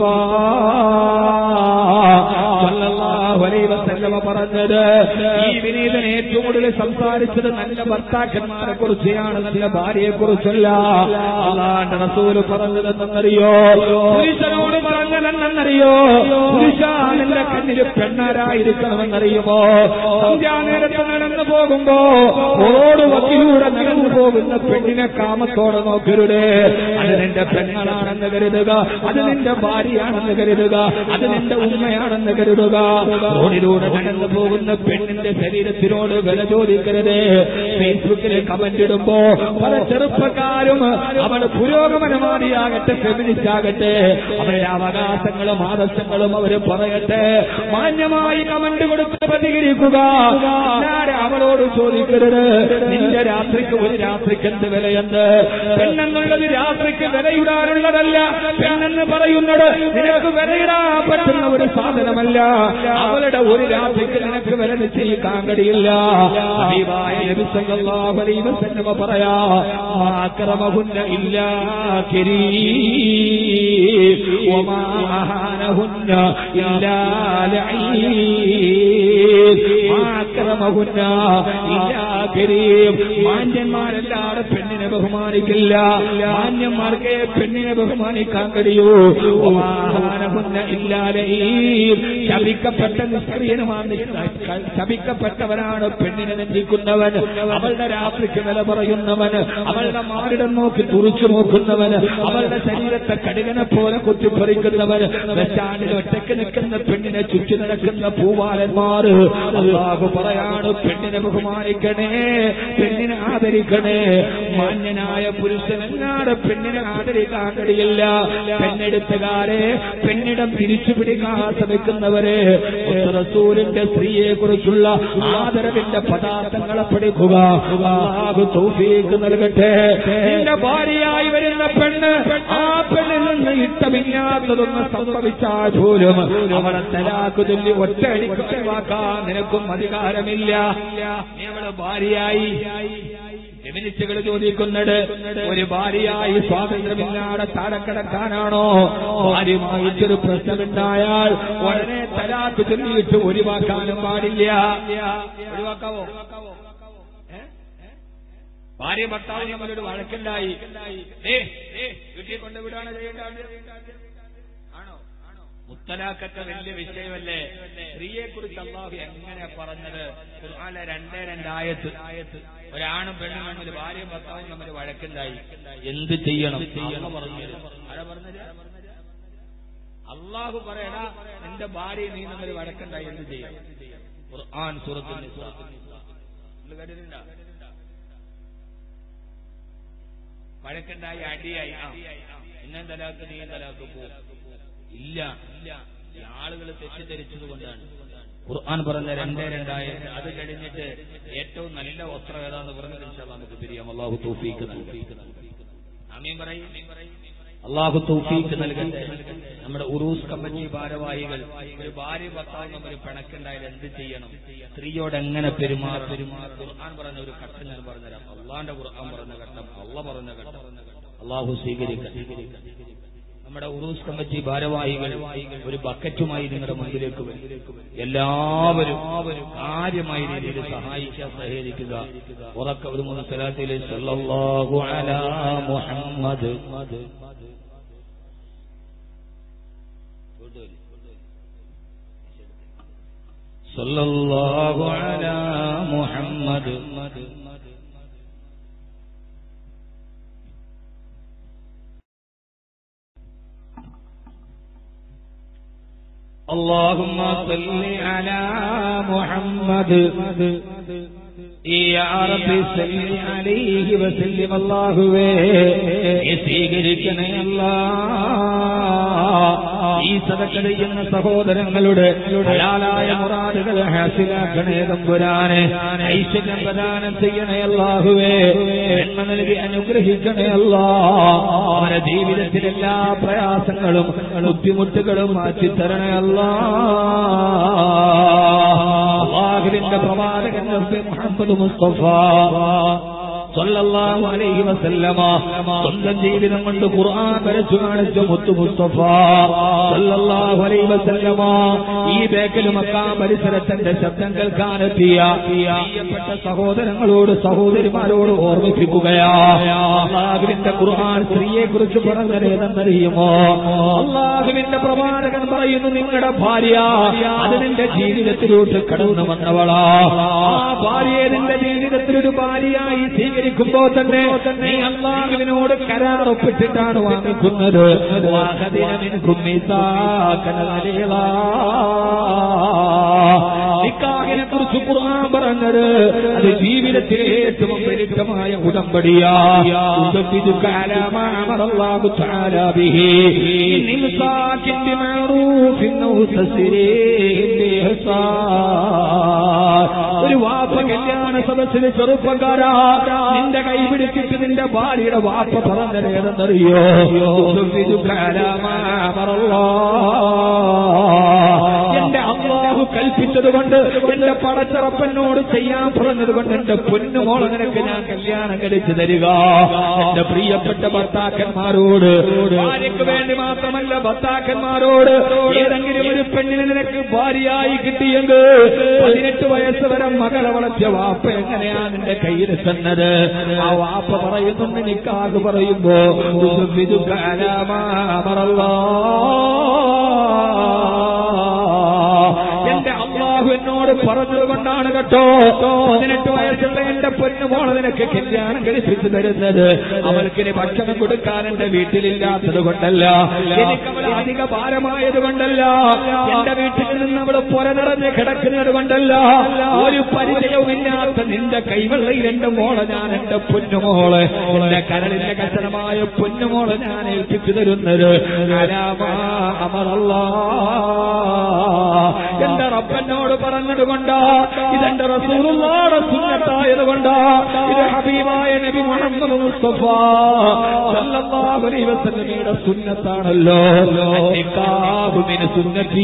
സല്ലല്ലാഹു അലൈഹി വസല്ലമ പറഞ്ഞത് ഈ വിനീതൻ ഏറ്റവും കൂടുതൽ സംസാരിച്ചത് നല്ല ഭർത്താക്കന്മാരെ കുറിച്ചാണ് നല്ല ഭാര്യയെ കുറിച്ചല്ല അള്ളാന്റെ റസൂല് പറഞ്ഞതെന്നറിയോ പുരുഷനോട് പറഞ്ഞതെന്നറിയോ പുരുഷ നിന്റെ കണ്ണില് പെണ്ണാരായിരിക്കണമെന്നറിയുമോ സന്ധ്യാനേരത്ത് നടന്നു പോകുമ്പോ ഓട് വക്കിലൂടെ നടന്നു പോകുന്ന പെണ്ണിനെ കാമത്തോടെ നോക്കരുത് അത് നിന്റെ പെങ്ങളാണെന്ന് കരുതുക അത് നിന്റെ ഭാര്യയാണെന്ന് കരുതുക അത് നിന്റെ ഉമ്മയാണെന്ന് കരുതുക റോഡിലൂടെ നടന്നു പോകുന്ന പെണ്ണിന്റെ ശരീരത്തിനോട് വില ചോദിക്കരുത് ഫേസ്ബുക്കിൽ കമന്റ് ഇടുമ്പോ പല ചെറുപ്പക്കാരും അവൾ പുരോഗമനവാദിയാകട്ടെ ഫെമിനിസ്റ്റ് ആകട്ടെ അവരുടെ അവകാശങ്ങളും ആദർശങ്ങളും അവര് പറയട്ടെ മാന്യമായി കമന്റ് കൊടുത്ത് പ്രതികരിക്കുക അല്ലാതെ അവളോട് ചോദിക്കരുത് നിന്റെ രാത്രിക്ക് ഒരു രാത്രിക്ക് എന്ത് വിലയെന്ന് പെണ്ണെന്നുള്ളത് രാത്രിക്ക് വിലയിടാനുള്ളതല്ല പെണ്ണെന്ന് പറയുന്നത് നിനക്ക് വിലയിടാൻ പറ്റുന്ന ഒരു സാധനമല്ല അവളുടെ ഒരു രാത്രിക്ക് നിനക്ക് വില നിശ്ചയിക്കാൻ കഴിയില്ല ഹബീബായ നബി സല്ലല്ലാഹു അലൈഹി വസല്ലമ പറയാ ആക്രമഹുന്ന ഇല്ലാ കരീം വമാ അഹാനഹുന്ന ഇല്ലാ ലഈൻ ആക്രമഹുന്ന ഇല്ലാ കരീം മാന്യന്മാരല്ലാതെ പെണ്ണിനെ ബഹുമാനിക്കില്ല മാന്യന്മാർക്ക് പെണ്ണിനെ ബഹുമാനിക്കാൻ കഴിയൂ വമാ അഹാനഹുന്ന ഇല്ലാ ലഈൻ ശപിക്കപ്പെട്ട നിഷ്ക്രിയനുമാണ് ശപിക്കപ്പെട്ടവനാണ് പെണ്ണിനെ നിന്ദിക്കുന്നവൻ അവളുടെ രാത്രിക്ക് വില പറയുന്നവൻ അവളുടെ മാറിടം നോക്കി തുറിച്ചു നോക്കുന്നവൻ അവളുടെ ശരീരത്തെ കടുകനെ പോലെ കുത്തിപ്പറിക്കുന്നവൻ ബസ്റ്റാൻഡിൽ ഒറ്റയ്ക്ക് നിൽക്കുന്ന പെണ്ണിനെ ചുറ്റി നടക്കുന്ന പൂവാലന്മാർ അള്ളാഹു പറയാണ് പെണ്ണിനെ ബഹുമാനിക്കണേ പെണ്ണിനെ ആദരിക്കണേ മാന്യനായ പുരുഷനല്ലാതെ പെണ്ണിനെ ആദരിക്കാൻ കഴിയില്ല പെണ്ണെടുത്തുകാരെ പെണ്ണിടം തിരിച്ചു പിടിക്കാൻ ശ്രമിക്കുന്നവരെ റസൂലിന്റെ സ്ത്രീയെ കുറിച്ചുള്ള ആദരവിന്റെ പദാർത്ഥങ്ങളെ പഠിക്കുക അള്ളാഹു തൗഫീഖ് നൽകട്ടെ നിന്റെ ഭാര്യയായി വരുന്ന പെണ്ണ് ആ പെണ്ണിൽ നിന്ന് ഇഷ്ടമില്ലാത്തതൊന്ന് സംഭവിച്ചാൽ പോലും അവളെ തലാക്ക് ചൊല്ലി ഒറ്റയടിക്ക് ഒഴിവാക്കാൻ നിനക്കും അധികാരമില്ല നീ അവളെ ഭാര്യയായി ഫെമിനിസ്റ്റുകൾ ചോദിക്കുന്നത് ഒരു ഭാര്യയായി സ്വാതന്ത്ര്യമില്ലാതെ താഴെക്കിടക്കാനാണോ ഭാര്യമായിട്ടൊരു പ്രശ്നമുണ്ടായാൽ ഉടനെ തലാക്ക് ചൊല്ലിയിട്ട് ഒഴിവാക്കാനും പാടില്ല ഒഴിവാക്കാവോ ഏ? ഭാര്യ ഭർത്താവ് തമ്മിലൊരു വഴക്കുണ്ടായി ഏ, ഏ, വീട്ടിൽ കൊണ്ടുവിടാണ് ചെയ്യേണ്ടത് ആണോ മുത്തലാഖൊക്കെ വലിയ വിഷയമല്ലേ സ്ത്രീയെ കുറിച്ച് അള്ളാഹു എങ്ങനെ പറഞ്ഞത് ഖുർആനിലെ രണ്ടേ രണ്ടായത്ത് ഒരാണും പെണ്ണും തമ്മിൽ ഭാര്യയും ഭർത്താവും തമ്മിൽ വഴക്കുണ്ടായി എന്ത് ചെയ്യണം അള്ളാഹ് പറഞ്ഞു ആരാ പറഞ്ഞത് അള്ളാഹു പറയടാ നിന്റെ ഭാര്യ നീ തമ്മിൽ വഴക്കുണ്ടായി എന്ത് ചെയ്യണം ഖുർആൻ സൂറത്തുൽ നിസാ. നിങ്ങൾ കേട്ടിട്ടുണ്ടോ? വഴക്കുണ്ടായി അടിയായി ആ ഇന്നെ തലാക്ക് നീ തലാക്ക് പോ ഇല്ല ഈ ആളുകൾ തെറ്റിദ്ധരിച്ചത് കൊണ്ടാണ് ഖുർആൻ പറഞ്ഞ രണ്ടേ രണ്ടായ അത് കഴിഞ്ഞിട്ട് ഏറ്റവും നല്ല വസ്ത്രം ഏതാന്ന് പറഞ്ഞത് ഇൻഷാല്ലാ നമുക്ക് പിരിയാം അള്ളാഹു തൗഫീഖ് നൽകി ആമീൻ പറയും അള്ളാഹു തൗഫീഖ് നൽകട്ടെ നമ്മുടെ ഉറൂസ് കമ്മിറ്റി ഭാരവാഹികൾ ഒരു ഭാര്യ ഭർത്താവ് തമ്മിൽ പിണക്കുണ്ടായാൽ എന്ത് ചെയ്യണം സ്ത്രീയോട് എങ്ങനെ പെരുമാറും ഖുർആൻ പറഞ്ഞ ഒരു ഘട്ടം ഞാൻ പറഞ്ഞുതരാം അള്ളാന്റെ ഖുർആൻ പറഞ്ഞ ഘട്ടം അള്ള പറഞ്ഞ ഘട്ടം അള്ളാഹു സ്വീകരിക്കട്ടെ നമ്മുടെ ഉറൂസ് കമ്മിറ്റി ഭാരവാഹികൾ ഒരു ബക്കറ്റുമായി നിങ്ങളുടെ മുമ്പിലേക്ക് വരും എല്ലാവരും കാര്യമായ രീതിയിൽ സഹായിക്കാൻ സഹകരിക്കുക ഉറക്ക ഒരു മൂന്ന് സ്ഥലത്തിൽ സല്ലല്ലാഹു അലാ മുഹമ്മദ് സല്ലല്ലാഹു അലാ മുഹമ്മദ് اللهم صل على محمد يا رب صل عليه وسلم الله സ്വീകരിക്കണേ അല്ലാ ഈ സദക്ക ചെയ്യുന്ന സഹോദരങ്ങളുടെ ഹലാലായ മുറാദുകൾ ഹാസിലാക്കണേ തമ്പുരാനെ ഐശ്വര്യം പ്രദാനം ചെയ്യണേ അല്ലാഹുവേ നന്മ നൽകി അനുഗ്രഹിക്കണേ അല്ലാ അവരുടെ ജീവിതത്തിലെ എല്ലാ പ്രയാസങ്ങളും ബുദ്ധിമുട്ടുകളും മാറ്റിത്തരണേ അല്ലാ അള്ളാഹുവിന്റെ പ്രവാചകൻ നബി മുഹമ്മദ് മുസ്തഫ സല്ലല്ലാഹു അലൈഹി വസല്ലമ സ്വന്തം ജീവിതം കൊണ്ട് ഖുർആൻ വരച്ചു കാണിച്ച മുത്തു മുസ്തഫ സല്ലല്ലാഹു അലൈഹി വസല്ലമ ഈ ബേക്കൽ മക്ക പരിസരത്തിന്റെ ശബ്ദം കേൾക്കാനെത്തിയ പ്രിയപ്പെട്ട സഹോദരങ്ങളോട് സഹോദരിമാരോട് ഓർമ്മിപ്പിക്കുകയാ അള്ളാഹുവിന്റെ ഖുർആൻ സ്ത്രീയെ കുറിച്ച് പറഞ്ഞത് ഏതെന്നറിയുമോ അള്ളാഹുവിന്റെ പ്രവാചകൻ പറയുന്നു നിങ്ങളുടെ ഭാര്യ അത് നിന്റെ ജീവിതത്തിലോട്ട് കടന്നു വന്നവളാ ആ ഭാര്യയെ നിന്റെ ജീവിതത്തിൽ ഒരു ഭാര്യയായി സ്വീകരിക്കുമ്പോ തന്നെ നീ അള്ളാഹുവിനോട് കരാർ ഒപ്പിട്ടിട്ടാണ് വാങ്ങിക്കുന്നത് നിക്കാഹിനെ കുറിച്ച് ഖുർആൻ പറഞ്ഞത് അത് ജീവിതത്തിലെ ഏറ്റവും വെളിച്ചമായ ഉടമ്പടിയാ ഉദബ്ബിദുക അലാ മാ അമറല്ലാഹു തആല ബിഹി നിംസാകിൻ ബിമഅറൂഫിൻ ഔ തസ്രീഹിൻ ബിഇഹ്സാൻ ഒരു വാപ്പ കല്യാണ സദസ്സിൽ ചെറുപ്പക്കാരാ നിന്റെ കൈ പിടിച്ചിട്ട് നിന്റെ ഭാര്യയുടെ വാപ്പ പറഞ്ഞത് ഏതെന്നറിയോ ഉദബ്ബിദുക അലാ മാ അമറല്ലാഹ് എന്റെ അള്ളാഹു കൽപ്പിച്ചത് കൊണ്ട് എന്റെ പടച്ചറപ്പനോട് ചെയ്യാൻ പറഞ്ഞത് കൊണ്ട് എന്റെ പൊന്നുമോളെ നിനക്ക് ഞാൻ കല്യാണം കഴിച്ചു തരിക എന്റെ പ്രിയപ്പെട്ട ഭർത്താക്കന്മാരോട് ഭാര്യയ്ക്ക് വേണ്ടി മാത്രമല്ല ഭർത്താക്കന്മാരോട് ഏതെങ്കിലും ഒരു പെണ്ണിനെ നിനക്ക് ഭാര്യയായി കിട്ടിയെങ്കിൽ പതിനെട്ട് വയസ്സ് വരെ മകളെ വളർത്തിയ വാപ്പ എങ്ങനെയാ നിന്റെ കയ്യിൽ തന്നത് ആ വാപ്പ പറയുന്നുണ്ട് നിക്കാത് പറയുമ്പോ ഇത് എന്റെ അള്ളാഹു എന്നോട് പറഞ്ഞത് കൊണ്ടാണ് കേട്ടോ പതിനെട്ട് വയസ്സുള്ള എന്റെ പൊന്നുമോളെ നിനക്ക് കല്യാണം കഴിപ്പിച്ചു തരുന്നത് അവൾക്കിനി ഭക്ഷണം കൊടുക്കാൻ എന്റെ വീട്ടിലില്ലാത്തത് കൊണ്ടല്ല എനിക്ക് അവൾ അധിക ഭാരമായത് കൊണ്ടല്ല എന്റെ വീട്ടിൽ നിന്ന് അവൾ പുര നിറഞ്ഞ് കിടക്കുന്നത് കൊണ്ടല്ല ഒരു പരിചയവുമില്ലാത്ത നിന്റെ കൈവെള്ളയിൽ എന്റെ മോളെ ഞാൻ എന്റെ പൊന്നുമോളെ എന്റെ കരളിന്റെ കച്ചനമായ പൊന്നുമോളെ ഞാൻ ഏൽപ്പിച്ചു തരുന്നത് അലാമാ അമറല്ലാ എന്റെ റബ്ബനോട് പറഞ്ഞത് കൊണ്ടാ ഇതെന്റെ റസൂലുള്ളാടെ സുന്നത്തായത് കൊണ്ടാ ഇത് ഹബീബായ നബി മുഹമ്മദ് മുസ്തഫ സല്ലല്ലാഹു അലൈഹി വസല്ലമയുടെ സുന്നത്താണല്ലോ നിക്കാഹുമിന് സുന്നത്തി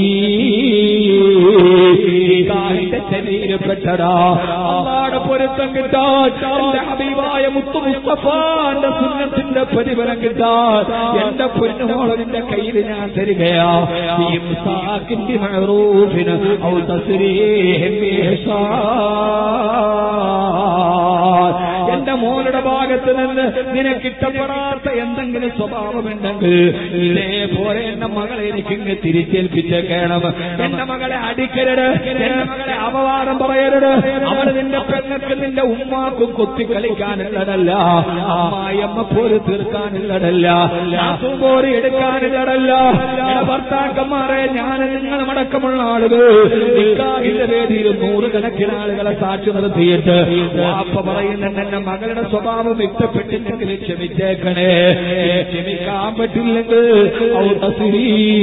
നിക്കാഹിന്റെ ശരീരപ്പെട്ടടാ അള്ളാടെ പൊരുത്തം കിട്ടാൻ എന്റെ ഹബീബായ മുത്തു മുസ്തഫാന്റെ സുന്നത്തിന്റെ പ്രതിഫലം കിട്ടാൻ എന്റെ പൊന്നുമോളതിന്റെ കയ്യിൽ ഞാൻ തരികയാ ഇംസാക്കിന്റെ മഅറൂഫിന് ഔ തസ്രീഹിൻ ബിഇഹ്സാൻ എന്റെ മോളുടെ ഭാഗത്ത് നിന്ന് നിനക്ക് ഇഷ്ടപ്പെടാത്ത എന്തെങ്കിലും സ്വഭാവമുണ്ടെങ്കിൽ ഇതേപോലെ എന്റെ മകളെ എനിക്ക് ഇങ്ങ് തിരിച്ചേൽപ്പിച്ചേക്കണം എന്റെ മകളെ അടിക്കരുത് എന്റെ മകളെ അപവാദം പറയരുത് അവൾ നിന്റെ പെങ്ങൾക്ക് നിന്റെ ഉമ്മാക്കും കൊത്തി കളിക്കാനുള്ളതല്ല അമ്മായിയമ്മ പോലെ തീർക്കാനുള്ളതല്ല പോരി എടുക്കാനുള്ളതല്ല എന്റെ ഭർത്താക്കന്മാരെ ഞാൻ നിങ്ങളും അടക്കമുള്ള ആളുകൾ നിക്കാഹിന്റെ വേദിയിൽ നൂറുകണക്കിന് ആളുകളെ സാക്ഷി നിർത്തിയിട്ട് വാപ്പ പറയുന്നുണ്ട് എന്റെ മകളുടെ സ്വഭാവം ഇഷ്ടപ്പെട്ടില്ലെങ്കിൽ ക്ഷമിച്ചേക്കണേ ക്ഷമിക്കാൻ പറ്റില്ലെങ്കിൽ ഔതസിരീ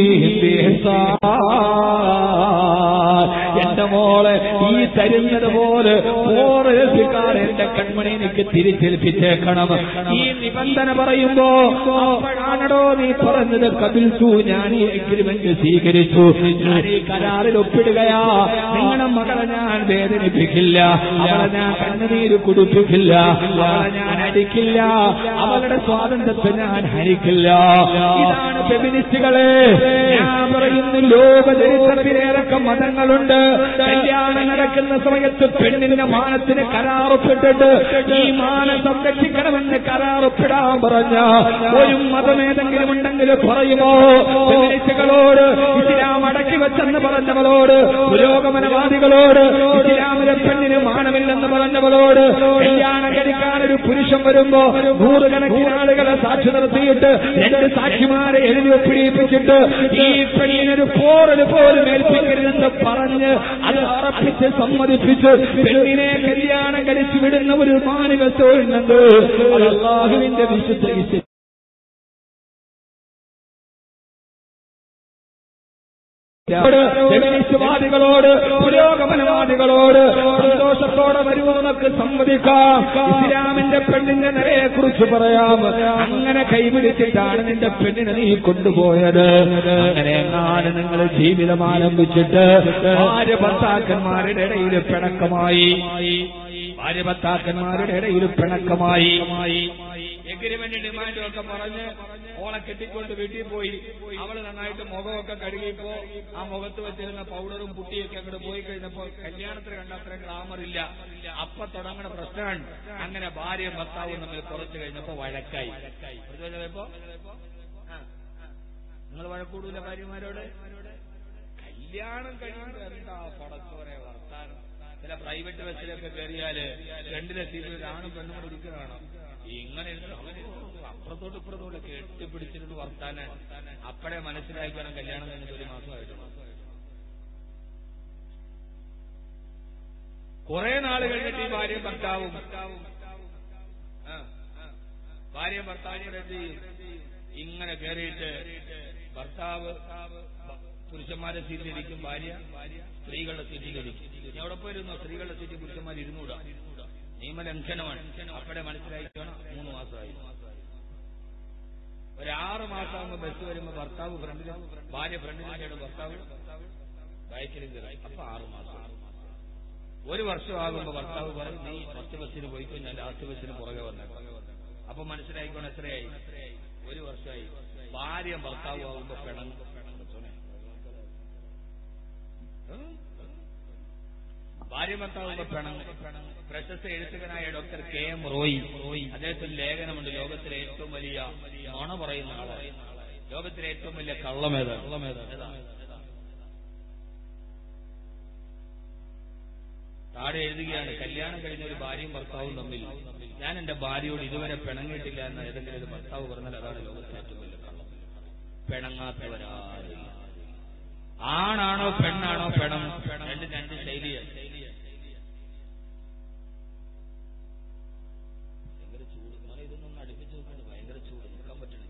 എന്റെ മോളെ ഈ തരുന്നത് പോലെ ഓരേക്കാർ എന്റെ കൺമണി എനിക്ക് തിരിച്ചേൽപ്പിച്ചേക്കണം ഈ നിബന്ധന പറയുമ്പോ അപ്പോഴാണടോ നീ പറഞ്ഞത് കപിൽസു ഞാൻ ഈ എഗ്രിമെന്റ് സ്വീകരിച്ചു ഞാൻ ഈ കരാറിൽ ഒപ്പിടുകയാ നിങ്ങളുടെ മകളെ ഞാൻ വേദനിപ്പിക്കില്ല അവളെ ഞാൻ കണ്ണുനീര് കുടിപ്പിക്കില്ല അവളെ ഞാൻ അടിക്കില്ല അവളുടെ സ്വാതന്ത്ര്യത്തെ ഞാൻ ഹരിക്കില്ല ഇതാണ് ഫെമിനിസ്റ്റുകളെ ഞാൻ പറയുന്നു ലോക ചരിത്രത്തിലേറൊക്കെ മതങ്ങളുണ്ട് കല്യാണം നടക്കുന്ന സമയത്ത് പെണ്ണിന്റെ മാനത്തിന് കരാറൊപ്പിട്ടിട്ട് ഈ മാനം സംരക്ഷിക്കണമെന്ന് കരാറൊപ്പിടാൻ പറഞ്ഞ ഒരു മതം ഏതെങ്കിലും ഉണ്ടെങ്കിൽ പറയുമോ ഫെമിനിസ്റ്റുകളോട് ഇസ്ലാം അടക്കി വെച്ചെന്ന് പറഞ്ഞവളോട് പുരോഗമനവാദികളോട് ഇസ്ലാമിലെ പെണ്ണിന് മാനമില്ലെന്ന് പറഞ്ഞവളോട് കല്യാണം കഴിക്കാൻ ഒരു പുരുഷൻ വരുമ്പോ നൂറുകണക്കിന് ആളുകളെ സാക്ഷി നിർത്തിയിട്ട് രണ്ട് സാക്ഷിമാരെ എഴുതി ഒപ്പിടിപ്പിച്ചിട്ട് ഈ പെണ്ണിനൊരു പോറല് പോലും ഏൽപ്പിക്കരുതെന്ന് പറഞ്ഞ് അത് ഉറപ്പിച്ച് സമ്മതിപ്പിച്ച് പെണ്ണിനെ കല്യാണം കഴിച്ചു വിടുന്ന ഒരു മാനികത്തോഴുന്നുണ്ട് അത് അള്ളാഹുവിന്റെ വിശുദ്ധ ഇസ്ലാം ഫെമിനിസ്റ്റ്വാദികളോട് പുരോഗമനവാദികളോട് സന്തോഷത്തോടെ വരുമെന്നൊക്കെ സമ്മതിക്കാം ഇസ്ലാമിന്റെ പെണ്ണിന്റെ നിലയെ കുറിച്ച് പറയാം അങ്ങനെ കൈപിടിച്ചിട്ടാണ് നിന്റെ പെണ്ണിനെ നീ കൊണ്ടുപോയത് അങ്ങനെ എങ്ങാനും നിങ്ങൾ ജീവിതം ആരംഭിച്ചിട്ട് ഭാര്യ ഭർത്താക്കന്മാരുടെ ഇടയിൽ പിണക്കമായി ഭാര്യ ഭർത്താക്കന്മാരുടെ ഇടയിൽ പിണക്കമായി എഗ്രിമെന്റ് ഡിമാൻഡും ഒക്കെ പറഞ്ഞ് ഓളെ കെട്ടിക്കൊണ്ട് വീട്ടിൽ പോയി അവള് നന്നായിട്ട് മുഖമൊക്കെ കഴുകിയപ്പോ ആ മുഖത്ത് വെച്ചിരുന്ന പൗഡറും പുട്ടിയൊക്കെ അങ്ങോട്ട് പോയി കഴിഞ്ഞപ്പോ കല്യാണത്തിന് കണ്ട അത്രയും ഗ്ലാമർ ഇല്ല അപ്പൊ തുടങ്ങുന്ന പ്രശ്നമാണ് അങ്ങനെ ഭാര്യയും ഭർത്താവും തമ്മിൽ കുറച്ച് കഴിഞ്ഞപ്പോ വഴക്കായി ഇപ്പോ നിങ്ങൾ വഴക്കൂടൂല ഭാര്യമാരോട് കല്യാണം കഴിയുമ്പോ എന്താ പടച്ചോരെ വർത്താനം ചില പ്രൈവറ്റ് ബസ്സിലൊക്കെ കയറിയാല് രണ്ടിലെ സീറ്റിൽ ഒരാണും പെണ്ണും കൂടി ഇരിക്കുന്നതാണോ ഇങ്ങനെ ഇരുന്ന് അപ്പുറത്തോട്ട് ഇപ്പുറത്തോട്ട് കെട്ടിപ്പിടിച്ചിട്ട് വർത്താനാണ് അപ്പഴേ മനസ്സിലാക്കണം കല്യാണം കഴിഞ്ഞിട്ട് ഒരു മാസമായിട്ടുള്ളൂ കുറെ നാൾ കഴിഞ്ഞിട്ട് ഈ ഭാര്യയും ഭർത്താവും ആ, ഭാര്യയും ഭർത്താവും കൂടെ എന്ത് ചെയ്യും ഇങ്ങനെ കയറിയിട്ട് ഭർത്താവ് പുരുഷന്മാരെ സീറ്റിലിരിക്കും ഭാര്യ സ്ത്രീകളുടെ സീറ്റിലിരിക്കും ഇനി അവിടെ പോയിരുന്നു സ്ത്രീകളുടെ സീറ്റിൽ പുരുഷന്മാർ ഇരുന്നൂടാ നിയമലംഘനമാണ് അപ്പോഴേ മനസ്സിലാക്കണം മൂന്ന് മാസമായി ഒരു ആറ് മാസമാകുമ്പോ ബസ് വരുമ്പോ ഭർത്താവ് ഫ്രണ്ടിലും ഭാര്യ ഫ്രണ്ടിലും ഭർത്താവ് ബാക്കിലും കയറി അപ്പൊ ആറ് മാസം ഒരു വർഷമാകുമ്പോ ഭർത്താവ് പറയും നീ ഫസ്റ്റ് ബസ്സിന് പോയിക്കോ ഞാൻ ലാസ്റ്റ് ബസ്സിന് പുറകെ വന്നേക്കാം അപ്പൊ മനസ്സിലായിക്കോണം എത്രയായി ഒരു വർഷമായി ഭാര്യ ഭർത്താവ് ആകുമ്പോ പിണങ്ങും ഭാര്യ ഭർത്താവുമ്പോ പിണങ്ങും പ്രശസ്ത എഴുത്തുകനായ ഡോക്ടർ കെ എം റോയി അദ്ദേഹത്തിന് ലേഖനമുണ്ട് ലോകത്തിലെ ഏറ്റവും വലിയ നുണ പറയുന്ന ആളാണ് ലോകത്തിലെ ഏറ്റവും വലിയ കള്ളമേത കള്ളമേത താഴെ എഴുതുകയാണ് കല്യാണം കഴിഞ്ഞ ഒരു ഭാര്യയും ഭർത്താവും തമ്മിൽ ഞാൻ എന്റെ ഭാര്യയോട് ഇതുവരെ പിണങ്ങിയിട്ടില്ല എന്ന് ഏതെങ്കിലും ഒരു ഭർത്താവ് പറഞ്ഞാൽ അതാണ് ലോകത്തിലെ ഏറ്റവും വലിയ കള്ളം പിണങ്ങാത്തവരാരില്ല ആണാണോ പെണ്ണാണോ പെണം രണ്ട് രണ്ട് ശൈലിയാണ് ഭയങ്കര ചൂട് മോനെ ഇതൊന്നും അടുപ്പിച്ച് നോക്കുന്നുണ്ട് ഭയങ്കര ചൂട് നിൽക്കാൻ പറ്റണില്ല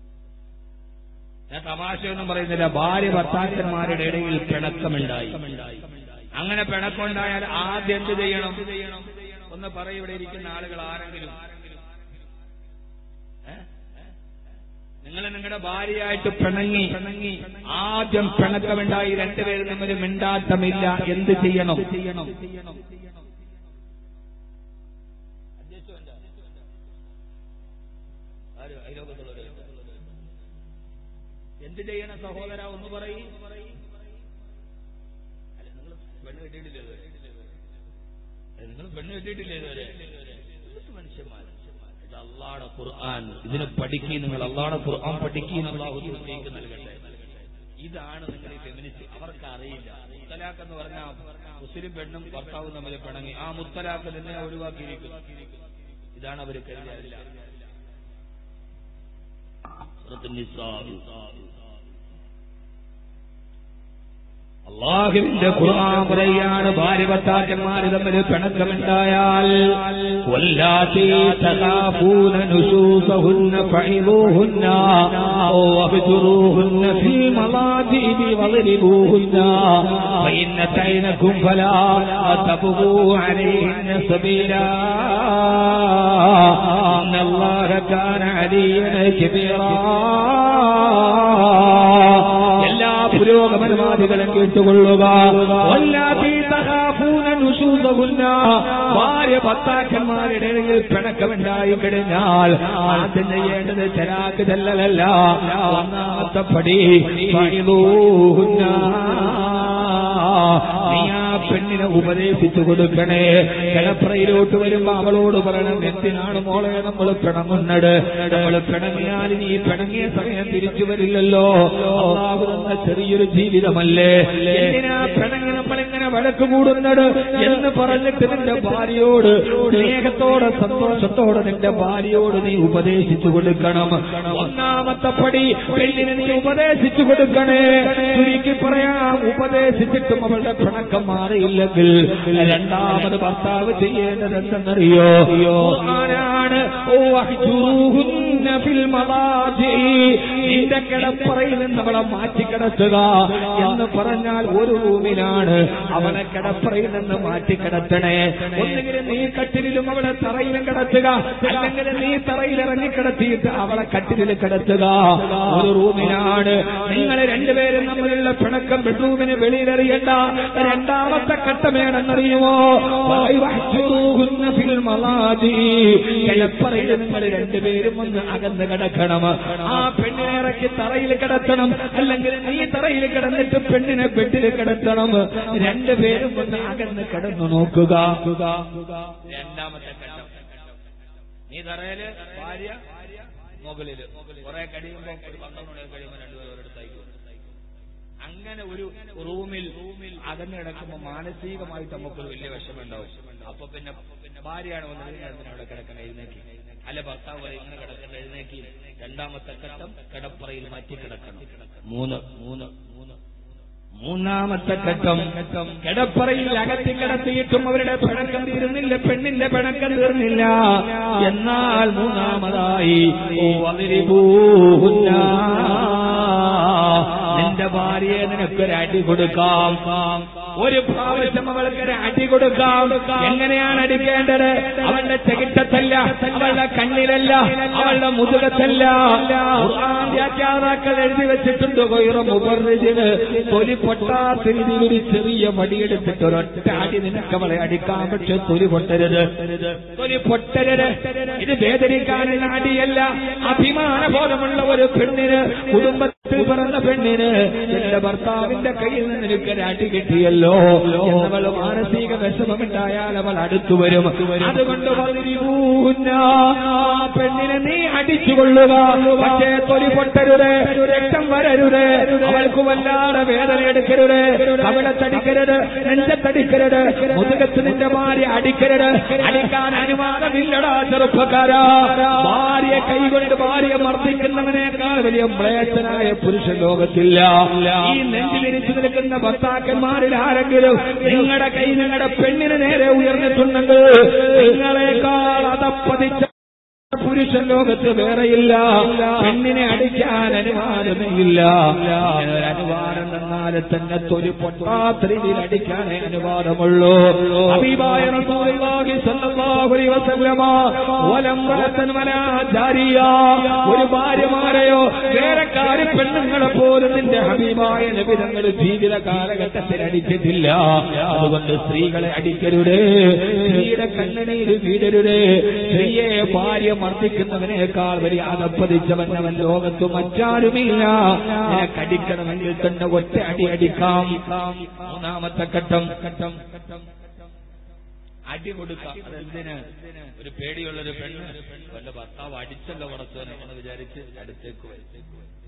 ഞാൻ തമാശയൊന്നും പറയുന്നില്ല ഭാര്യ ഭർത്താക്കന്മാരുടെ ഇടയിൽ പിണക്കമുണ്ടായി അങ്ങനെ പിണക്കമുണ്ടായാൽ ആദ്യം എന്ത് ചെയ്യണം ഒന്ന് പറയും ഇവിടെ ഇരിക്കുന്ന ആളുകൾ ആരെങ്കിലും ഏ? നിങ്ങൾ നിങ്ങളുടെ ഭാര്യയായിട്ട് പിണങ്ങി പിണങ്ങി ആദ്യം പിണക്കമുണ്ടായി രണ്ടുപേരും തമ്മിൽ മിണ്ടാട്ടമില്ല എന്ത് ചെയ്യണം ചെയ്യണം എന്ത് ചെയ്യണം സഹോദര ഒന്ന് പറയും പെണ്ണ് കെട്ടിയിട്ടില്ലേ ഇതുവരെ? ഏ, നിങ്ങൾ പെണ്ണ് കെട്ടിയിട്ടില്ലേ ഇതുവരെ എന്നിട്ട് മനുഷ്യന്മാർ ഇത് അള്ളാടെ ഖുർആൻ ഇതിനെ പഠിക്കി നിങ്ങൾ അള്ളാടെ ഖുർആൻ പഠിക്കി അള്ളാഹു തൗഫീഖ് നൽകട്ടെ ഇതാണ് നിങ്ങൾ ഈ ഫെമിനിസ്റ്റ് അവർക്ക് അറിയില്ല മുത്തലാഖ് എന്ന് പറഞ്ഞാൽ മുസ്ലിം പെണ്ണും ഭർത്താവും തമ്മിൽ പിണങ്ങി ആ മുത്തലാഖ് തന്നെ ഒഴിവാക്കിയിരിക്കുന്നു ഇതാണ് അവർ കരുതിയല്ല സൂറത്തുൻ നിസാ അള്ളാഹുവിന്റെ ഖുർആൻ പറയാണ് ഭാര്യ ഭർത്താക്കന്മാർ തമ്മിൽ പിണക്കമുണ്ടായാൽ വല്ലാത്തി തഖാഫൂന നുശൂസഹുന്ന ഫഇദൂഹുന്ന വഹ്ജുറൂഹുന്ന ഫിൽ മളാജിഇ വദ്രിബൂഹുന്ന ഫഇൻ തൈനകും ഫലാ തബ്ഗൂ അലൈഹിന്ന സബീലാ ഇന്നല്ലാഹ കാന അലിയൻ കബീറാ എല്ലാ പുരോഗമനവാദികളും കേട്ടുകൊള്ളുക വല്ലാത്തി തഖാഫൂന നുശൂസഹുന്ന ഭാര്യ ഭർത്താക്കന്മാരുടെ ഇടയിൽ പിണക്കമുണ്ടായി കഴിഞ്ഞാൽ ആദ്യം ചെയ്യേണ്ടത് ചരാക്ക് ചെല്ലലല്ല ഒന്നാമത്തെ പടി ഫഇദൂഹുന്ന. നീ ആ പെണ്ണിനെ ഉപദേശിച്ചു കൊടുക്കണേ കിടപ്രയിലോട്ട് വരുമ്പോ അവളോട് പറയണം എന്തിനാണ് മോളെ നമ്മൾ പിണങ്ങുന്നത് നമ്മൾ പിണങ്ങിയാൽ നീ പിണങ്ങിയ സമയം തിരിച്ചു വരില്ലല്ലോ അള്ളാഹു തന്ന ചെറിയൊരു ജീവിതമല്ലേ എന്തിനാ പിണങ്ങി നമ്മളിങ്ങനെ വഴക്ക് കൂടുന്നത് എന്ന് പറഞ്ഞിട്ട് നിന്റെ ഭാര്യയോട് സ്നേഹത്തോടെ സന്തോഷത്തോടെ നിന്റെ ഭാര്യയോട് നീ ഉപദേശിച്ചു കൊടുക്കണം ഒന്നാമത്തെ പടി പെണ്ണിന് നീ ഉപദേശിച്ചു കൊടുക്കണേ ചുരുക്കി പറയാം ഉപദേശിച്ചിട്ടും അവളുടെ പിണക്കം മാറിയില്ലെങ്കിൽ രണ്ടാമത് ഭർത്താവ് ചെയ്യേണ്ടത് എന്തെന്നറിയോ ഖുർആനാണ് ഓ അഹ്ജുറൂഹുന്ന ഫിൽ മളാജി നിന്റെ കിടപ്പറയിൽ നിന്ന് അവളെ മാറ്റിക്കിടത്തുക എന്ന് പറഞ്ഞാൽ ഒരു റൂമിലാണ് അവളെ കിടപ്പറയിൽ നിന്ന് മാറ്റിക്കിടത്തണേ ഒന്നുകിൽ നീ കട്ടിലും അവളെ തറയിലും കിടത്തുക അല്ലെങ്കിൽ നീ തറയിൽ ഇറങ്ങിക്കിടത്തിയിട്ട് അവളെ കട്ടിലിൽ കിടത്തുക ഒരു റൂമിലാണ് നിങ്ങൾ രണ്ടുപേരും തമ്മിലുള്ള പിണക്കം ബെഡ്റൂമിന് വെളിയിലെറിയണ്ട രണ്ടാമത്തെ ഘട്ടമേണെന്നറിയുമോ വഹ്ജുറൂഹുന്ന ഫിൽ മളാജി കിടപ്പറയിൽ നിങ്ങൾ രണ്ടുപേരും ഒന്ന് അകന്ന് കിടക്കണം ആ പെണ്ണിനെ ഇറക്കി തറയിൽ കിടത്തണം അല്ലെങ്കിൽ നീ തറയിൽ കിടന്നിട്ട് പെണ്ണിനെ ബെഡിൽ കിടത്തണം രണ്ടുപേരും ഒന്ന് അകന്ന് കിടന്നു നോക്കുക രണ്ടാമത്തെ ഘട്ടം നീ തറയില് ഭാര്യ മുകളില് കുറെ കഴിയുമ്പോ ഒരു പന്ത്രണ്ട് മണി കഴിയുമ്പോ രണ്ടുപേരും ഒരിടത്തായി പോകും അങ്ങനെ ഒരു റൂമിൽ റൂമിൽ അകന്നു കിടക്കുമ്പോ മാനസികമായിട്ട് നമുക്കൊരു വലിയ വിഷമുണ്ടാവും അപ്പൊ പിന്നെ പിന്നെ ഭാര്യയാണ് വന്നത് ഇതിനകത്തിന് അവിടെ കിടക്കണം എഴുന്നേക്കി അല്ല ഭർത്താവ് പറയും ഇങ്ങനെ കിടക്കേണ്ട എഴുന്നേക്കി രണ്ടാമത്തെ ഘട്ടം കിടപ്പറയിൽ മാറ്റി കിടക്കണം മൂന്ന് മൂന്ന് മൂന്ന് മൂന്നാമത്തെ ഘട്ടം കിടപ്പറയിൽ അകത്തി കിടത്തിയിട്ടും അവരുടെ പിണക്കം തീരുന്നില്ല പെണ്ണിന്റെ പിണക്കം തീർന്നില്ല എന്നാൽ മൂന്നാമതായി ഓ അതിരിപൂന്ന നിന്റെ ഭാര്യയെ നിനക്കൊരു അടി കൊടുക്കാം ഒരു പ്രാവശ്യം അവൾക്ക് ഒരു അടി കൊടുക്കാം എങ്ങനെയാണ് അടിക്കേണ്ടത് അവളുടെ ചെകിട്ടത്തല്ല അവളുടെ കണ്ണിലല്ല അവളുടെ മുതുകത്തല്ല ഖുർആൻ വ്യാഖ്യാതാക്കൾ എഴുതി വെച്ചിട്ടുണ്ട് കൊയ്റ മുബർജിന് തൊലി പൊട്ടാത്ത രീതിയിൽ ഒരു ചെറിയ മടിയെടുത്തിട്ട് ഒരൊറ്റ അടി നിനക്ക് അവളെ അടിക്കാൻ പക്ഷെ തൊലി പൊട്ടരുത് തൊലി പൊട്ടരുത് ഇത് വേദനിക്കാനുള്ള അടിയല്ല അഭിമാനബോധമുള്ള ഒരു പെണ്ണിന് കുടുംബത്തിൽ പിറന്ന പെണ്ണിന് എന്റെ ഭർത്താവിന്റെ കയ്യിൽ നിന്ന് എനിക്കൊരു അടി കിട്ടിയല്ലോ എന്നവൾ മാനസിക വിഷമമുണ്ടായാൽ അവൾ അടുത്തു വരും അതുകൊണ്ട് വന്നിരികൂന്ന ആ പെണ്ണിനെ നീ അടിച്ചുകൊള്ളുക പക്ഷേ തൊലി പൊട്ടരുത് രക്തം വരരുത് അവൾക്ക് വല്ലാതെ വേദന എടുക്കരുത് അവിടെ തടിക്കരുത് നെഞ്ചത്തടിക്കരുത് മുതുകത്ത് നിന്റെ ഭാര്യ അടിക്കരുത് അടിക്കാൻ അനുവാദമില്ലടാ ചെറുപ്പക്കാരാ ഭാര്യ കൈകൊണ്ട് ഭാര്യ മർദ്ദിക്കുന്നവനേക്കാൾ വലിയ മ്ലേച്ഛനായ പുരുഷ ലോകത്തില്ല ഈ നെഞ്ചിലിരിച്ചു നിൽക്കുന്ന ഭർത്താക്കന്മാരിൽ ആരെങ്കിലും നിങ്ങളുടെ കൈ നിങ്ങളുടെ പെണ്ണിന് നേരെ ഉയർന്നിട്ടുണ്ടെങ്കിൽ നിങ്ങളെക്കാൾ അതപ്പതിച്ച പുരുഷൻ ലോകത്ത് വേറെയില്ല പെണ്ണിനെ അടിക്കാൻ അനുവാദമില്ല ഇങ്ങനെ ഒരു അനുവാദം തന്നാൽ തന്നെ തൊലി പൊട്ടാത്ത രീതിയിൽ അടിക്കാനേ അനുവാദമുള്ളൂ ഹബീബായ റസൂലുള്ളാഹി സ്വല്ലല്ലാഹു അലൈഹി വസല്ലമ വലംറതൻ വലാ ജാരിയ ഒരു ഭാര്യമാരെയോ വേറെക്കാരി പെണ്ണുങ്ങളെ പോലും നിന്റെ ഹബീബായ നബി തങ്ങൾ ജീവിത കാലഘട്ടത്തിൽ അടിച്ചിട്ടില്ല അതുകൊണ്ട് സ്ത്രീകളെ അടിക്കരുതേ സ്ത്രീയുടെ കണ്ണണീര് വീടരുതേ സ്ത്രീയെ ഭാര്യ മർദ്ദിക്കുന്നവനേക്കാൾ വലിയ അതപ്പതിച്ചവൻ അവൻ ലോകത്ത് മറ്റാരുമില്ല നിനക്കടിക്കണമെങ്കിൽ തന്നെ ഒറ്റ അടി അടിക്കാം മൂന്നാമത്തെ ഘട്ടം ഘട്ടം അടി കൊടുക്കാം അതെന്തിന് ഒരു പേടിയുള്ളൊരു പെണ്ണ് വല്ല ഭർത്താവ് അടിച്ചല്ലോ പടച്ചോനെ എന്ന് വിചാരിച്ച് അടുത്തേക്ക് വരും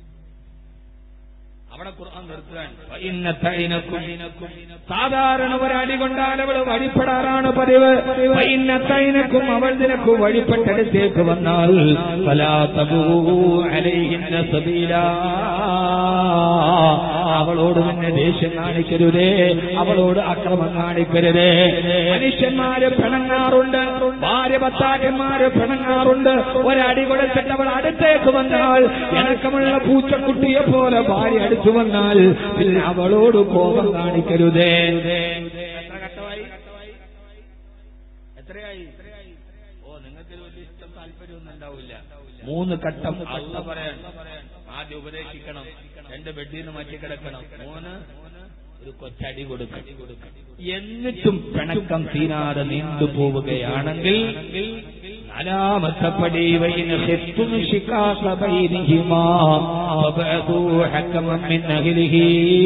അവിടെ ഖുർആൻ നിർത്തുകയാണ് വൈന്നത്തൈനക്കും സാധാരണ ഒരടി കൊണ്ടാൽ അവൾ വഴിപ്പെടാറാണ് പതിവ് വൈന്നത്തൈനക്കും അവൾ നിനക്ക് വഴിപ്പെട്ടടുത്തേക്ക് വന്നാൽ അലൈഹിന്ന സബീല അവളോട് തന്നെ ദേഷ്യം കാണിക്കരുതേ അവളോട് അക്രമം കാണിക്കരുതേ മനുഷ്യന്മാര് പിണങ്ങാറുണ്ട് ഭാര്യ ഭർത്താക്കന്മാര് പിണങ്ങാറുണ്ട് ഒരടി കൊടുത്തിട്ട് അവൾ അടുത്തേക്ക് വന്നാൽ ഇണക്കമുള്ള പൂച്ചക്കുട്ടിയെ പോലെ ഭാര്യ അടുത്തു വന്നാൽ പിന്നെ അവളോട് കോപം കാണിക്കരുതേ എത്ര ഘട്ടമായി എത്രയായി ഓ നിങ്ങൾക്ക് വലിയ ഇഷ്ടം താല്പര്യമൊന്നും ഉണ്ടാവില്ല മൂന്ന് ഘട്ടം അള്ള പറയാൻ ആദ്യം ഉപദേശിക്കണം രണ്ട് ബെഡിൽ നിന്ന് മാറ്റി കിടക്കണം മൂന്ന് ഒരു കൊച്ചടി കൊടുക്കണം എന്നിട്ടും പിണക്കം തീരാതെ നീണ്ടുപോവുകയാണെങ്കിൽ നാലാമത്തെ പടി വൈന ഖിഫ്തും ശിഖാഖ ബൈനിഹിമാ ഫബഅദൂ ഹക്കമൻ മിൻ അഹ്ലിഹി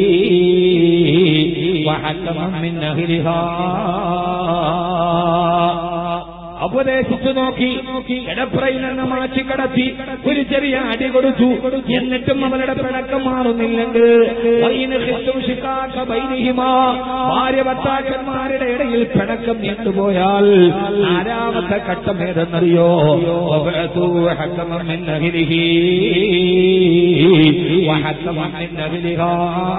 വഹക്കമൻ മിൻ അഹ്ലിഹാ ഉപദേശിച്ചു നോക്കി കിടപ്പറയിൽ നിന്ന് മാറ്റി കടത്തി ഒരു ചെറിയ അടി കൊടുത്തു എന്നിട്ടും അവരുടെ പിണക്കം മാറുന്നില്ലെങ്കിൽ വൈന് ഹിത്തും ശിക്കാക്ക ബൈനിഹിമാ ഭാര്യ ഭർത്താക്കന്മാരുടെ ഇടയിൽ പിണക്കം നീണ്ടുപോയാൽ നാലാമത്തെ ഘട്ടം ഏതെന്നറിയോ വബഅസൂ ഹക്കമൻ മിൻ അഹ്ലിഹി വഹക്കമൻ മിൻ അഹ്ലിഹാ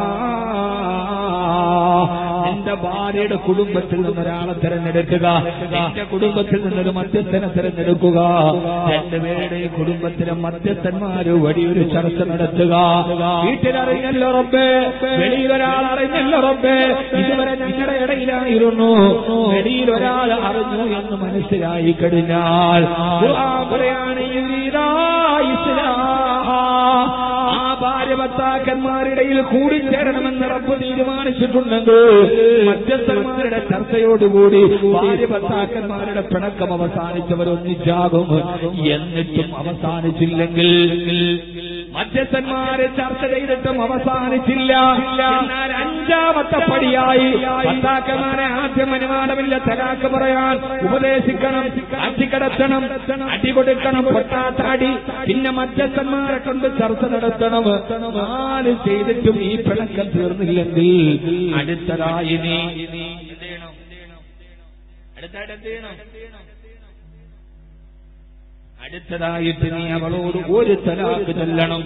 എന്റെ ഭാര്യയുടെ കുടുംബത്തിൽ നിന്ന് ഒരാളെ തിരഞ്ഞെടുക്കുക എന്റെ കുടുംബത്തിൽ നിന്നൊരു മധ്യസ്ഥനെ തിരഞ്ഞെടുക്കുക രണ്ടുപേരുടെ കുടുംബത്തിലെ മധ്യസ്ഥന്മാര് വലിയൊരു ചർച്ച നടത്തുക വീട്ടിലറിഞ്ഞല്ലോ റബ്ബേ വെളിയിൽ ഒരാൾ അറിഞ്ഞല്ലോ റബ്ബേ ഇതുവരെ ഞങ്ങളുടെ ഇടയിലായിരുന്നു വെളിയിൽ ഒരാൾ അറിഞ്ഞു എന്ന് മനസ്സിലായി കഴിഞ്ഞാൽ ഖുർആൻ പറയാണ് യുരീദാ ഇസ്ലാഹ ആ ഭാര്യ ഭർത്താക്കന്മാരിടയിൽ കൂടിച്ചേരണമെന്ന് റബ്ബ് തീരുമാനിച്ചിട്ടുണ്ടെങ്കിൽ മധ്യസ്ഥന്മാരുടെ ചർച്ചയോടുകൂടി ഭാര്യ ഭർത്താക്കന്മാരുടെ പിണക്കം അവസാനിച്ചവർ ഒന്നിച്ചാകും എന്നിട്ടും അവസാനിച്ചില്ലെങ്കിൽ മധ്യസ്ഥന്മാരെ ചർച്ച ചെയ്തിട്ടും അവസാനിച്ചില്ല എന്നാൽ അഞ്ചാമത്തെ പടിയായി ഭർത്താക്കന്മാരെ ആദ്യം അനുമാനമില്ല തലാക്ക് പറയാൻ ഉപദേശിക്കണം അടിക്കടത്തണം അടി കൊടുക്കണം പൊട്ടാത്താടി പിന്നെ മധ്യസ്ഥന്മാരെ കൊണ്ട് ചർച്ച നടത്തണം നാല് ചെയ്തിട്ടും ഈ പിണക്കം തീർന്നില്ലെങ്കിൽ അടുത്തതായി നീ എന്ത് ചെയ്യണം അടുത്തായിട്ട് എന്ത് ചെയ്യണം അടുത്തതായിട്ട് നീ അവളോട് ഒരു തലാക്ക് ചെല്ലണം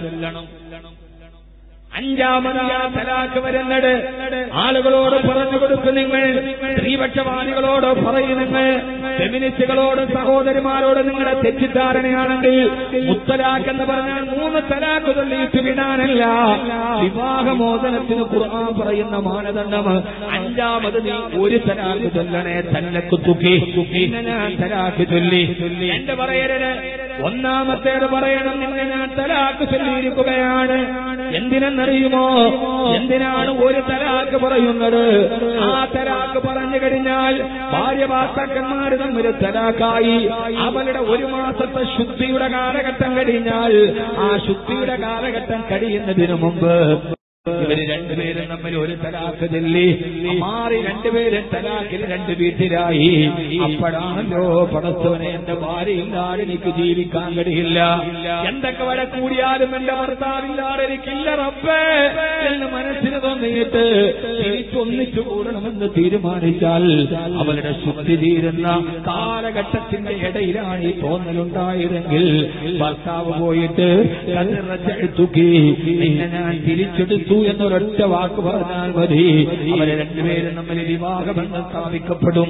അഞ്ചാമതാ തലാക്ക് വരുന്നത് ആളുകളോട് പറഞ്ഞു കൊടുക്കും നിങ്ങൾ സ്ത്രീപക്ഷവാദികളോട് പറയും നിങ്ങൾ ഫെമിനിസ്റ്റുകളോട് സഹോദരിമാരോട് നിങ്ങളുടെ തെറ്റിദ്ധാരണയാണെങ്കിൽ മുത്തലാഖ് എന്ന് പറഞ്ഞാൽ മൂന്ന് തലാക്ക് ചൊല്ലിയിട്ട് വിടാനല്ല വിവാഹമോചനത്തിന് ഖുർആൻ പറയുന്ന മാനദണ്ഡം അഞ്ചാമത് നീ ഒരു തലാക്ക് ചൊല്ലണേ തല്ലക്ക് തുക്കി പിന്നെ ഞാൻ തലാക്ക് ചൊല്ലി എന്റെ പറയരുത് ഒന്നാമത്തേത് പറയണം നിന്നെ ഞാൻ തലാക്ക് ചൊല്ലിയിരിക്കുകയാണ് എന്തിനെന്നറിയുമോ എന്തിനാണ് ഒരു തലാക്ക് പറയുന്നത് ആ തലാക്ക് പറഞ്ഞു കഴിഞ്ഞാൽ ഭാര്യ ഭർത്താക്കന്മാർ തമ്മിൽ തലാക്കായി അവരുടെ ഒരു മാസത്തെ ശുദ്ധിയുടെ കാലഘട്ടം കഴിഞ്ഞാൽ ആ ശുദ്ധിയുടെ കാലഘട്ടം കഴിയുന്നതിന് മുമ്പ് ഇവര് രണ്ടുപേരും തമ്മിൽ ഒരു തലാക്ക് ചൊല്ലി മാറി രണ്ടുപേരും തലാക്കിൽ രണ്ട് വീട്ടിലായി അപ്പോഴാണല്ലോ പടത്തോനെ എന്റെ ഭാര്യയില്ലാതെ എനിക്ക് ജീവിക്കാൻ കഴിയില്ല എന്തൊക്കെ വരെ കൂടിയാലും എന്റെ ഭർത്താവില്ലാതെ എനിക്കില്ല റബ്ബേ എന്ന് മനസ്സിന് തോന്നിയിട്ട് തിരിച്ചൊന്നിച്ചു കൂടണമെന്ന് തീരുമാനിച്ചാൽ അവരുടെ ശുദ്ധി തീരുന്ന കാലഘട്ടത്തിന്റെ ഇടയിലാണ് ഈ തോന്നലുണ്ടായതെങ്കിൽ ഭർത്താവ് പോയിട്ട് കതിറച്ചെടുത്തുക്കി നിന്നെ ഞാൻ തിരിച്ചെടുത്തു എന്നൊരൊറ്റ വാക്ക് പറഞ്ഞാൽ മതി അവരെ രണ്ടുപേരും തമ്മിൽ വിവാഹബന്ധം സ്ഥാപിക്കപ്പെടും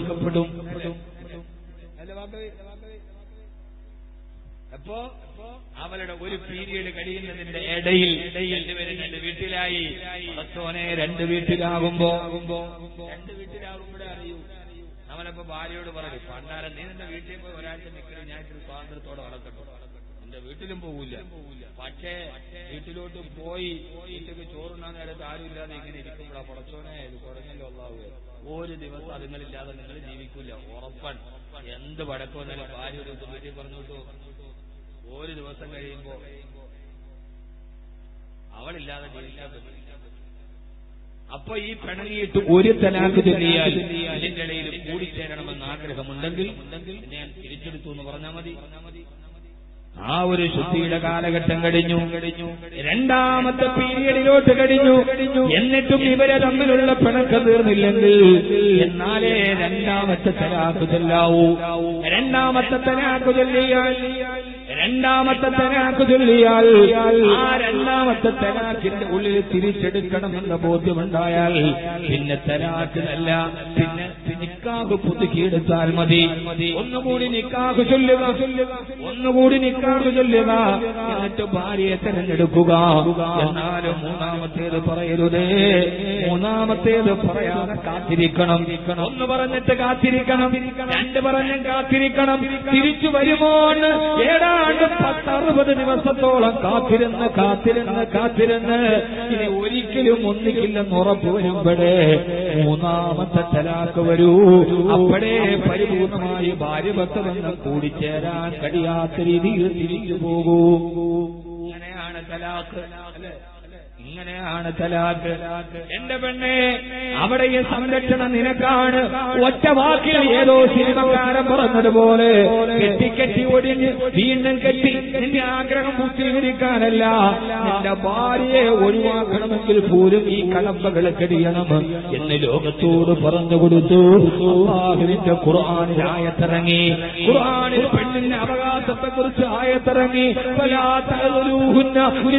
അപ്പോ അവളുടെ ഒരു പീരീഡ് കഴിയുന്നതിന്റെ ഇടയിൽ രണ്ടുപേരും രണ്ട് വീട്ടിലായി പടച്ചോനെ രണ്ട് വീട്ടിലാകുമ്പോ രണ്ട് വീട്ടിലാകുമ്പോഴേ അറിയൂ അവനപ്പോ ഭാര്യയോട് പറയും പണ്ടാരം നീ നിന്റെ വീട്ടിൽ പോയി ഒരാഴ്ച നിൽക്കലും ഞാൻ ഇത്തിരി സ്വാതന്ത്ര്യത്തോടെ വളർത്തട്ടു നിന്റെ വീട്ടിലും പോവില്ല പക്ഷേ വീട്ടിലോട്ട് പോയി വീട്ടിലേക്ക് ചോറുണ്ണാൻ നേരത്ത് ആരുമില്ലാതെ ഇങ്ങനെ ഇരിക്കുമ്പോഴാ പടച്ചോനെ ഇത് കുറഞ്ഞല്ലോ ഉള്ളാവുക ഒരു ദിവസം അതുങ്ങളില്ലാതെ നിങ്ങൾ ജീവിക്കില്ല ഉറപ്പൻ എന്ത് പടക്കമെന്നാലും ഭാര്യ ഒരു ദിവസം വീട്ടിൽ പറഞ്ഞോട്ടു ഒരു ദിവസം കഴിയുമ്പോ അവളില്ലാതെ ജീവിക്കാൻ പറ്റില്ല അപ്പൊ ഈ പിണങ്ങിയിട്ട് ഒരു തലാക്ക് ചൊല്ലിയാൽ ഇതിന്റെ ഇടയിൽ കൂടിച്ചേരണമെന്ന് ആഗ്രഹമുണ്ടെങ്കിൽ ഞാൻ തിരിച്ചെടുത്തു എന്ന് പറഞ്ഞാൽ മതി ആ ഒരു ശുദ്ധിയുടെ കാലഘട്ടം കഴിഞ്ഞു രണ്ടാമത്തെ പീരിയഡിലോട്ട് കഴിഞ്ഞു എന്നിട്ടും ഇവരെ തമ്മിലുള്ള പിണക്കം തീർന്നില്ലെങ്കിൽ എന്നാലേ രണ്ടാമത്തെ തലാക്ക് ചൊല്ലാവൂ രണ്ടാമത്തെ തലാക്ക് ചൊല്ലിയാൽ രണ്ടാമത്തെ തലാക്ക് ചൊല്ലിയാൽ ആ രണ്ടാമത്തെ തലാക്കിന്റെ ഉള്ളിൽ തിരിച്ചെടുക്കണമെന്ന ബോധ്യമുണ്ടായാൽ പിന്നെ തലാക്കിനല്ല പിന്നെ നിക്കാഹ് പുതുക്കിയെടുത്താൽ മതി ഒന്നുകൂടി നിക്കാഹ് ചൊല്ലുക ഒന്നുകൂടി നിക്കാഹ് ചൊല്ലുക എന്നിട്ട് ഭാര്യയെ തെരഞ്ഞെടുക്കുക എന്നാലും മൂന്നാമത്തേത് പറയരുതേ മൂന്നാമത്തേത് പറയാതെ കാത്തിരിക്കണം ഒന്ന് പറഞ്ഞിട്ട് കാത്തിരിക്കണം രണ്ട് പറഞ്ഞ് കാത്തിരിക്കണം തിരിച്ചു വരുമോ എന്ന് ഏതാണ്ട് പത്തറുപത് ദിവസത്തോളം കാത്തിരുന്ന് കാത്തിരുന്ന് കാത്തിരുന്ന് ഇനി ഒരിക്കലും ഒന്നിക്കില്ലെന്ന് ഉറപ്പ് വരുമ്പോഴേ മൂന്നാമത്തെ തലാക്ക് വരൂ അപ്പോഴേ പരിപൂർണമായി ഭാര്യഭക്തബന്ധം കൂടിച്ചേരാൻ കഴിയാത്ത രീതിയിൽ തിരിച്ചു പോകൂ ഇങ്ങനെയാണ് തലാക്ക് അല്ലേ ഇങ്ങനെയാണ് തലാക്ക് എന്റെ പെണ്ണെ അവിടെ ഈ സംരക്ഷണം നിനക്കാണ് ഒറ്റ വാക്കിൽ ഏതോ സിനിമക്കാരൻ പറഞ്ഞതുപോലെ കെട്ടിക്കെട്ടി ഒടിഞ്ഞ് വീണ്ടും കെട്ടി നിന്റെ ആഗ്രഹം പൂർത്തീകരിക്കാനല്ല നിന്റെ ഭാര്യയെ ഒഴിവാക്കണമെങ്കിൽ പോലും ഈ കലമ്പകൾ കെടിയണം എന്ന് ലോകത്തോട് പറഞ്ഞു കൊടുത്തു അള്ളാഹുവിന്റെ ഖുർആാനിൽ ആയത്തിറങ്ങി ഖുർആാനിൽ പെണ്ണിന്റെ അവകാശത്തെ കുറിച്ച് ആയത്തിറങ്ങി فلا تأذلوهن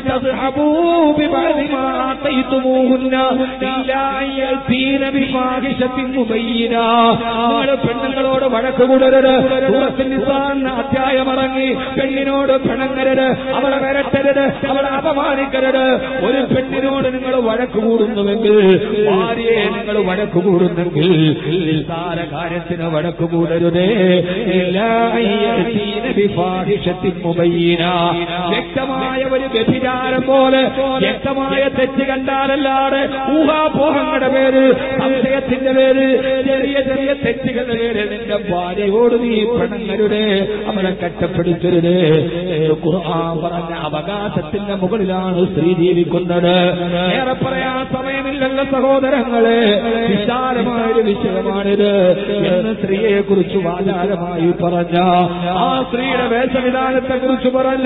لتذهبوا ببعض ما آتيتموهن إلا أن يأتين بفاحشة مبينة നിങ്ങൾ പെണ്ണുങ്ങളോട് വഴക്ക് കൂടരുത് സൂറത്തുൽ നിസാൻ അധ്യായം ഇറങ്ങി പെണ്ണിനോട് പിണങ്ങരുത് അവളെ വരട്ടരുത് അവളെ അപമാനിക്കരുത് ഒരു പെണ്ണിനോട് നിങ്ങൾ വഴക്ക് കൂടുന്നുവെങ്കിൽ ഭാര്യയെ നിങ്ങൾ വഴക്ക് കൂടുന്നെങ്കിൽ നിസ്സാര കാര്യത്തിന് വഴക്ക് കൂടരുതേ ഇല്ലാ അൻ യഅ്തീന ബിഫാഹിഷത്തിൻ മുബയ്യിന വ്യക്തമായ ഒരു വ്യഭിചാരം പോലെ വ്യക്തമായ തെറ്റ് കണ്ടാലല്ലാതെ ഊഹാപോഹങ്ങളുടെ പേര് സംശയത്തിന്റെ പേര് ചെറിയ ചെറിയ തെറ്റുകളുടെ പേര് നിന്റെ ഭാര്യയോട് നീ പെണ്ണങ്ങളുടെ അവരെ കട്ടപ്പെടുത്തരുത് എന്ന് ഖുർആൻ പറഞ്ഞ അവകാശത്തിന്റെ മുകളിലാണ് സ്ത്രീ ജീവിക്കുന്നത് ഏറെ പറയാൻ സമയമില്ലല്ലോ സഹോദരങ്ങളെ വിശാലമായൊരു വിഷയമാണിത് എന്ന് സ്ത്രീയെ കുറിച്ച് വാചാരമായി പറഞ്ഞ ആ സ്ത്രീയുടെ വേഷവിധാനത്തെ കുറിച്ച് പറഞ്ഞ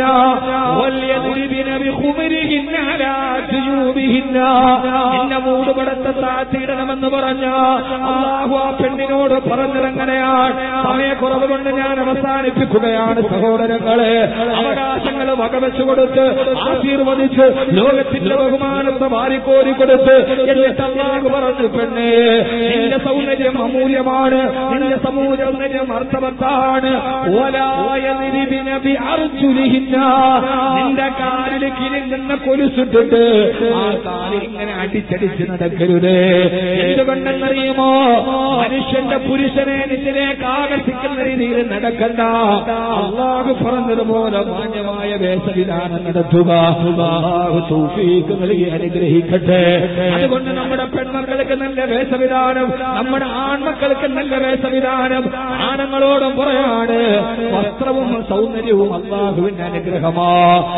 വല്യതിരിവിന ബിഖുമരിഹിന്ന അലാ ജുയൂബിഹിന്ന നിന്ന മൂടുപടത്തെ താഴ്ത്തിയിടണമെന്ന് പറഞ്ഞ അള്ളാഹു ആ പെണ്ണിനോട് പറഞ്ഞിറങ്ങനെയാണ് സമയക്കുറവ് കൊണ്ട് ഞാൻ അവസാനിപ്പിക്കുകയാണ് സഹോദരങ്ങളെ അവകാശങ്ങൾ വകവെച്ചു കൊടുത്ത് ആശീർവദിച്ച് ലോകത്തിന്റെ ബഹുമാനത്തെ വാരിക്കോരി കൊടുത്ത് എന്നിട്ട് അള്ളാഹു പറഞ്ഞു പെണ്ണേ നിന്റെ സൗന്ദര്യം അമൂല്യമാണ് നിന്റെ സമൂഹ സൗന്ദര്യം അർത്ഥവത്താണ് ഓലായ നിരിബിനബി അർജുലിഹിന്ന നിന്റെ കാലിൽ കിരിങ്ങുന്ന കൊലുസിട്ടിട്ട് ആ കാലിൽ ഇങ്ങനെ അടിച്ചടിച്ച് നടക്കരുത് എന്തുകൊണ്ടെന്നറിയുമോ മനുഷ്യന്റെ പുരുഷനെ നിന്നിലേക്ക് ആകർഷിക്കുന്ന രീതിയിൽ നടക്കണ്ട അള്ളാഹു പറഞ്ഞതുപോലെ മാന്യമായ വേഷവിധാനം നടത്തുക അള്ളാഹു തൗഫീഖ് നൽകി അനുഗ്രഹിക്കട്ടെ അതുകൊണ്ട് നമ്മുടെ പെൺമക്കൾക്ക് നല്ല വേഷവിധാനം നമ്മുടെ ആൺമക്കൾക്ക് നല്ല വേഷവിധാനം ആണുങ്ങളോടും പറയാണ് വസ്ത്രവും സൗന്ദര്യവും അള്ളാഹുവിന്റെ അനുഗ്രഹമാ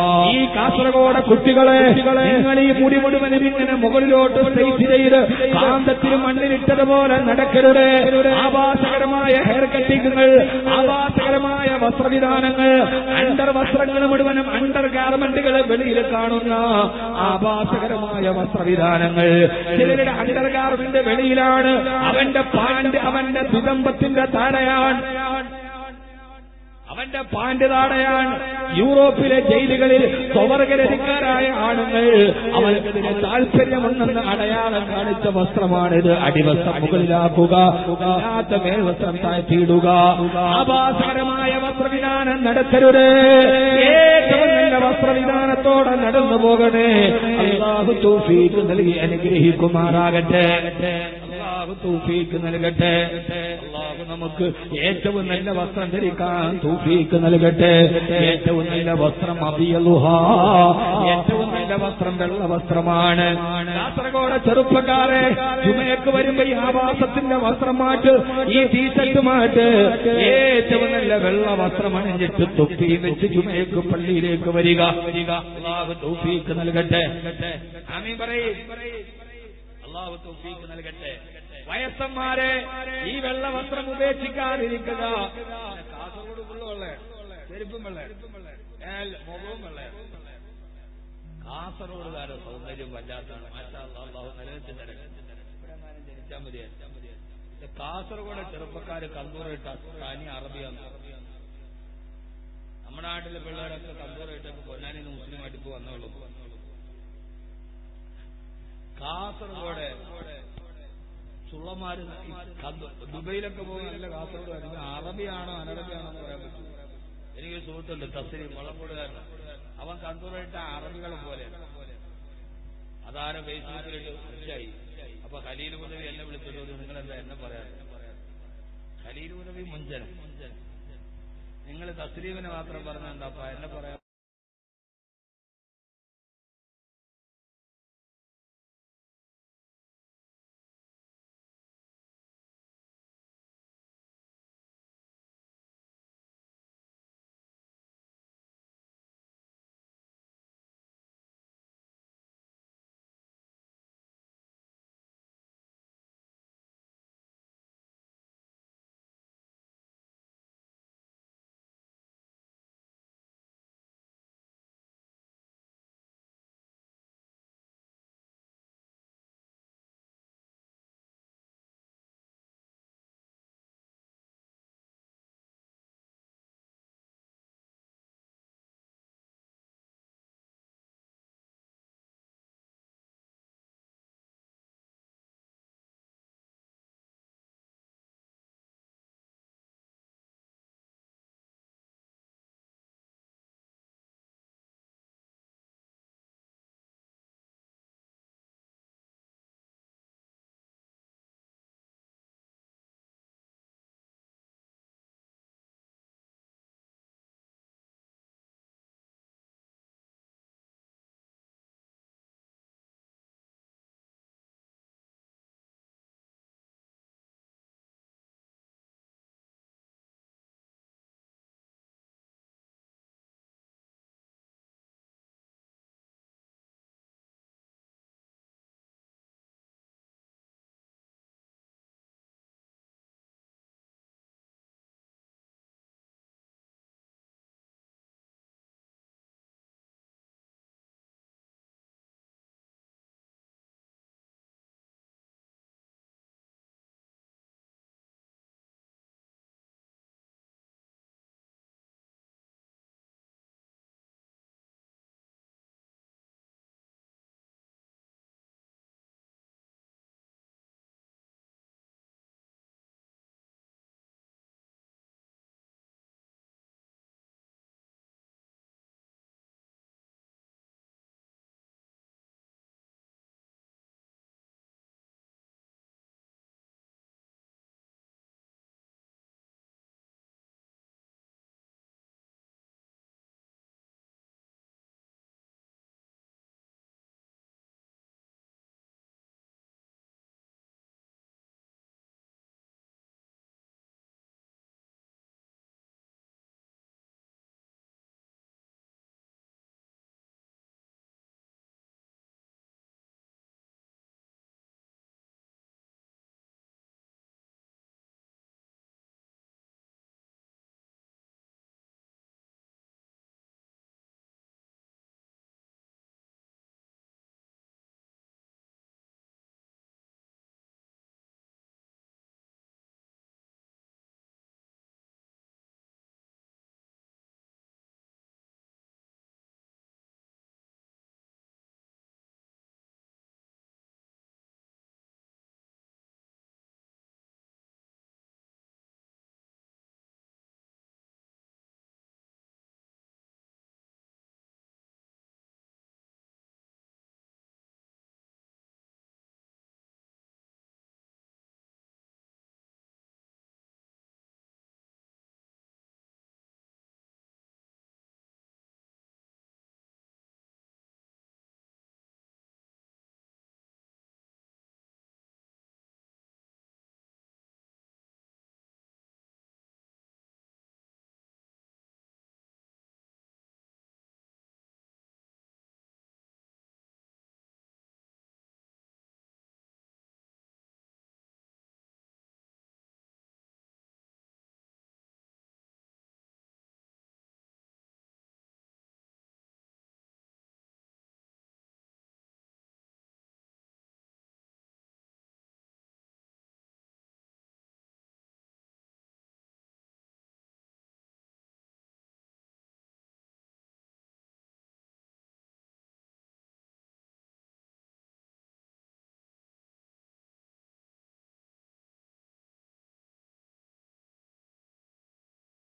ഈ കാസർഗോഡ് കുട്ടികളെ നിങ്ങൾ ഈ മുടി മുഴുവനും ഇങ്ങനെ മുകളിലോട്ട് സ്ട്രൈറ്റ് ചെയ്ത് കാന്തത്തിൽ മണ്ണിലിട്ടതുപോലെ നടക്കരുത് ആഭാസകരമായ ഹെയർ കട്ടിങ്ങുകൾ ആഭാസകരമായ വസ്ത്രവിധാനങ്ങൾ അണ്ടർ വസ്ത്രങ്ങൾ മുഴുവനും അണ്ടർ ഗാർമെന്റുകൾ വെളിയിൽ കാണുന്ന ആഭാസകരമായ വസ്ത്രവിധാനങ്ങൾ ചിലരുടെ അണ്ടർ ഗാർമെന്റ് വെളിയിലാണ് അവന്റെ പാന്റ് അവന്റെ ദുരന്തത്തിന്റെ താഴെയാണ് അവന്റെ പാന്റ് താടയാണ് യൂറോപ്പിലെ ജയിലുകളിൽ സ്വവർഗരധികാരായ ആണുങ്ങൾ അവർക്കെതിരെ താല്പര്യമുണ്ടെന്ന് അടയാളം കാണിച്ച വസ്ത്രമാണിത് അടിവസ്ത്രം മുകളിലാക്കുക അല്ലാത്ത മേൽവസ്ത്രം താഴ്ത്തിയിടുക ആഭാസകരമായ വസ്ത്രവിധാനം നടത്തരുത് ഏറ്റവും നല്ല വസ്ത്രവിധാനത്തോടെ നടന്നു പോകണേ അള്ളാഹു തൗഫീഖ് നൽകി അനുഗ്രഹിക്കുമാറാകട്ടെ അള്ളാഹു തൗഫീഖ് നൽകട്ടെ അള്ളാഹു നമുക്ക് ഏറ്റവും നല്ല വസ്ത്രം ധരിക്കാൻ തൗഫീഖ് നൽകട്ടെ ഏറ്റവും നല്ല വസ്ത്രം അബിയലുഹ ഏറ്റവും നല്ല വസ്ത്രം വെള്ള വസ്ത്രമാണ് കാസർഗോഡ് ചെറുപ്പക്കാരെ ജുമയക്ക് വരുമ്പോ ഈ ആവാസത്തിന്റെ വസ്ത്രം മാറ്റ് ഈ ടീഷർട്ട് മാറ്റ് ഏറ്റവും നല്ല വെള്ള വസ്ത്രം അണിഞ്ഞിട്ട് തൊപ്പി വെച്ച് ജുമയക്ക് പള്ളിയിലേക്ക് വരിക അള്ളാഹു തൗഫീഖ് നൽകട്ടെ ആമീൻ പറയേ അള്ളാഹു തൗഫീക്ക് നൽകട്ടെ വയസ്സന്മാരെ ഈ വെള്ള വസ്ത്രം ഉപേക്ഷിക്കാതിരിക്കുക പിന്നെ കാസർഗോഡ് ഫുള്ള് വെള്ളേ ചെരുപ്പും വെള്ളേ ഏൽ മുഖവും വെള്ളേ കാസർഗോഡുകാരെ സൗന്ദര്യം വല്ലാത്താണ് മാഷാ അല്ലാഹ്, അള്ളാഹു നിലനിർത്തി തരട്ടെ ഇവിടെ എങ്ങാനും ജനിച്ചാൽ മതിയായിരുന്നു ഇത് കാസർഗോഡ് ചെറുപ്പക്കാര് കന്തൂറിട്ട തനി അറബിയാണ് നമ്മുടെ നാട്ടിലെ പിള്ളേരൊക്കെ കന്തൂറിട്ടൊക്കെ പൊന്നാനിന്ന് മുസ്ലിമായിട്ട് ഇപ്പൊ വന്നോളൂ കാസർഗോഡ് ചുള്ളമാര് ഈ കന്ത- ദുബൈയിലൊക്കെ പോകുന്ന നല്ല കാസർഗോഡ് അല്ലെങ്കിൽ അറബിയാണോ അനറബിയാണോ എന്ന് പറയാൻ പറ്റും എനിക്ക് സുഹൃത്തുണ്ട് തസ്സരി മുളക്കൂടുകാരൻ അവൻ കന്തൂറിട്ട അറബികളെ പോലെ അതാരോ ഫേസ്ബുക്കിലിട്ട് ഉച്ചായി അപ്പൊ ഖലീൽ ഉദവി എന്നെ വിളിച്ചിട്ട് നിങ്ങൾ എന്താ എന്നെ പറയാൻ ഖലീൽ ഉദവി മുഞ്ചനം നിങ്ങൾ തസ്ലീമിനെ മാത്രം പറഞ്ഞ എന്താ എന്നെ പറയാം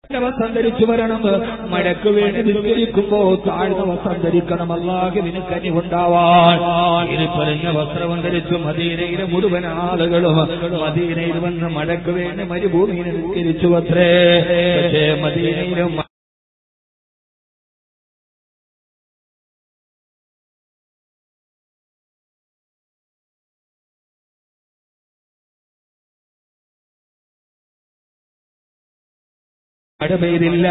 വസ്ത്രം ധരിച്ചു വരണം മഴയ്ക്ക് വേണ്ടി നിസ്കരിക്കുമ്പോ താഴ്ന്ന വസ്ത്രം ധരിക്കണം അല്ലാഹുവിന് കനിവുണ്ടാവാൻ ഇത് പറഞ്ഞ വസ്ത്രം ധരിച്ചു മദീനയിലെ മുഴുവൻ ആളുകളും മദീനയിൽ വന്ന് മഴയ്ക്ക് വേണ്ടി മരുഭൂമിയിൽ നിസ്കരിച്ചു അത്രേ പക്ഷേ മദീനയിലും മഴ പെയ്തില്ല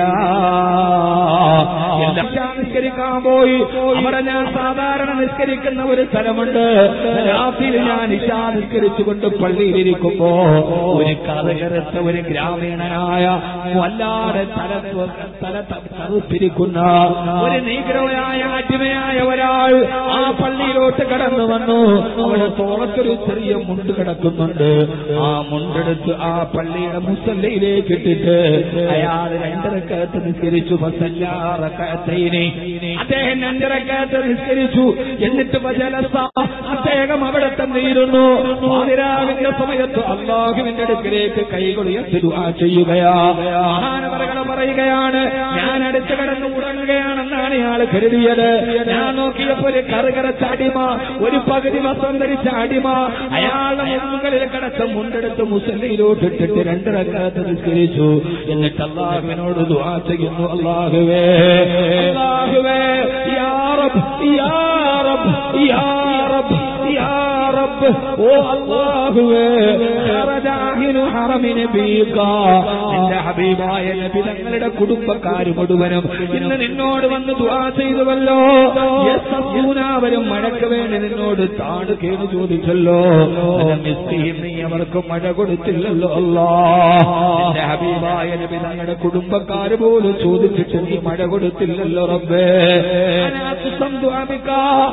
എല്ലാം നിസ്കരിക്കാൻ പോയി അവിടെ ഞാൻ സാധാരണ നിസ്കരിക്കുന്ന ഒരു സ്ഥലമുണ്ട് രാത്രി ഞാൻ ഇഷാ നിസ്കരിച്ചുകൊണ്ട് പള്ളിയിലിരിക്കുമ്പോ ഒരു കഥകരത്ത ഒരു ഗ്രാമീണനായ വല്ലാതെ തല തല കറുത്തിരിക്കുന്ന ഒരു നീഗ്രഹയായ അടിമയായ ഒരാൾ ആ പള്ളിയിലോട്ട് കടന്നു വന്നു അവിടെ തോളത്തൊരു ചെറിയ മുണ്ട് കിടക്കുന്നുണ്ട് ആ മുണ്ടെടുത്ത് ആ പള്ളിയുടെ മുസല്ലയിലേക്ക് ഇട്ടിട്ട് അയാൾ രണ്ടരക്കകത്ത് നിസ്കരിച്ചു പസല്ലാറക്കത്തൈനെ അദ്ദേഹം രണ്ടരക്കകത്ത് നിസ്കരിച്ചു എന്നിട്ട് വജലസ അദ്ദേഹം അവിടെ തന്നെ ഇരുന്നു പാതിരാവിന്റെ സമയത്ത് അള്ളാഹുവിന്റെ അടുക്കിലേക്ക് കൈകൾ ഉയർത്തി ദുആ ചെയ്യുകയാ മഹാനവറുകൾ പറയുകയാണ് ഞാൻ അടുത്ത് കിടന്ന് ഉറങ്ങുകയാണെന്നാണ് ഇയാൾ കരുതിയത് ഞാൻ നോക്കിയപ്പോ ഒരു കറുകറച്ച അടിമ ഒരു പകുതി വസ്ത്രം ധരിച്ച അടിമ അയാളുടെ മുകളിൽ കിടച്ച മുണ്ടെടുത്ത് മുസല്ലയിലോട്ട് ഇട്ടിട്ട് രണ്ടരക്കകത്ത് നിസ്കരിച്ചു എന്നിട്ട് അള്ളാഹുവിനോട് ദുആ ചെയ്യുന്നു അള്ളാഹുവേ അള്ളാഹുവേ യാ റബ്ബ് യാ റബ്ബ് യാ റബ്ബ് യാ റബ്ബ് ഓ അള്ളാഹുവേ ഖറജാഹിനു ഹറമിന് ബീക നിന്റെ ഹബീബായ നബി തങ്ങളുടെ കുടുംബക്കാർ മുഴുവനും ഇന്ന് നിന്നോട് വന്ന് ദുആ ചെയ്തുവല്ലോ യസ്സൂന അവരും മഴയ്ക്ക് വേണ്ടി നിന്നോട് താട് കേട് ചോദിച്ചല്ലോ മിസ്കീൻ നീ അവർക്ക് മഴ കൊടുത്തില്ലല്ലോ അല്ലാ നിന്റെ ഹബീബായ നബി തങ്ങളുടെ കുടുംബക്കാര് പോലും ചോദിച്ചിട്ട് നീ മഴ കൊടുത്തില്ലല്ലോ റബ്ബേ അനാത്ത് സംദ്വാമിക്ക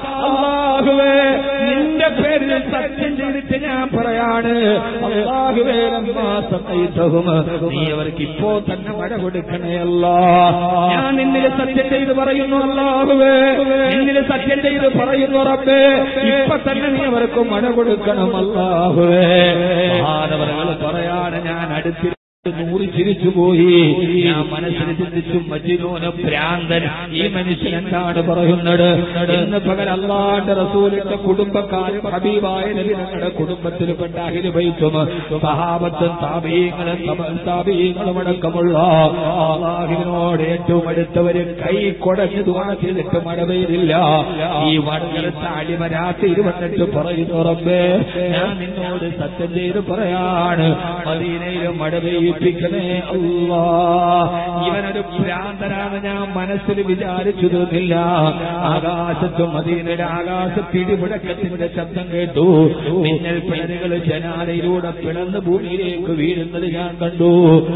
അള്ളാഹുവേ നിന്റെ പേരിൽ സത്യം ചെയ്തിട്ട് ഞാൻ പറയാണ് അള്ളാഹുവേ ലമ്മാ സഖൈതഹും നീ അവർക്ക് ഇപ്പോ തന്നെ മഴ കൊടുക്കണേ അല്ലാ ഞാൻ നിന്നിൽ സത്യം ചെയ്ത് പറയുന്നു അള്ളാഹുവേ നിന്നിൽ സത്യം ചെയ്ത് പറയുന്നു റബ്ബേ ഇപ്പൊ തന്നെ നീ അവർക്ക് മഴ കൊടുക്കണം അള്ളാഹുവേ മഹാനവറുകൾ പറയാണ് ഞാൻ അടുത്തി നൂറ് ചിരിച്ചുപോയി ഞാൻ മനസ്സിൽ ചിന്തിച്ചു മജിനോന ഭ്രാന്തൻ ഈ മനുഷ്യൻ എന്താണ് പറയുന്നത് ഇന്ന് പകൽ അള്ളാന്റെ റസൂലിന്റെ കുടുംബക്കാരും ഹബീബായ നബി ഞങ്ങളുടെ കുടുംബത്തിൽപ്പെട്ട അഹിലുബൈത്തും സഹാബത്തും താപീയങ്ങളും താപീയങ്ങളും അടക്കമുള്ള അള്ളാഹുവിനോട് ഏറ്റവും അടുത്തവര് കൈ കൊടഞ്ഞു ദുവാ ചെയ്തിട്ട് മഴ പെയ്തില്ല ഈ വടകരത്തെ അടിമരാത്ത് ഇരുവന്നിട്ട് പറയുന്നു റബ്ബേ ഞാൻ നിന്നോട് സത്യം ചെയ്ത് പറയാണ് മദീനയിലും മഴ പെയ്യിപ്പിക്കണേ അല്ലാ ഇവനൊരു ഭ്രാന്തനാണ് ഞാൻ മനസ്സിൽ വിചാരിച്ചു തോന്നില്ല ആകാശത്തും മദീനയുടെ ആകാശത്ത് ഇടിമുഴക്കത്തിന്റെ ശബ്ദം കേട്ടു മിന്നൽ പിണരുകൾ ജനാലയിലൂടെ പിളർന്ന് ഭൂമിയിലേക്ക് വീഴുന്നത് ഞാൻ കണ്ടു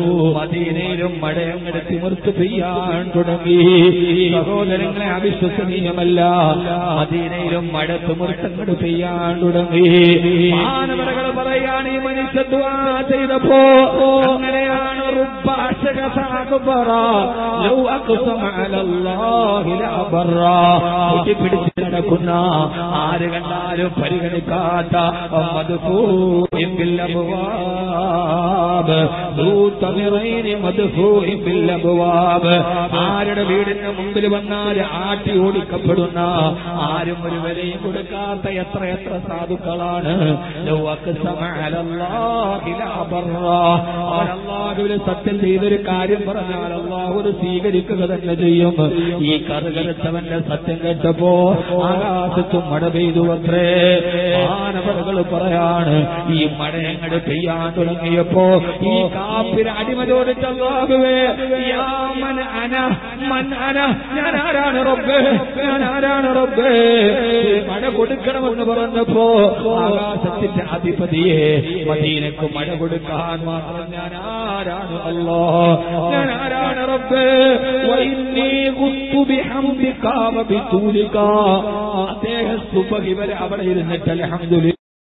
മദീനയിലും മഴയങ്ങടെ തിമിർത്ത് പെയ്യാൻ തുടങ്ങി സഹോദരങ്ങളെ അവിശ്വസനീയമല്ല മദീനയിലും മഴ തിമിർത്തങ്ങട് പെയ്യാൻ തുടങ്ങി മാനവരകൾ പറയാണ് ഈ മനുഷ്യ ദ്വാ ചെയ്തപ്പോ അങ്ങനെയാണ് പിടിച്ച് നടക്കുന്ന ആര് കണ്ടാലും പരിഗണിക്കാത്ത ആരുടെ വീടിന് മുമ്പിൽ വന്നാൽ ആട്ടി ഓടിക്കപ്പെടുന്ന ആരും ഒരു വിലയും കൊടുക്കാത്ത എത്ര എത്ര സാധുക്കളാണ് അള്ളാഹുവിന് സത്യം ചെയ്തൊരു കാര്യം പറഞ്ഞാൽ അള്ളാഹു അത് സ്വീകരിക്കുക തന്നെ ചെയ്യും ഈ കറുകരുത്തവന്റെ സത്യം കേട്ടപ്പോ ആകാശത്തും മഴ പെയ്തു അത്രേ മാനവറുകൾ പറയാണ് ഈ മഴ അങ്ങട് പെയ്യാൻ തുടങ്ങിയപ്പോ ഈ കാപ്പിന് അടിമ ചോദിച്ച അള്ളാഹുവേ യാ മൻ അന മൻ അന ഞാൻ ആരാണ് റബ്ബേ ഞാൻ ആരാണ് റബ്ബേ മഴ കൊടുക്കണമെന്ന് പറഞ്ഞപ്പോ ആകാശത്തിന്റെ അധിപതിയെ മദീനക്ക് മഴ കൊടുക്കാൻ മാത്രം ഞാൻ ആരാണ് അല്ലോ ഞാൻ ആരാണ് റബ്ബേ വൈന്നീ കുത്തു ബിഹംദിക വബിതൂലിക അദ്ദേഹം സുബഹി വരെ അവിടെ ഇരുന്നിട്ട് അൽഹംദുലില്ലാ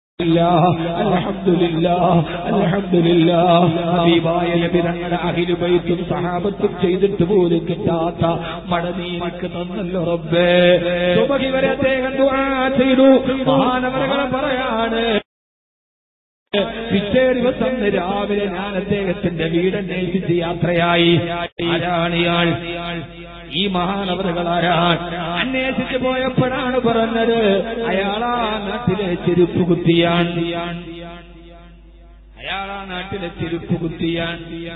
ഹബീബായ നബി തങ്ങളുടെ അഹിലുബൈത്തും സഹാബത്തും ചെയ്തിട്ട് പോലും കിട്ടാത്ത മഴ നീക്ക് തന്നല്ലോ റബ്ബേ സുബഹി വരെ അദ്ദേഹം ദുആ ചെയ്തു മഹാനവരകളെ പറയാണ് പിറ്റേ ദിവസം രാവിലെ ഞാൻ അദ്ദേഹത്തിന്റെ വീടന്വേഷിച്ച് യാത്രയായി ആരാണ് ഇയാൾ ഈ മഹാനവറുകൾ ആരാണ് അന്വേഷിച്ചു പോയപ്പോഴാണ് പറഞ്ഞത് അയാളാ നാട്ടിലെ ചെരുപ്പ് കുത്തിയാൻ അയാളാ നാട്ടിലെ ചെരുപ്പ് കുത്തിയാൻ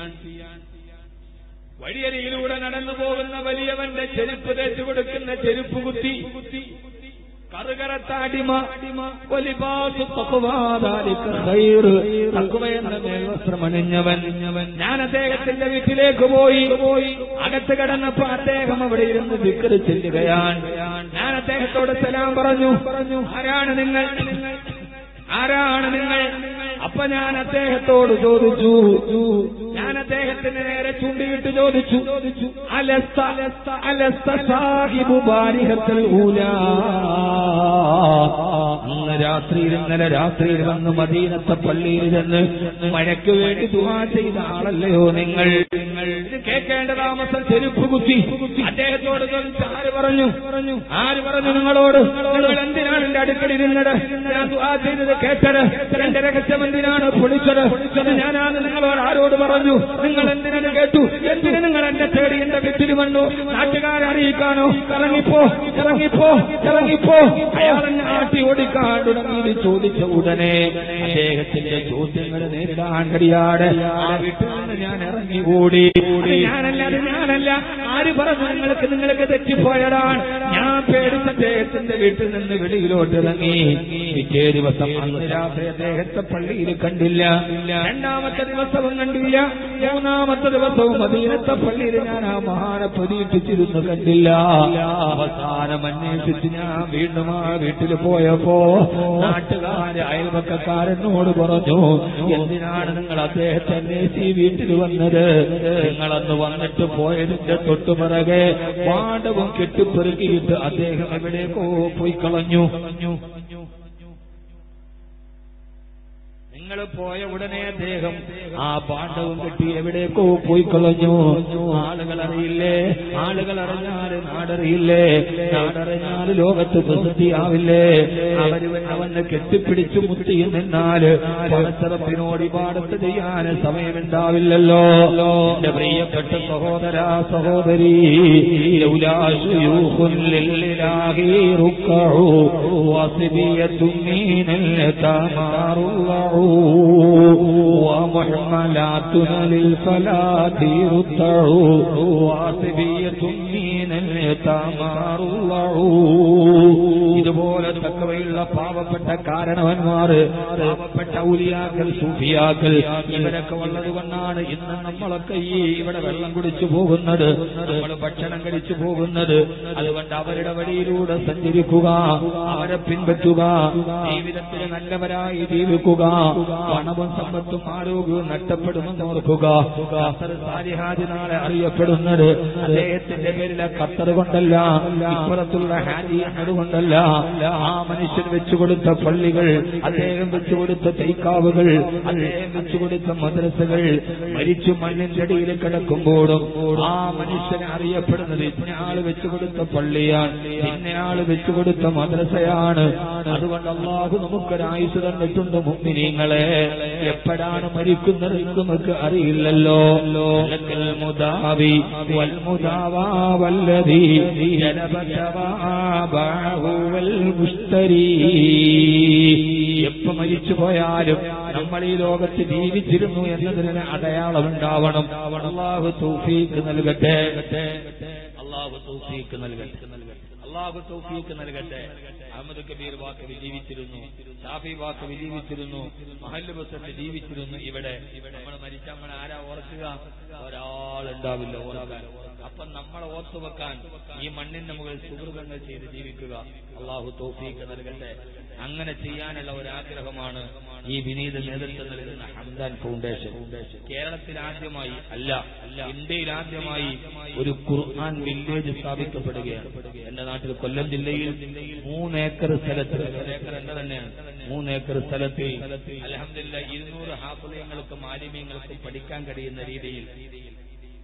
വഴിയരിയിലൂടെ നടന്നു പോകുന്ന വലിയവന്റെ ചെരുപ്പ് തേച്ചു കൊടുക്കുന്ന ചെരുപ്പ് കുത്തി കറുകരത്താടിമ ഒലിബാസു തഖ്വാദാലിക ഖൈർ തഖ്വ എന്ന മേൽവസ്ത്രമണിഞ്ഞവൻ ഞാൻ അദ്ദേഹത്തിന്റെ വീട്ടിലേക്ക് പോയി അകത്ത് കിടന്നപ്പോ അദ്ദേഹം അവിടെ ഇരുന്ന് വിക്കറ് ചെല്ലുകയാണ് ഞാൻ അദ്ദേഹത്തോട് സലാം പറഞ്ഞു ആരാണ് നിങ്ങൾ ആരാണ് നിങ്ങൾ അപ്പൊ ഞാൻ അദ്ദേഹത്തോട് ചോദിച്ചു ഞാൻ അദ്ദേഹത്തിന് നേരെ ചൂണ്ടിയിട്ട് ചോദിച്ചു അലസ്ത അലസ്ത സാഹിബു ബാരിഹത്തൽ ഊല അന്ന് രാത്രിയിൽ ഇന്നലെ രാത്രിയിൽ വന്ന് മദീനത്തെ പള്ളിയിൽ ചെന്ന് മഴയ്ക്ക് വേണ്ടി ദുവാ ചെയ്ത ആളല്ലയോ നിങ്ങൾ നിങ്ങൾ ഇത് കേൾക്കേണ്ട താമസം ചെരുപ്പ് കുത്തി അദ്ദേഹത്തോട് ചോദിച്ചു ആര് പറഞ്ഞു പറഞ്ഞു ആര് പറഞ്ഞു നിങ്ങളോട് നിങ്ങൾ എന്തിനാണ് എന്റെ അടുക്കൽ ഇരുന്നത് ഞാൻ ദുആ ചെയ്തത് കേട്ടത് എന്റെ രഹസ്യം എന്തിനാണ് പൊളിച്ചത് അത് ഞാനാണ് നിങ്ങളോട് ആരോട് പറഞ്ഞു നിങ്ങൾ എന്തിനത് കേട്ടു എന്തിനു നിങ്ങൾ എന്നെ തേടി എന്റെ വീട്ടിൽ വന്നു നാട്ടുകാരെ അറിയിക്കാനോ ഇറങ്ങിപ്പോ ഇറങ്ങിപ്പോ ഇറങ്ങിപ്പോ അയാൾ എന്നെ ആട്ടി ഓടിക്കാൻ തുടങ്ങി ചോദിച്ച ഉടനെ അദ്ദേഹത്തിന്റെ ചോദ്യങ്ങൾ നേരിടാൻ കഴിയാതെ ആ വീട്ടിൽ നിന്ന് ഞാൻ ഇറങ്ങി ഓടി അത് ഞാനല്ല അത് ഞാനല്ല ആര് പറഞ്ഞു നിങ്ങൾക്ക് നിങ്ങൾക്ക് തെറ്റിപ്പോയതാണ് ഞാൻ പേടിച്ച അദ്ദേഹത്തിന്റെ വീട്ടിൽ നിന്ന് വെളിയിലോട്ട് ഇറങ്ങി പിറ്റേ ദിവസം അന്ന് രാത്രി അദ്ദേഹത്തെ പള്ളിയിൽ കണ്ടില്ല രണ്ടാമത്തെ ദിവസവും കണ്ടില്ല മൂന്നാമത്തെ ദിവസവും മദീനത്തെ പള്ളിയിൽ ഞാൻ ആ മഹാനെ പ്രതീക്ഷിച്ചിരുന്നു കണ്ടില്ല അവസാനം അന്വേഷിച്ച് ഞാൻ വീണ്ടും ആ വീട്ടിൽ പോയപ്പോ നാട്ടുകാര് അയൽപക്കക്കാരനോട് പറഞ്ഞു എന്തിനാണ് നിങ്ങൾ അദ്ദേഹത്തെ അന്വേഷിച്ച് ഈ വീട്ടിൽ വന്നത് നിങ്ങളന്ന് വന്നിട്ട് പോയതിന്റെ തൊട്ടുപിറകെ പാണ്ഡവും കെട്ടിപ്പെറുക്കിയിട്ട് അദ്ദേഹം എവിടേക്കോ പോയി കളഞ്ഞു നിങ്ങൾ പോയ ഉടനെ അദ്ദേഹം ആ പാണ്ഡവും കെട്ടി എവിടേക്കോ പോയി കളഞ്ഞു ആളുകൾ അറിയില്ലേ ആളുകൾ അറിഞ്ഞാൽ നാടറിയില്ലേ നാടറിഞ്ഞാൽ ലോകത്ത് പ്രസിദ്ധിയാവില്ലേ അവര് വന്ന് വന്ന് കെട്ടിപ്പിടിച്ചു മുത്തി നിന്നാല് പണച്ചറപ്പിനോട് ഇപാടത്ത് ചെയ്യാൻ സമയമുണ്ടാവില്ലല്ലോ എന്റെ പ്രിയപ്പെട്ട സഹോദര സഹോദരി ലൗലാ ശുയൂഖുൻ ലില്ലാഹി റുക്കഉ വസിബിയത്തും മീനൽ തമാറുള്ളഉ ومحملات للفلاة رتع واسبية من اليتامى ഇതുപോലെ തക്കവയുള്ള പാവപ്പെട്ട കാരണവന്മാർ പാവപ്പെട്ട ഔലിയാക്കൽ സൂഫിയാക്കൽ ഇവരൊക്കെ ഉള്ളത് കൊണ്ടാണ് ഇന്ന് നമ്മളൊക്കെ ഈ ഇവിടെ വെള്ളം കുടിച്ചു പോകുന്നത് നമ്മൾ ഭക്ഷണം കഴിച്ചു പോകുന്നത് അതുകൊണ്ട് അവരുടെ വഴിയിലൂടെ സഞ്ചരിക്കുക അവരെ പിൻപറ്റുക ജീവിതത്തിൽ നല്ലവരായി ജീവിക്കുക പണവും സമ്പത്തും ആരോഗ്യവും നഷ്ടപ്പെടുമെന്ന് ഓർക്കുക ഖത്തർ സാലിഹാജ് നാളെ അറിയപ്പെടുന്നത് അദ്ദേഹത്തിന്റെ പേരിലെ ഖത്തർ കൊണ്ടല്ല ഇപ്പുറത്തുള്ള ഹാജി അതുകൊണ്ടല്ല ആ മനുഷ്യൻ വെച്ചുകൊടുത്ത പള്ളികൾ അദ്ദേഹം വെച്ചുകൊടുത്ത തൈക്കാവുകൾ അദ്ദേഹം വെച്ചുകൊടുത്ത മദ്രസകൾ മരിച്ചു മണ്ണിന്റെ അടിയിൽ കിടക്കുമ്പോഴും ആ മനുഷ്യനെ അറിയപ്പെടുന്നത് ഇന്നയാള് വെച്ചുകൊടുത്ത പള്ളിയാണ് ഇന്നയാള് വെച്ചുകൊടുത്ത മദ്രസയാണ് അതുകൊണ്ട് അള്ളാഹു നമുക്കൊരായുസ് തന്നിട്ടുണ്ട് മുമ്പിനീങ്ങളെ എപ്പോഴാണ് മരിക്കുന്നത് നമുക്ക് അറിയില്ലല്ലോ ലക്കൽ മുദാവി വൽ മുദാവാ വല്ലദീ ജലബതവാബഹു വൽ മുസ്തരീ എപ്പോ മരിച്ചു പോയാലും നമ്മൾ ഈ ലോകത്ത് ജീവിച്ചിരുന്നു എന്നതിന് അടയാളം ഉണ്ടാവണം അള്ളാഹു തൗഫീക്ക് നൽകട്ടെ അള്ളാഹു തൗഫീക്ക് നൽകട്ടെ അള്ളാഹു തൗഫീക്ക് നൽകട്ടെ അഹമ്മദ് കബീർ വാക്ക് ജീവിച്ചിരുന്നു ഷാഫി വാക്ക് ജീവിച്ചിരുന്നു മഹല്ല് ബസന്റ് ജീവിച്ചിരുന്നു ഇവിടെ നമ്മൾ മരിച്ച നമ്മൾ ആരാ ഓർക്കുക ഒരാളുണ്ടാവില്ല ഓർക്കാൻ അപ്പൊ നമ്മളെ ഓർത്തു വെക്കാൻ ഈ മണ്ണിന്റെ മുകളിൽ സുഹൃതങ്ങൾ ചെയ്ത് ജീവിക്കുക അള്ളാഹു തോഫീക്ക് നൽകട്ടെ അങ്ങനെ ചെയ്യാനുള്ള ഒരു ആഗ്രഹമാണ് ഈ വിനീത നേതൃത്വം നൽകുന്ന ഹംദാൻ ഫൗണ്ടേഷൻ കേരളത്തിൽ ആദ്യമായി അല്ല ഇന്ത്യയിൽ ആദ്യമായി ഒരു ഖുർആൻ വില്ലേജ് സ്ഥാപിക്കപ്പെടുകയാണ് എന്റെ നാട്ടിൽ കൊല്ലം ജില്ലയിൽ മൂന്ന് ഏക്കർ സ്ഥലത്ത് ഒരു ഏക്കർ എന്റെ തന്നെയാണ് മൂന്ന് ഏക്കർ സ്ഥലത്ത് അലഹമില്ല ഇരുന്നൂറ് ഹാഫുലയങ്ങൾക്കും ആലിമ്യങ്ങൾക്കും പഠിക്കാൻ കഴിയുന്ന രീതിയിൽ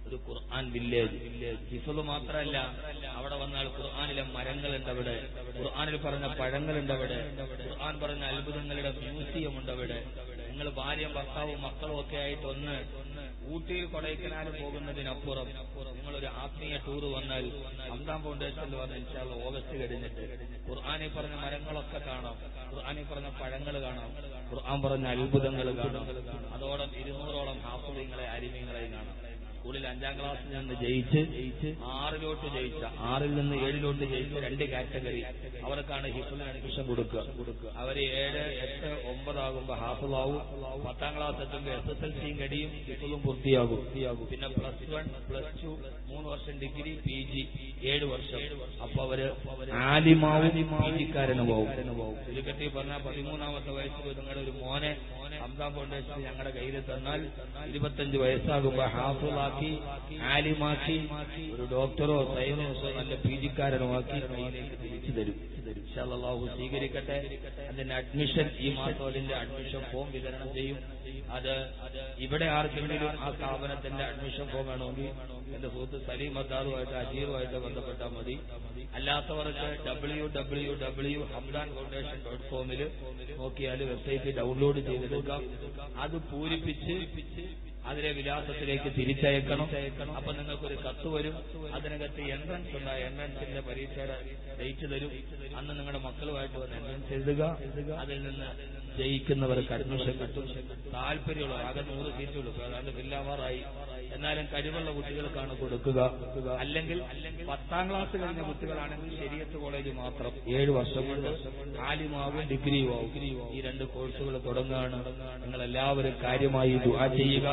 ഒരു ഖുർആൻ വില്ലേജ് ഹിഫുദ് മാത്രമല്ല അവിടെ വന്നാൽ ഖുർആനിലെ മരങ്ങളുണ്ട് അവിടെ ഖുർആനിൽ പറഞ്ഞ പഴങ്ങളുണ്ട് അവിടെ ഖുർആൻ പറഞ്ഞ അത്ഭുതങ്ങളുടെ മ്യൂസിയം ഉണ്ട് അവിടെ നിങ്ങൾ ഭാര്യയും ഭർത്താവും മക്കളും ഒക്കെ ആയിട്ട് ഒന്ന് ഊട്ടിയിൽ കൊടൈക്കനാൽ പോകുന്നതിനപ്പുറം നിങ്ങളൊരു ആത്മീയ ടൂർ വന്നാൽ അംസാം ഫൗണ്ടേഷനിൽ വന്ന് ഇൻഷാല്ല ഓഗസ്റ്റ് കഴിഞ്ഞിട്ട് ഖുർആാനിൽ പറഞ്ഞ മരങ്ങളൊക്കെ കാണാം ഖുർആാനിൽ പറഞ്ഞ പഴങ്ങൾ കാണാം ഖുർആൻ പറഞ്ഞ അത്ഭുതങ്ങൾ കാണാം അതോടൊപ്പം ഇരുന്നൂറോളം ഹാഫുദീങ്ങളെ അരിമീങ്ങളെയും കാണാം സ്കൂളിൽ അഞ്ചാം ക്ലാസ്സിൽ നിന്ന് ജയിച്ച് ആറിലോട്ട് ജയിച്ച ആറിൽ നിന്ന് ഏഴിലോട്ട് ജയിച്ച രണ്ട് കാറ്റഗറി അവർക്കാണ് ഹിഫിളിന് അഡ്മിഷൻ കൊടുക്കുക അവര് ഏഴ് എട്ട് ഒമ്പതാകുമ്പോ ഹാഫിളാവും പത്താം ക്ലാസ് എത്തുമ്പോൾ എസ് എസ് എൽ സിയും കടിയും ഹിഫിളും പൂർത്തിയാകും പിന്നെ പ്ലസ് വൺ പ്ലസ് ടു മൂന്ന് വർഷം ഡിഗ്രി പി ജി ഏഴ് വർഷം അപ്പൊ അവര് ആലിമാവും പീജിക്കാരനും പോകും ചുരുക്കത്തിൽ പറഞ്ഞാൽ പതിമൂന്നാമത്തെ വയസ്സിൽ നിങ്ങളുടെ ഒരു മോനെ അംസാം ഫൗണ്ടേഷൻ ഞങ്ങളുടെ കയ്യിൽ തന്നാൽ ഇരുപത്തഞ്ച് വയസ്സാകുമ്പോ ഹാഫിളാക്കി ആലിമാക്കി ഒരു ഡോക്ടറോ സൈനികോ നല്ല പി ജിക്കാരനോ ആക്കി കയ്യിലേക്ക് തിരിച്ചു തരും ഇൻഷാല്ലാഹു സ്വീകരിക്കട്ടെ അതിന്റെ അഡ്മിഷൻ ഈ മാസം അതിന്റെ അഡ്മിഷൻ ഫോം വിതരണം ചെയ്യും അത് ഇവിടെ ആർക്കെങ്കിലും ആ സ്ഥാപനത്തിന്റെ അഡ്മിഷൻ ഫോം വേണമെങ്കിൽ എന്റെ സുഹൃത്ത് സലീം അദ്ദാറുമായിട്ട് അജീറുമായിട്ട് ബന്ധപ്പെട്ടാൽ മതി അല്ലാത്തവർക്ക് W W W Hamdan foundation dot കോമിൽ നോക്കിയാൽ വെബ്സൈറ്റ് ഡൗൺലോഡ് ചെയ്തെടുക്കാം അത് പൂരിപ്പിച്ച് അതിലെ വിലാസത്തിലേക്ക് തിരിച്ചയക്കണം അപ്പൊ നിങ്ങൾക്കൊരു കത്ത് വരും അതിനകത്ത് എൻട്രൻസ് ഉണ്ട് ആ എൻട്രൻസിന്റെ പരീക്ഷയുടെ ഡേറ്റ് തരും അന്ന് നിങ്ങളുടെ മക്കളുമായിട്ട് വന്ന് എൻട്രൻസ് എഴുതുക അതിൽ നിന്ന് ജയിക്കുന്നവർക്ക് അഡ്മിഷൻ കിട്ടും താല്പര്യമുള്ള ആകെ നൂറ് സീറ്റുള്ളൂ ഏതാണ്ട് ഫില്ലാവാറായി എന്നാലും കഴിവുള്ള കുട്ടികൾക്കാണ് കൊടുക്കുക അല്ലെങ്കിൽ പത്താം ക്ലാസ് കഴിഞ്ഞ കുട്ടികളാണെങ്കിൽ ശരിയത്ത് കോളേജ് മാത്രം ഏഴ് വർഷം കൊണ്ട് ആലിമാവും ഡിഗ്രിയും ആവും ഈ രണ്ട് കോഴ്സുകൾ തുടങ്ങുകയാണ് നിങ്ങൾ എല്ലാവരും കാര്യമായി ദുആ ചെയ്യുക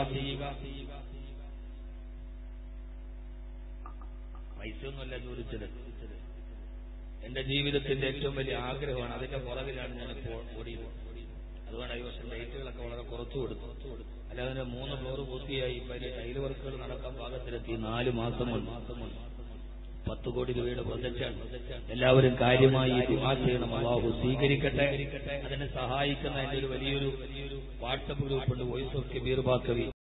പൈസയൊന്നുമല്ല ചോദിച്ചത് എന്റെ ജീവിതത്തിന്റെ ഏറ്റവും വലിയ ആഗ്രഹമാണ് അതിന്റെ പുറകിലാണ് ഞാൻ ഇപ്പോൾ ഓടിയത് അതുകൊണ്ട് ഈ വർഷം ഡേറ്റുകളൊക്കെ വളരെ കുറച്ചു കൊടുത്തു അല്ലാതെ അതിന്റെ മൂന്ന് ഫ്ലോർ പൂർത്തിയായി ഇപ്പൊ അതിന്റെ ടൈൽ വർക്കുകൾ നടക്കാൻ പാകത്തിലെത്തി നാല് മാസം കൊണ്ട് പത്ത് കോടി രൂപയുടെ പ്രൊജക്റ്റാണ് എല്ലാവരും കാര്യമായി ദുആ ചെയ്യണം അള്ളാഹു സ്വീകരിക്കട്ടെ അതിനെ സഹായിക്കുന്ന എന്റെ ഒരു വലിയൊരു വാട്സപ്പ് ഗ്രൂപ്പ് ഉണ്ട് വോയിസ് ഓഫ് കബീർ ബാക്കവി